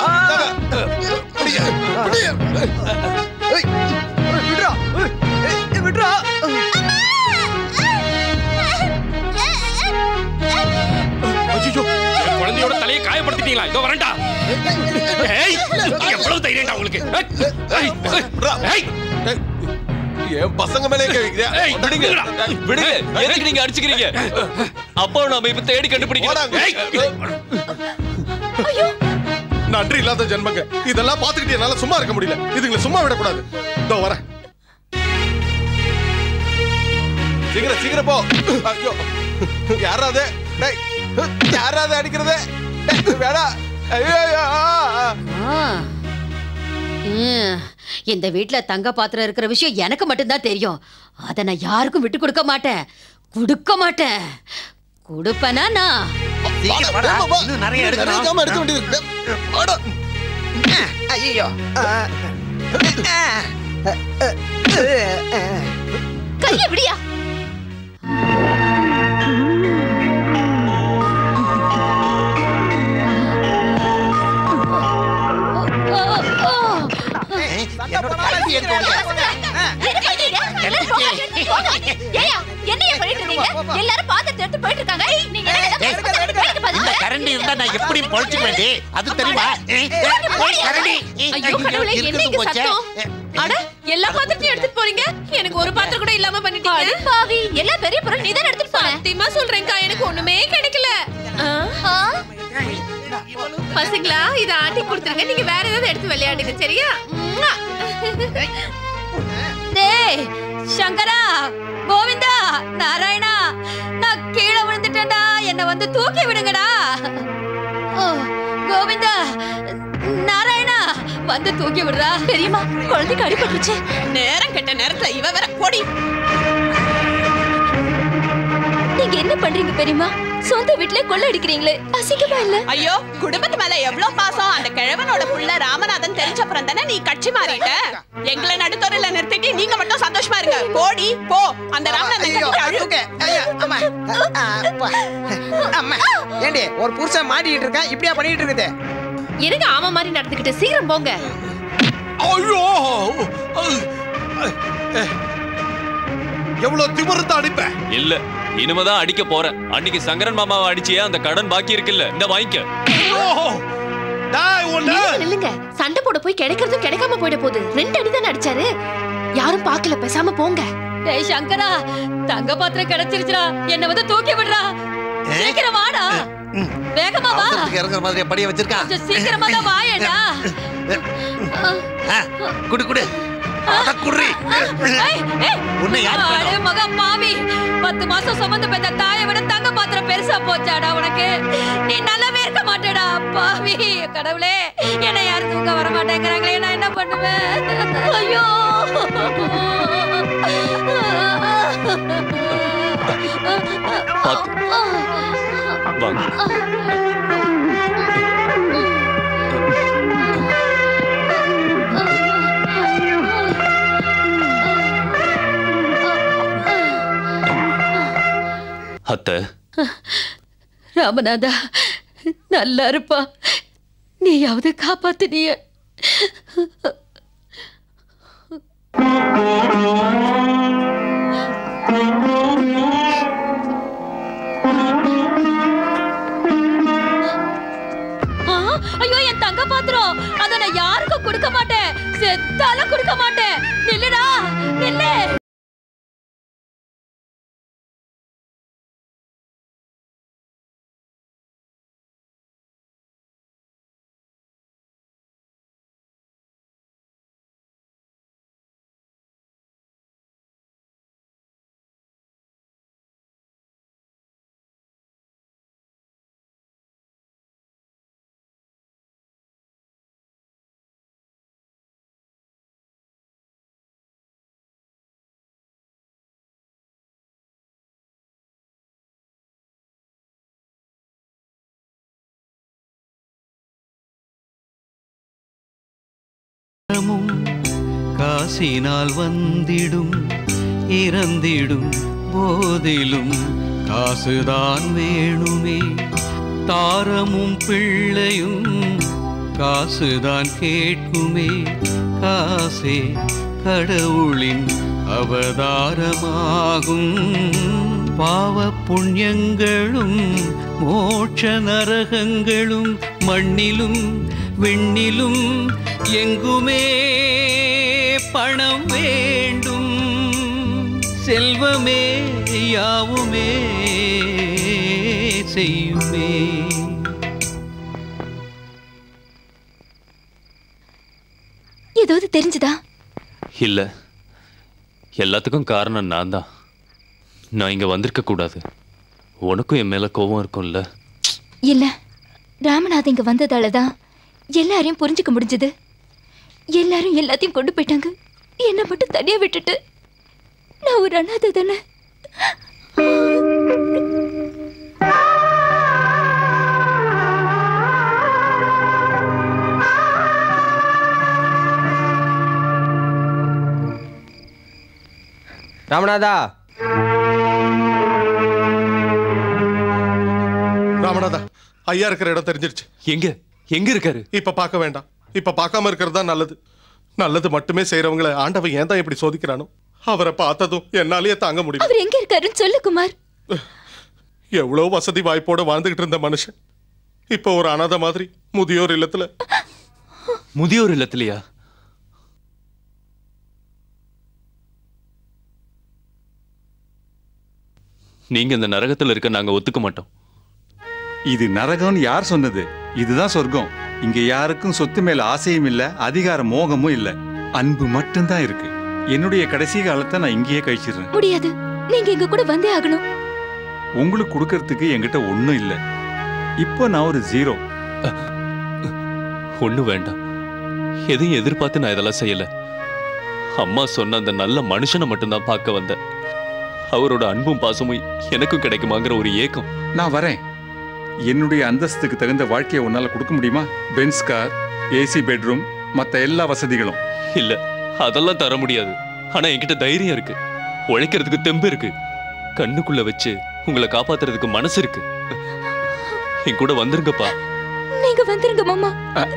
விடுறா ஏய், விடுறா ஐயோ என் குழந்தையோட தலையை காயப்படுத்திட்டீங்களா இதோ வரண்டா ஏய் எவ்வளவு தைரியம்டா உங்களுக்கு ஏய், ஏய், ஏய், என் பசங்க மேலே கேக்குறியா ஏய், விடுங்க விடுங்க எதுக்கு நீங்க அடிச்சுக்கிறீங்க அப்பாவை நாம இப்ப தேடி கண்டுபிடிக்கிறோம் நன்றி இல்லாத ஜென்மங்க இதெல்லாம் பாத்துக்கிட்டு என்னால சும்மா இருக்க முடியல இதுங்களை சும்மா விடக்கூடாது இதோ வரேன் சீக்கிரம் சீக்கிரம் போ ஐயோ யாராவது டேய் யாராவது அடிக்கிறது டேய், வேணா ஐயோ ஐயோ, ஆ, ஆ. ஆ. ம், இந்த வீட்ல தங்க பாத்திரம் இருக்கிற விஷயம் எனக்கு மட்டும்தான் தெரியும் அதை நான் யாருக்கும் விட்டு கொடுக்க மாட்டேன் கொடுக்க மாட்டேன் கொடுப்பேனா நான் சீக்கிரம் வாடா. இன்னும் நிறைய எடுக்கணும். நிறைய ஜாமான் எடுக்க வேண்டியது வாடா. ஐயோ கைய விடியா என்னைய பண்ணிட்டு இருக்கீங்க எல்லாரும் பாத்திரத்தை எடுத்து போயிட்டு இருக்காங்க நீங்க இந்த கரண்டி இருந்தா நான் எப்படி பொழைச்சு வேண்டி அது தெரியுமா ஏய், ஏய், போய் கரண்டி ஏய், ஐயோ கடவுளே ஐயோ, என்ன இருக்குது இங்க போச்சே. சத்தம் அட எல்லா பாத்திரத்தையும் எடுத்துட்டு போறீங்க எனக்கு ஒரு பாத்திரம் கூட இல்லாம பண்ணிட்டீங்க பாவி எல்லா பெரிய பொருள் நீ தான் எடுத்துட்டு போற சத்தியமா சொல்றேன்க்கா எனக்கு ஒண்ணுமே கிடைக்கல ஆ? பசங்களா இத ஆட்டி கொடுத்துருங்க நீங்க வேற ஏதாவது எடுத்து விளையாடுங்க சரியா உம்மா. டேய் சங்கரா கோவிந்தா நாராயணா நான் கீழே விழுந்துட்டேன்டா என்ன வந்து தூக்கி விடுங்கடா ஓ, கோவிந்தா நாராயணா வந்து தூக்கி விடுறா பெரியம்மா குழந்தைக்கு அடிபட்டுருச்சு நேரம் கெட்ட நேரத்துல இவ வேற போடி நீங்க என்ன பண்றீங்க பெரியம்மா சொந்த வீட்ல கொள்ள அடிக்கிறீங்களே அசிங்கமா இல்ல ஐயோ குடும்பத்து மேல எவ்வளவு பாசம் அந்த கிழவனோட புள்ள ராமநாதன் தெரிஞ்சப்புறம் தானே நீ கட்சி மாறிட்ட எங்களை நடுத்தொரையில நிறுத்திட்டு நீங்க மட்டும் சந்தோஷமா இருங்க போடி போ அந்த ராமநாதன் கட்டிட்டு அழுகு. அம்மா அப்பா. அம்மா ஏண்டி ஒரு புருஷன் மாட்டிட்டு இருக்கான் இப்படியா பண்ணிட்டு இருக்குது எனக்கு ஆமா மாதிரி நடந்துக்கிட்டு சீக்கிரம் போங்க ஐயோ எவ்வளவு திமிர்ந்து அடிப்ப இல்ல இனிமேதான் அடிக்க போறேன் அன்னைக்கு சங்கரன் மாமாவை அடிச்சியே அந்த கடன் பாக்கி இருக்குல்ல இந்த வாங்கிக்க நில்லுங்க, நில்லுங்க சண்டை போட போய் கிடைக்கிறதும் கிடைக்காம போயிட போகுது ரெண்டு அடி தானே அடிச்சாரு யாரும் பாக்கல பேசாம போங்க டேய் சங்கரா தங்க பாத்திரம் கிடைச்சிருச்சுடா என்ன வந்து தூக்கி விடுறா சீக்கிரம் வாடா வேகமா வா அவசரத்துக்கு இறங்குற மாதிரி படிய வச்சிருக்கான் கொஞ்சம் சீக்கிரமா தான் வாயேடா ஆ, குடு குடு அட குடுறி ஏய், ஏய். உன்னை யார் அடே மகா பாவி பத்து மாசம் சுமந்து பெத்த தாயை விட தங்க பாத்திரம் பெருசா போச்சாடா உனக்கு நீ நல்லாவே இருக்க மாட்டேடா பாவி கடவுளே என்ன யாரும் தூக்க வர மாட்டேங்கிறாங்களே நான் என்ன பண்ணுவேன் ஐயோ பாத்து வாங்க அத்தை ராமநாதா நல்லா இருப்பா நீயாவது காப்பாத்தினிய ஆ, ஐயோ என் தங்க பாத்திரம் அத நான் யாருக்கும் கொடுக்க மாட்டேன் செத்தாலும் கொடுக்க மாட்டேன் நில்லுடா நில்லு மனமும் காசினால் வந்திடும் இறந்திடும் போதிலும் காசுதான் வேணுமே தாரமும் பிள்ளையும் காசுதான் கேட்குமே காசே கடவுளின் அவதாரமாகும் பாவ புண்ணியங்களும் மோட்ச நரகங்களும் மண்ணிலும் விண்ணிலும் எங்குமே பணம் வேண்டும் செல்வமே யாவுமே செய்யுமே ஏதாவது தெரிஞ்சதா இல்ல எல்லாத்துக்கும் காரணம் நான் தான் நான் இங்க வந்திருக்க கூடாது உனக்கும் என் மேல கோபம் இருக்கும்ல இல்ல ராமநாத் இங்க வந்ததால தான் எல்லாரையும் புரிஞ்சுக்க முடிஞ்சது எல்லாரும் எல்லாத்தையும் கொண்டு போயிட்டாங்க என்ன மட்டும் தனியா விட்டுட்டு நான் ஒரு அனாதை தானே ராமநாதா ராமநாதா ஐயா இருக்கிற இடம் தெரிஞ்சிருச்சு எங்க எங்க இருக்காரு இப்ப பார்க்க வேண்டாம் இப்ப பார்க்காம இருக்கிறது தான் நல்லது நல்லது மட்டுமே செய்யறவங்கள ஆண்டவன் ஏன் தான் இப்படி சோதிக்கிறானோ அவரை பார்த்ததும் என்னாலேயே தாங்க முடியல அவர் எங்க இருக்காருன்னு சொல்லு குமார் எவ்வளவு வசதி வாய்ப்போட வாழ்ந்துகிட்டு இருந்த மனுஷன் இப்போ ஒரு அனாதை மாதிரி முதியோர் இல்லத்துல முதியோர் இல்லத்திலையா நீங்க இந்த நரகத்துல இருக்க நாங்க ஒத்துக்க மாட்டோம் இது நரகம்னு யார் சொன்னது இதுதான் சொர்க்கம் இங்க யாருக்கும் சொத்து மேல ஆசையும் இல்ல அதிகார மோகமும் இல்ல அன்பு மட்டும்தான் இருக்கு என்னுடைய கடைசி காலத்தை நான் இங்கேயே கழிச்சிடுறேன் முடியாது நீங்க எங்க கூட வந்தே ஆகணும் உங்களுக்கு கொடுக்கறதுக்கு என்கிட்ட ஒண்ணும் இல்ல இப்போ நான் ஒரு ஜீரோ ஒண்ணு வேண்டாம் எதையும் எதிர்பார்த்து நான் இதெல்லாம் செய்யல அம்மா சொன்ன அந்த நல்ல மனுஷனை மட்டும்தான் பார்க்க வந்தேன் அவரோட அன்பும் பாசமும் எனக்கும் கிடைக்குமாங்கிற ஒரு ஏக்கம் நான் வரேன் என்னுடைய அந்தஸ்துக்கு தகுந்த வாழ்க்கையை உன்னால கொடுக்க முடியுமா பென்ஸ் கார் ஏசி பெட்ரூம் மத்த எல்லா வசதிகளும் இல்ல அதெல்லாம் தர முடியாது ஆனா என்கிட்ட தைரியம் இருக்கு உழைக்கிறதுக்கு தெம்பு இருக்கு கண்ணுக்குள்ள வச்சு உங்களை காப்பாத்துறதுக்கு மனசு இருக்கு என் கூட வந்துருங்கப்பா நீங்க வந்துருங்க மாமா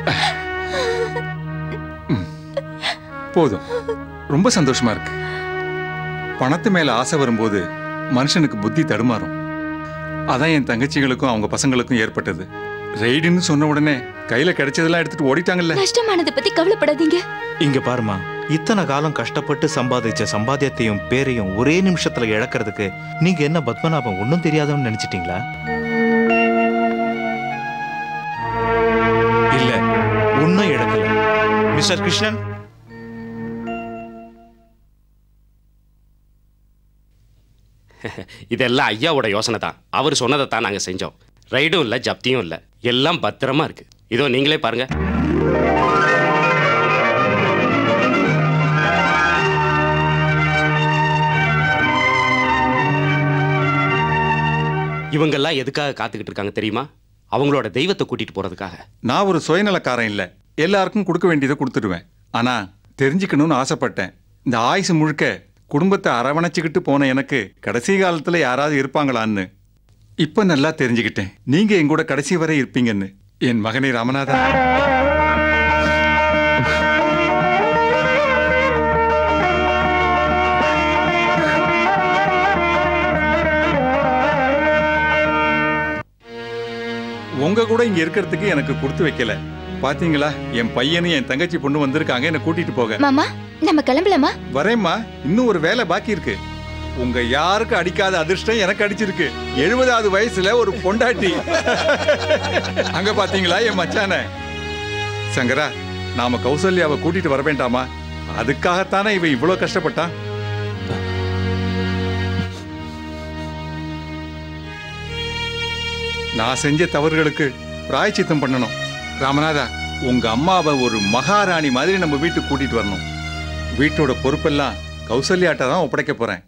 போதும் ரொம்ப சந்தோஷமா இருக்கு பணத்து மேல ஆசை வரும்போது மனுஷனுக்கு புத்தி தடுமாறும் அதான் என் தங்கச்சிகளுக்கும் அவங்க பசங்களுக்கும் ஏற்பட்டது ரெய்டுன்னு சொன்ன உடனே கையில கிடைச்சதெல்லாம் எடுத்துட்டு ஓடிட்டாங்கல்ல நஷ்டமானதை பத்தி கவலைப்படாதீங்க இங்க பாருமா இத்தனை காலம் கஷ்டப்பட்டு சம்பாதிச்ச சம்பாத்தியத்தையும் பேரையும் ஒரே நிமிஷத்துல இழக்கிறதுக்கு நீங்க என்ன பத்மநாபம் ஒன்றும் தெரியாதவன்னு நினைச்சிட்டீங்களா இல்ல ஒன்னும் இழக்கல மிஸ்டர் கிருஷ்ணன் இதெல்லாம் ஐயாவோட யோசனை தான் அவர் சொன்னதை தான் நாங்கள் செஞ்சோம் ரைடும் இல்லை ஜப்தியும் இல்லை எல்லாம் பத்திரமா இருக்கு இதோ நீங்களே பாருங்க இவங்கெல்லாம் எதுக்காக காத்துக்கிட்டு இருக்காங்க தெரியுமா அவங்களோட தெய்வத்தை கூட்டிட்டு போறதுக்காக நான் ஒரு சுயநலக்காரன் இல்ல எல்லாருக்கும் கொடுக்க வேண்டியதை கொடுத்துடுவேன் ஆனா தெரிஞ்சுக்கணும்னு ஆசைப்பட்டேன் இந்த ஆயுசு முழுக்க குடும்பத்தை அரவணைச்சுக்கிட்டு போன எனக்கு கடைசி காலத்துல யாராவது இருப்பாங்களான்னு இப்ப நல்லா தெரிஞ்சுக்கிட்டேன் நீங்க என் கூட கடைசி வரை இருப்பீங்கன்னு என் மகனை ராமநாதன் உங்க கூட இங்க இருக்கிறதுக்கு எனக்கு கொடுத்து வைக்கல பாத்தீங்களா என் பையனும் என் தங்கச்சி பொண்ணு வந்திருக்காங்க என்ன கூட்டிட்டு போக மாமா நம்ம கிளம்பலாமா வரேம்மா இன்னும் ஒரு வேலை பாக்கி இருக்கு உங்க யாருக்கும் அடிக்காத அதிர்ஷ்டம் எனக்கு அடிச்சிருக்கு எழுபதாவது வயசுல ஒரு பொண்டாட்டி அங்க பாத்தீங்களா என் மச்சான சங்கரா நாம கௌசல்யாவை கூட்டிட்டு வர வேண்டாமா அதுக்காகத்தானே இவன் இவ்வளவு கஷ்டப்பட்டான் நான் செஞ்ச தவறுகளுக்கு பிராயச்சித்தம் பண்ணணும் ராமநாதா உங்க அம்மாவை ஒரு மகாராணி மாதிரி நம்ம வீட்டுக்கு கூட்டிட்டு வரணும் வீட்டோட பொறுப்பெல்லாம் கௌசல்யாட்ட தான் ஒப்படைக்க போறேன்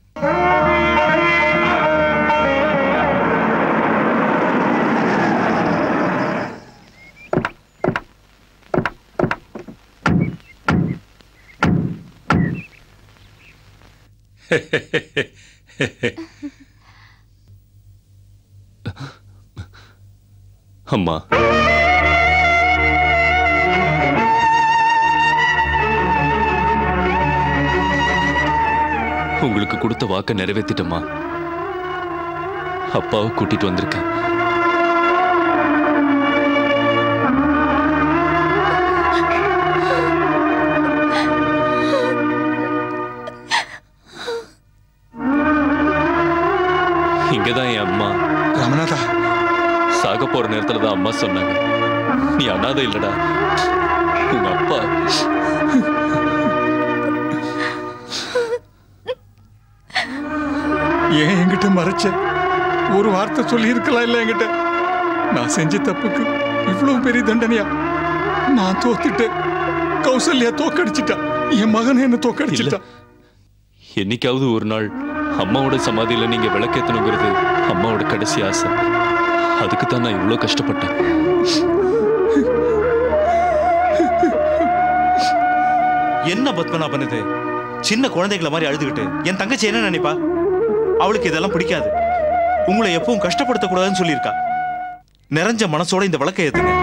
அம்மா உங்களுக்கு கொடுத்த வாக்க நிறைவேத்திட்டம்மா அப்பாவை கூட்டிட்டு வந்திருக்கேன் இங்கதான் என் அம்மா ராமநாதா சாக போற நேரத்துல தான் அம்மா சொன்னாங்க நீ அனாதை இல்லடா உங்க அப்பா ஏன் என்கிட்ட மறைச்ச ஒரு வார்த்தை சொல்லி இருக்கலாம் இல்ல என்கிட்ட நான் செஞ்ச தப்புக்கு இவ்வளவு பெரிய தண்டனையா நான் தோத்துட்டேன் கௌசல்யா தோக்கடிச்சிட்டா என் மகன் என்ன தோக்கடிச்சிட்டா என்னைக்காவது ஒரு நாள் அம்மாவோட சமாதியில நீங்க விளக்கேத்தணுங்கிறது அம்மாவோட கடைசி ஆசை அதுக்கு தான் நான் இவ்வளோ கஷ்டப்பட்டேன் என்ன பத்மநாபன் இது சின்ன குழந்தைகளை மாதிரி அழுதுகிட்டு என் தங்கச்சி என்ன நினைப்பா அவளுக்கு இதெல்லாம் பிடிக்காது உங்களை எப்பவும் கஷ்டப்படுத்தக்கூடாதுன்னு சொல்லியிருக்கா நிறைஞ்ச மனசோட இந்த விளக்கை ஏத்துங்க